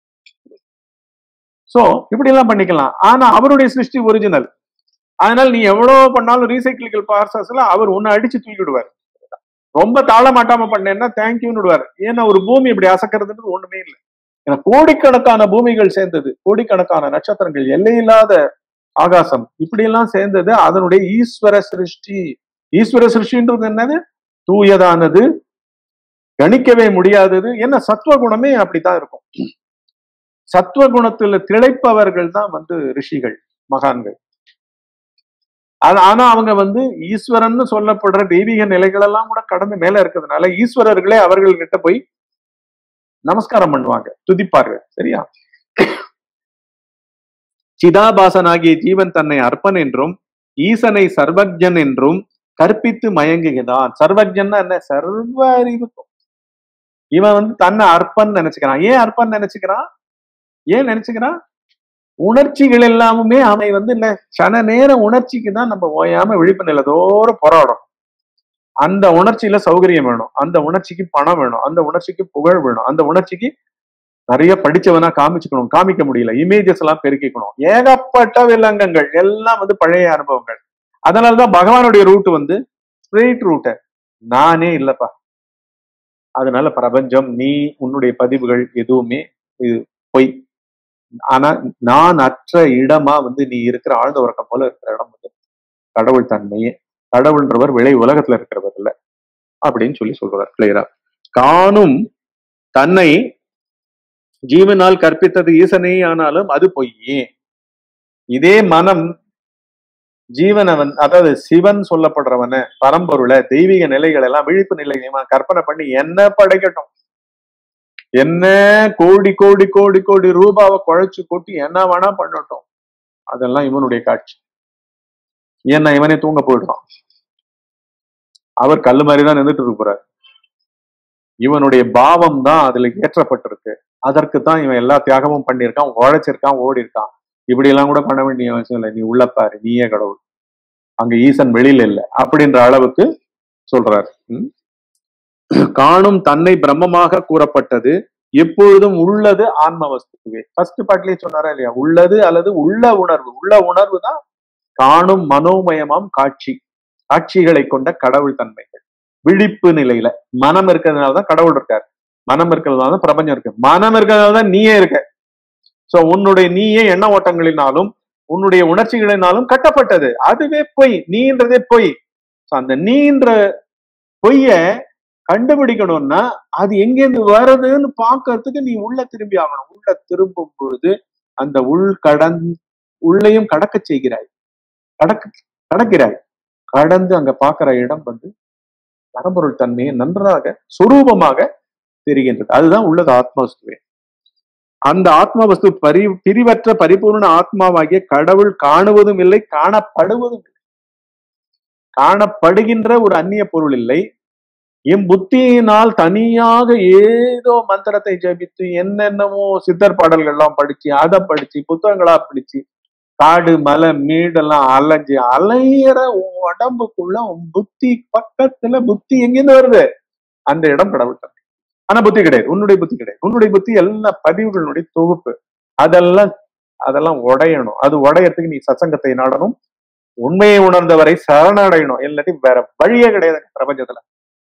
S1: சோ இப்படி எல்லாம் பண்ணிக்கலாம் ஆனா அவருடைய சிருஷ்டி ஒரிஜினல் அதனால நீ எவ்வளவு பண்ணாலும் ரீசைக்கிளிக்கல் ப்ராசஸ்ல அவர் உன்னை அடிச்சு தூக்கிடுவார் ரொம்ப தாழ மாட்டாம பண்ணேன்னா தேங்க்யூன்னு விடுவார் ஏன்னா ஒரு பூமி இப்படி அசக்கிறதுன்றது ஒண்ணுமே இல்லை ஏன்னா கோடிக்கணக்கான பூமிகள் சேர்ந்தது கோடிக்கணக்கான நட்சத்திரங்கள் எல்லையில்லாத ஆகாசம் இப்படி எல்லாம் சேர்ந்தது அதனுடைய ஈஸ்வர சிருஷ்டி ஈஸ்வர சிருஷ்டின்றது என்னது தூயதானது கணிக்கவே முடியாதது என்ன சத்துவ குணமே அப்படித்தான் இருக்கும் சத்துவ குணத்துல திளைப்பவர்கள் தான் வந்து ரிஷிகள் மகான்கள் அது ஆனா அவங்க வந்து ஈஸ்வரன்னு சொல்லப்படுற தெய்வீக நிலைகள் எல்லாம் கூட கடந்து மேல இருக்கிறதுனால ஈஸ்வரர்களே அவர்கள்கிட்ட போய் நமஸ்காரம் பண்ணுவாங்க துதிப்பார்கள் சரியா சிதாபாசனாகிய ஜீவன் தன்னை அர்ப்பன் என்றும் ஈசனை சர்வஜன் என்றும் கற்பித்து மயங்குகிறான் சர்வஜன்னா என்ன சர்வ அறிவுக்கும் இவன் வந்து தன்னை அர்ப்பன் நினைச்சுக்கிறான் ஏன் அர்ப்பன் நினைச்சுக்கிறான் ஏன் நினைச்சுக்கிறான் உணர்ச்சிகள் எல்லாமுமே அவனை வந்து இல்ல சன நேர உணர்ச்சிக்கு தான் நம்ம ஓயாம விழிப்பு நிலத்தோட போராடும் அந்த உணர்ச்சியில சௌகரியம் வேணும் அந்த உணர்ச்சிக்கு பணம் வேணும் அந்த உணர்ச்சிக்கு புகழ் வேணும் அந்த உணர்ச்சிக்கு நிறைய படிச்சவனா காமிச்சுக்கணும் காமிக்க முடியல இமேஜஸ் எல்லாம் பெருக்கிக்கணும் ஏகப்பட்ட விலங்கங்கள் எல்லாம் வந்து பழைய அனுபவங்கள் அதனாலதான் பகவானுடைய ரூட் வந்து ஸ்ட்ரெயிட் ரூட்டு நானே இல்லப்பா அதனால பிரபஞ்சம் நீ உன்னுடைய பதிவுகள் எதுவுமே இது பொய் ஆனா நான் அற்ற இடமா வந்து நீ இருக்கிற ஆழ்ந்த உறக்கம் போல இருக்கிற இடம் வந்து கடவுள் தன்மையே கடவுள்ன்றவர் விளை உலகத்துல இருக்கிறவர் இல்ல அப்படின்னு சொல்லி சொல்றார் கிளியரா காணும் தன்னை ஜீவனால் கற்பித்தது ஈசனே ஆனாலும் அது பொய்யே இதே மனம் ஜீவனை வந்து அதாவது சிவன் சொல்லப்படுறவன பரம்பொருளை தெய்வீக நிலைகள் எல்லாம் விழிப்பு நிலைகளை கற்பனை பண்ணி என்ன படைக்கட்டும் என்ன கோடி கோடி கோடி கோடி ரூபாவை குழைச்சு கொட்டி என்ன வேணா பண்ணட்டும் அதெல்லாம் இவனுடைய காட்சி ஏன்னா இவனே தூங்க போயிடுறான் அவர் கல்லு மாதிரி தான் நின்றுட்டு இருக்க போறாரு இவனுடைய பாவம் தான் அதுல ஏற்றப்பட்டிருக்கு அதற்கு தான் இவன் எல்லா தியாகமும் பண்ணியிருக்கான் உழைச்சிருக்கான் ஓடி இருக்கான் இப்படி எல்லாம் கூட பண்ண வேண்டிய அவசியம் இல்லை நீ உள்ள பாரு நீயே கடவுள் அங்க ஈசன் வெளியில இல்லை அப்படின்ற அளவுக்கு சொல்றாரு ம்? காணும் தன்னை பிரம்மமாக கூறப்பட்டது எப்பொழுதும் உள்ளது ஆன்ம வஸ்துவே ஃபர்ஸ்ட் பாட்டிலேயே சொன்னாரா இல்லையா உள்ளது அல்லது உள்ள உணர்வு உள்ள உணர்வு தான் காணும் மனோமயமாம் காட்சி காட்சிகளை கொண்ட கடவுள் தன்மைகள் விழிப்பு நிலையில மனம் இருக்கிறதுனால தான் கடவுள் இருக்கார் மனம் இருக்கிறதுனால தான் பிரபஞ்சம் இருக்கு மனம் இருக்கிறதுனால தான் நீயே இருக்க சோ உன்னுடைய நீயே எண்ண ஓட்டங்களினாலும் உன்னுடைய உணர்ச்சிகளினாலும் கட்டப்பட்டது அதுவே பொய் நீன்றதே பொய் So, அந்த நீன்ற பொய்ய கண்டுபிடிக்கணும்னா அது எங்கேருந்து வருதுன்னு பார்க்கறதுக்கு நீ உள்ள திரும்பி ஆகணும் உள்ள திரும்பும் பொழுது அந்த உள் கடன் உள்ளையும் கடக்க செய்கிறாய் கடக்க கடக்கிறாய் கடந்து அங்க பார்க்கிற இடம் வந்து பரம்பொருள் தன்மையை நன்றாக சுரூபமாக தெரிகின்றது அதுதான் உள்ளது ஆத்மவஸ்துவே அந்த ஆத்மவஸ்து பரி பிரிவற்ற பரிபூர்ண ஆத்மாவாகிய கடவுள் காணுவதும் இல்லை காணப்படுவதும் இல்லை காணப்படுகின்ற ஒரு அந்நிய பொருள் இல்லை என் புத்தியினால் தனியாக ஏதோ மந்திரத்தை ஜபித்து என்னென்னமோ சித்தர் பாடல்கள்லாம் படிச்சு அதை படிச்சு புத்தகங்களா படிச்சு காடு மலை மீடெல்லாம் அலைஞ்சு அலையிற உன் உடம்புக்குள்ள உன் புத்தி பக்கத்துல புத்தி எங்கிருந்து வருது அந்த இடம் கடவுள் தன்மை ஆனா புத்தி கிடையாது உன்னுடைய புத்தி கிடையாது உன்னுடைய புத்தி எல்லா பதிவுகளுடைய தொகுப்பு அதெல்லாம் அதெல்லாம் உடையணும் அது உடையறதுக்கு நீ சசங்கத்தை நாடணும் உண்மையை உணர்ந்தவரை சரணடையணும் இல்லாட்டி வேற வழியே கிடையாது பிரபஞ்சத்துல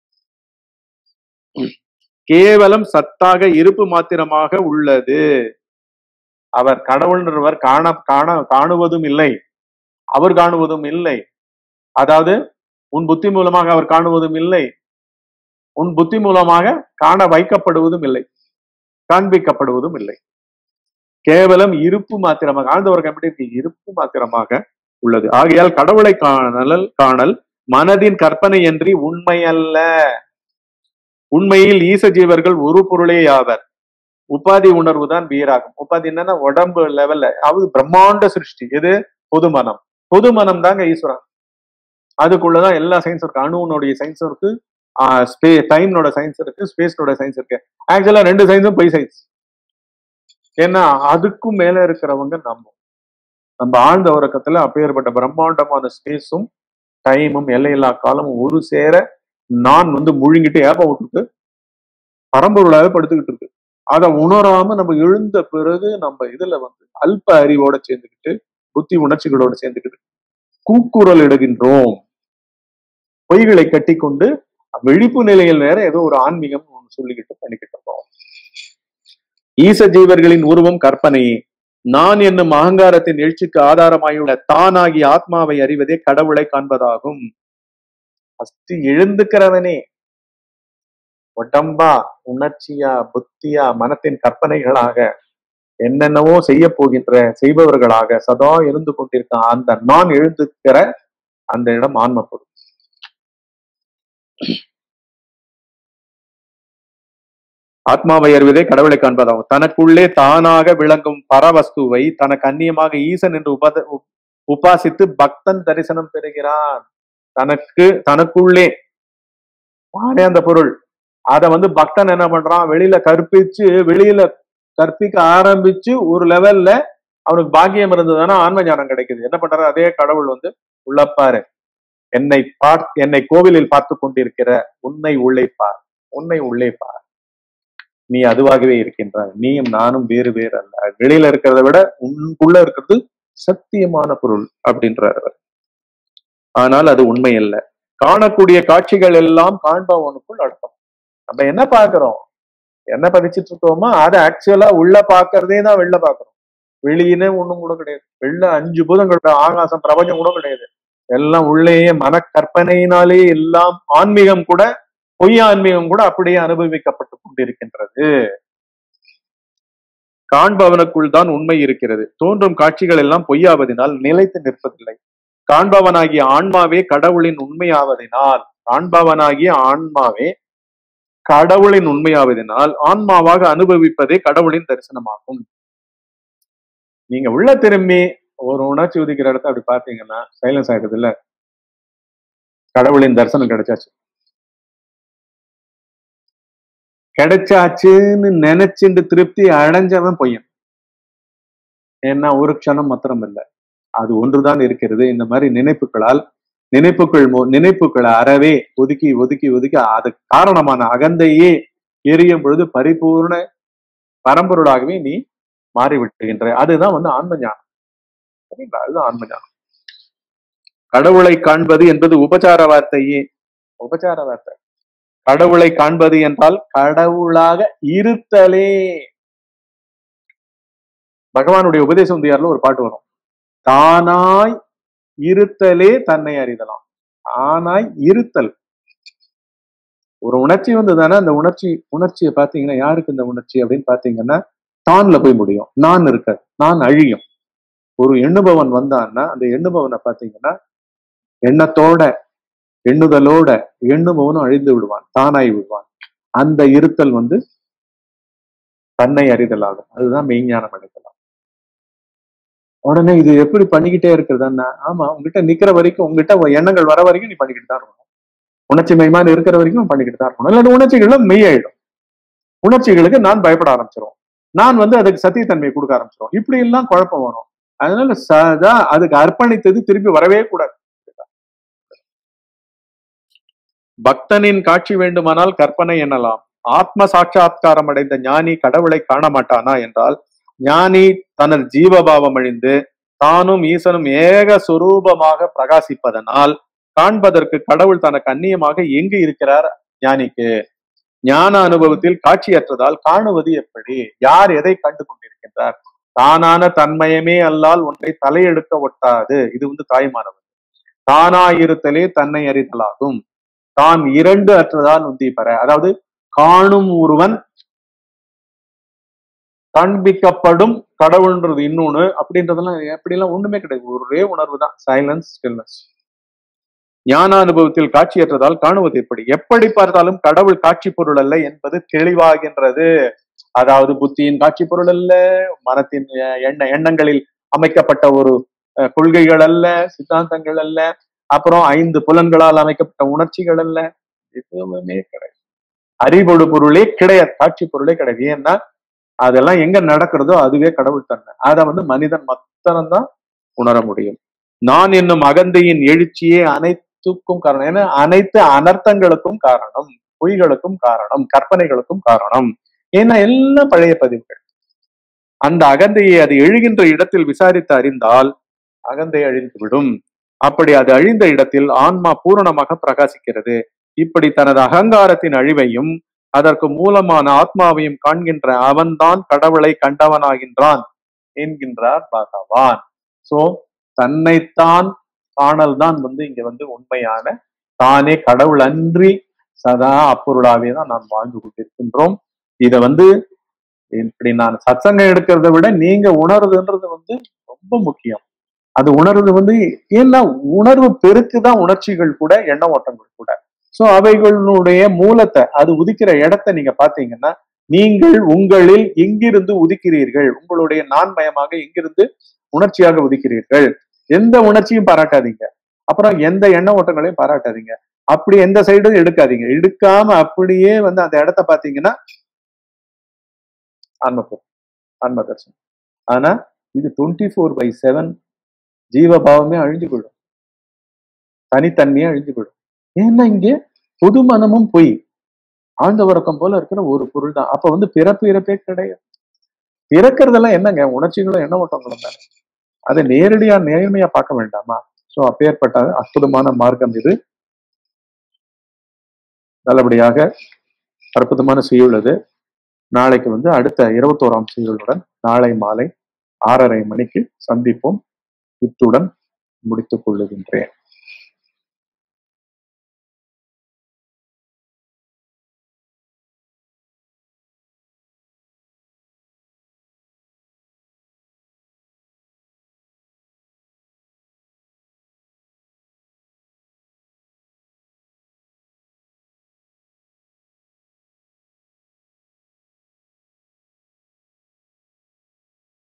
S1: கேவலம் சத்தாக இருப்பு மாத்திரமாக உள்ளது அவர் கடவுள்ன்றவர் காண காண காணுவதும் இல்லை அவர் காணுவதும் இல்லை அதாவது உன் புத்தி மூலமாக அவர் காணுவதும் இல்லை உன் புத்தி மூலமாக காண வைக்கப்படுவதும் இல்லை காண்பிக்கப்படுவதும் இல்லை கேவலம் இருப்பு மாத்திரமாக ஆழ்ந்தவர் எப்படி இருப்பு மாத்திரமாக உள்ளது ஆகையால் கடவுளை காணல் காணல் மனதின் கற்பனை என்று உண்மை அல்ல உண்மையில் ஈச ஜீவர்கள் ஒரு பொருளே ஆவர் உபாதி உணர்வு தான் வீராகும் உபாதி என்னன்னா உடம்பு லெவல்ல அது பிரம்மாண்ட சிருஷ்டி எது பொது மனம் பொது மனம் தாங்க ஈஸ்வரன் அதுக்குள்ளதான் எல்லா சயின்ஸும் இருக்கு அணுனுடைய சயின்ஸும் இருக்கு ஸ்பே டைம்னோட சயின்ஸ் இருக்கு ஸ்பேஸ்னோட சயின்ஸ் இருக்கு ஆக்சுவலா ரெண்டு சயின்ஸும் பொய் சயின்ஸ் ஏன்னா அதுக்கும் மேல இருக்கிறவங்க நம்ம நம்ம ஆழ்ந்த உறக்கத்துல அப்பேற்பட்ட பிரம்மாண்டமான ஸ்பேஸும் டைமும் எல்லையில்லா காலமும் ஒரு சேர நான் வந்து முழுங்கிட்டு ஏப்ப விட்டுட்டு பரம்பொருளாக படுத்துக்கிட்டு இருக்கு அதை உணராம நம்ம எழுந்த பிறகு நம்ம இதுல வந்து அல்ப அறிவோட சேர்ந்துக்கிட்டு புத்தி உணர்ச்சிகளோட சேர்ந்துக்கிட்டு கூக்குரல் இடுகின்றோம் பொய்களை கட்டி கொண்டு விழிப்பு நிலையில் வேற ஏதோ ஒரு ஆன்மீகம் ஒண்ணு சொல்லிக்கிட்டு பண்ணிக்கிட்டு இருக்கோம் ஈச ஜீவர்களின் உருவம் கற்பனையே நான் என்னும் அகங்காரத்தின் எழுச்சிக்கு ஆதாரமாயுள்ள தானாகி ஆத்மாவை அறிவதே கடவுளை காண்பதாகும் ஃபர்ஸ்ட் எழுந்துக்கிறவனே உடம்பா உணர்ச்சியா புத்தியா மனத்தின் கற்பனைகளாக என்னென்னவோ செய்ய போகின்ற செய்பவர்களாக சதா இருந்து கொண்டிருக்க அந்த நான் எழுந்துக்கிற அந்த இடம் ஆன்ம பொருள் ஆத்மாவை அறிவதே கடவுளை காண்பதாகும் தனக்குள்ளே தானாக விளங்கும் பரவஸ்துவை தனக்கு அந்நியமாக ஈசன் என்று உபத உப்- உபாசித்து பக்தன் தரிசனம் பெறுகிறான் தனக்கு தனக்குள்ளே தானே அந்த பொருள் அத வந்து பக்தன் என்ன பண்றான் வெளியில கற்பிச்சு வெளியில கற்பிக்க ஆரம்பிச்சு ஒரு லெவல்ல அவனுக்கு பாக்கியம் இருந்ததுன்னா ஆன்ம ஞானம் கிடைக்குது என்ன பண்றாரு அதே கடவுள் வந்து உள்ளப்பாரு என்னை பார் என்னை கோவிலில் பார்த்து கொண்டிருக்கிற உன்னை உள்ளே பார் உன்னை உள்ளே பார் நீ அதுவாகவே இருக்கின்றாய் நீயும் நானும் வேறு வேறு அல்ல வெளியில இருக்கிறத விட உனக்குள்ள இருக்கிறது சத்தியமான பொருள் அப்படின்றார் அவர் ஆனால் அது உண்மை அல்ல காணக்கூடிய காட்சிகள் எல்லாம் காண்பவனுக்குள் அடக்கம் நம்ம என்ன பார்க்கிறோம் என்ன பதிச்சிட்டு இருக்கோமோ அதை ஆக்சுவலா உள்ள பாக்குறதே தான் வெளில பாக்குறோம் வெளியினே ஒண்ணும் கூட கிடையாது வெளில அஞ்சு பூதங்கள் ஆகாசம் பிரபஞ்சம் கூட கிடையாது எல்லாம் உள்ளேயே மன கற்பனையினாலே எல்லாம் ஆன்மீகம் கூட பொய் ஆன்மீகம் கூட அப்படியே அனுபவிக்கப்பட்டு கொண்டிருக்கின்றது காண்பவனுக்குள் தான் உண்மை இருக்கிறது தோன்றும் காட்சிகள் எல்லாம் பொய்யாவதினால் நிலைத்து நிற்பதில்லை காண்பவனாகிய ஆன்மாவே கடவுளின் உண்மையாவதினால் காண்பவனாகிய ஆன்மாவே கடவுளின் உண்மையாவதினால் ஆன்மாவாக அனுபவிப்பதே கடவுளின் தரிசனமாகும் நீங்க உள்ள திரும்பி ஒரு உணர்ச்சி உதிக்கிற இடத்த அப்படி பாத்தீங்கன்னா சைலன்ஸ் ஆயிடுது இல்ல கடவுளின் தரிசனம் கிடைச்சாச்சு கிடைச்சாச்சுன்னு நினைச்சுண்டு திருப்தி அடைஞ்சவன் பொய்யன் ஏன்னா ஒரு க்ஷணம் மாத்திரம் இல்லை அது ஒன்றுதான் இருக்கிறது இந்த மாதிரி நினைப்புகளால் நினைப்புகள் மு- நினைப்புகளை அறவே ஒதுக்கி ஒதுக்கி ஒதுக்கி அது காரணமான அகந்தையே எரியும் பொழுது பரிபூர்ண பரம்பொருளாகவே நீ மாறிவிட்டுகின்ற அதுதான் வந்து ஆன்ம ஞானம் சரிங்களா அதுதான் ஆன்ம ஞானம் கடவுளை காண்பது என்பது உபச்சார வார்த்தையே உபச்சார வார்த்தை கடவுளை காண்பது என்றால் கடவுளாக இருத்தலே பகவானுடைய உபதேச உந்தியார்ல ஒரு பாட்டு வரும் தானாய் இருத்தலே தன்னை அறிதலாம் ஆனாய் இருத்தல் ஒரு உணர்ச்சி வந்ததுன்னா அந்த உணர்ச்சி உணர்ச்சியை பாத்தீங்கன்னா யாருக்கு இந்த உணர்ச்சி அப்படின்னு பாத்தீங்கன்னா தான்ல போய் முடியும் நான் இருக்காது நான் அழியும் ஒரு எண்ணுபவன் வந்தான்னா அந்த எண்ணுபவனை பாத்தீங்கன்னா எண்ணத்தோட எண்ணுதலோட எண்ணுபவனும் அழிந்து விடுவான் தானாய் விடுவான் அந்த இருத்தல் வந்து தன்னை அறிதலாகும் அதுதான் மெய்ஞானம் அடைதலாம் உடனே இது எப்படி பண்ணிக்கிட்டே இருக்கிறதுன்னா ஆமா உங்ககிட்ட நிக்கிற வரைக்கும் உங்ககிட்ட உன் எண்ணங்கள் வர வரைக்கும் நீ பண்ணிக்கிட்டு தான் இருக்கணும் உணர்ச்சி மையமான இருக்கிற வரைக்கும் பண்ணிக்கிட்டு தான் இருக்கணும் இல்லாட்டி உணர்ச்சிகளும் மெய்யாயிடும் உணர்ச்சிகளுக்கு நான் பயப்பட ஆரம்பிச்சிரும் நான் வந்து அதுக்கு சத்தியத்தன்மையை கொடுக்க ஆரம்பிச்சிரும் இப்படி எல்லாம் குழப்பம் வரும் அதனால சதா அதுக்கு அர்ப்பணித்தது திருப்பி வரவே கூடாது பக்தனின் காட்சி வேண்டுமானால் கற்பனை எனலாம் ஆத்ம சாட்சாத்காரம் அடைந்த ஞானி கடவுளை காண மாட்டானா என்றால் ஞானி தனது ஜீவபாவம் அழிந்து தானும் ஈசனும் ஏக சுரூபமாக பிரகாசிப்பதனால் காண்பதற்கு கடவுள் தனக்கு அந்நியமாக எங்கு இருக்கிறார் ஞானிக்கு ஞான அனுபவத்தில் காட்சியற்றதால் காணுவது எப்படி யார் எதை கண்டு கொண்டிருக்கின்றார் தானான தன்மயமே அல்லால் ஒன்றை தலையெடுக்க ஒட்டாது இது வந்து தாய்மானவர் தானாயிருத்தலே தன்னை அறிதலாகும் தான் இரண்டு அற்றதால் உந்தி பெற அதாவது காணும் ஒருவன் காண்பிக்கப்படும் கடவுள்ன்றது இன்னொன்னு அப்படின்றதெல்லாம் எப்படிலாம் ஒண்ணுமே கிடையாது ஒரே உணர்வு தான் சைலன்ஸ் ஸ்டில்னஸ் ஞான அனுபவத்தில் காட்சியற்றதால் காணுவது எப்படி எப்படி பார்த்தாலும் கடவுள் காட்சி பொருள் அல்ல என்பது தெளிவாகின்றது அதாவது புத்தியின் காட்சி பொருள் அல்ல மனத்தின் அஹ், எண்ண எண்ணங்களில் அமைக்கப்பட்ட ஒரு அஹ், கொள்கைகள் அல்ல சித்தாந்தங்கள் அல்ல அப்புறம் ஐந்து புலன்களால் அமைக்கப்பட்ட உணர்ச்சிகள் அல்ல எதுவுமே கிடையாது அறிவொடு பொருளே கிடையாது காட்சி பொருளே கிடையாது ஏன்னா அதெல்லாம் எங்க நடக்கிறதோ அதுவே கடவுள் தன்மை அதை வந்து மனிதன் மாத்திரம்தான் உணர முடியும் நான் என்னும் அகந்தையின் எழுச்சியே அனைத்துக்கும் காரணம் ஏன்னா அனைத்து அனர்த்தங்களுக்கும் காரணம் பொய்களுக்கும் காரணம் கற்பனைகளுக்கும் காரணம் ஏன்னா எல்லாம் பழைய பதிவுகள் அந்த அகந்தையை அது எழுகின்ற இடத்தில் விசாரித்து அறிந்தால் அகந்தை அழிந்துவிடும் அப்படி அது அழிந்த இடத்தில் ஆன்மா பூரணமாக பிரகாசிக்கிறது இப்படி தனது அகங்காரத்தின் அழிவையும் அதற்கு மூலமான ஆத்மாவையும் காண்கின்ற அவன்தான் கடவுளை கண்டவனாகின்றான் என்கின்றார் பகவான் சோ தன்னைத்தான் காணல் தான் வந்து இங்க வந்து உண்மையான தானே கடவுள் அன்றி சதா அப்பொருளாவே தான் நாம் வாழ்ந்து கொண்டிருக்கின்றோம் இத வந்து இப்படி நான் சத்சங்கம் எடுக்கிறத விட நீங்க உணருதுன்றது வந்து ரொம்ப முக்கியம் அது உணர்வு வந்து ஏன்னா உணர்வு பெருக்குதான் உணர்ச்சிகள் கூட எண்ண ஓட்டங்கள் கூட சோ அவைகளுடைய மூலத்தை அது உதிக்கிற இடத்தை நீங்க பாத்தீங்கன்னா நீங்கள் உங்களில் எங்கிருந்து உதிக்கிறீர்கள் உங்களுடைய நான்மயமாக எங்கிருந்து உணர்ச்சியாக உதிக்கிறீர்கள் எந்த உணர்ச்சியும் பாராட்டாதீங்க அப்புறம் எந்த எண்ண ஓட்டங்களையும் பாராட்டாதீங்க அப்படி எந்த சைடும் எடுக்காதீங்க எடுக்காம அப்படியே வந்து அந்த இடத்த பாத்தீங்கன்னா ஆன்மபுரம் ஆன்ம தர்சனம் ஆனா இது டுவெண்ட்டி ஃபோர் பை செவன் ஜீவபாவமே அழிஞ்சு போயிடும் தனித்தன்மையே அழிஞ்சு போயிடும் ஏன்னா இங்கே பொது மனமும் பொய் ஆழ்ந்த உறக்கம் போல இருக்கிற ஒரு பொருள் தான் அப்ப வந்து பிறப்பு இறப்பே கிடையாது பிறக்கிறதெல்லாம் என்னங்க உணர்ச்சிகளும் என்ன ஓட்டங்களும் தானே அதை நேரடியா நேர்மையா பார்க்க வேண்டாமா சோ அப்பேற்பட்ட அற்புதமான மார்க்கம் இது நல்லபடியாக அற்புதமான செய்யுள் அது நாளைக்கு வந்து அடுத்த இருபத்தோராம் செய்யுளுடன் நாளை மாலை ஆறரை மணிக்கு சந்திப்போம் இத்துடன் முடித்துக் கொள்ளுகின்றேன்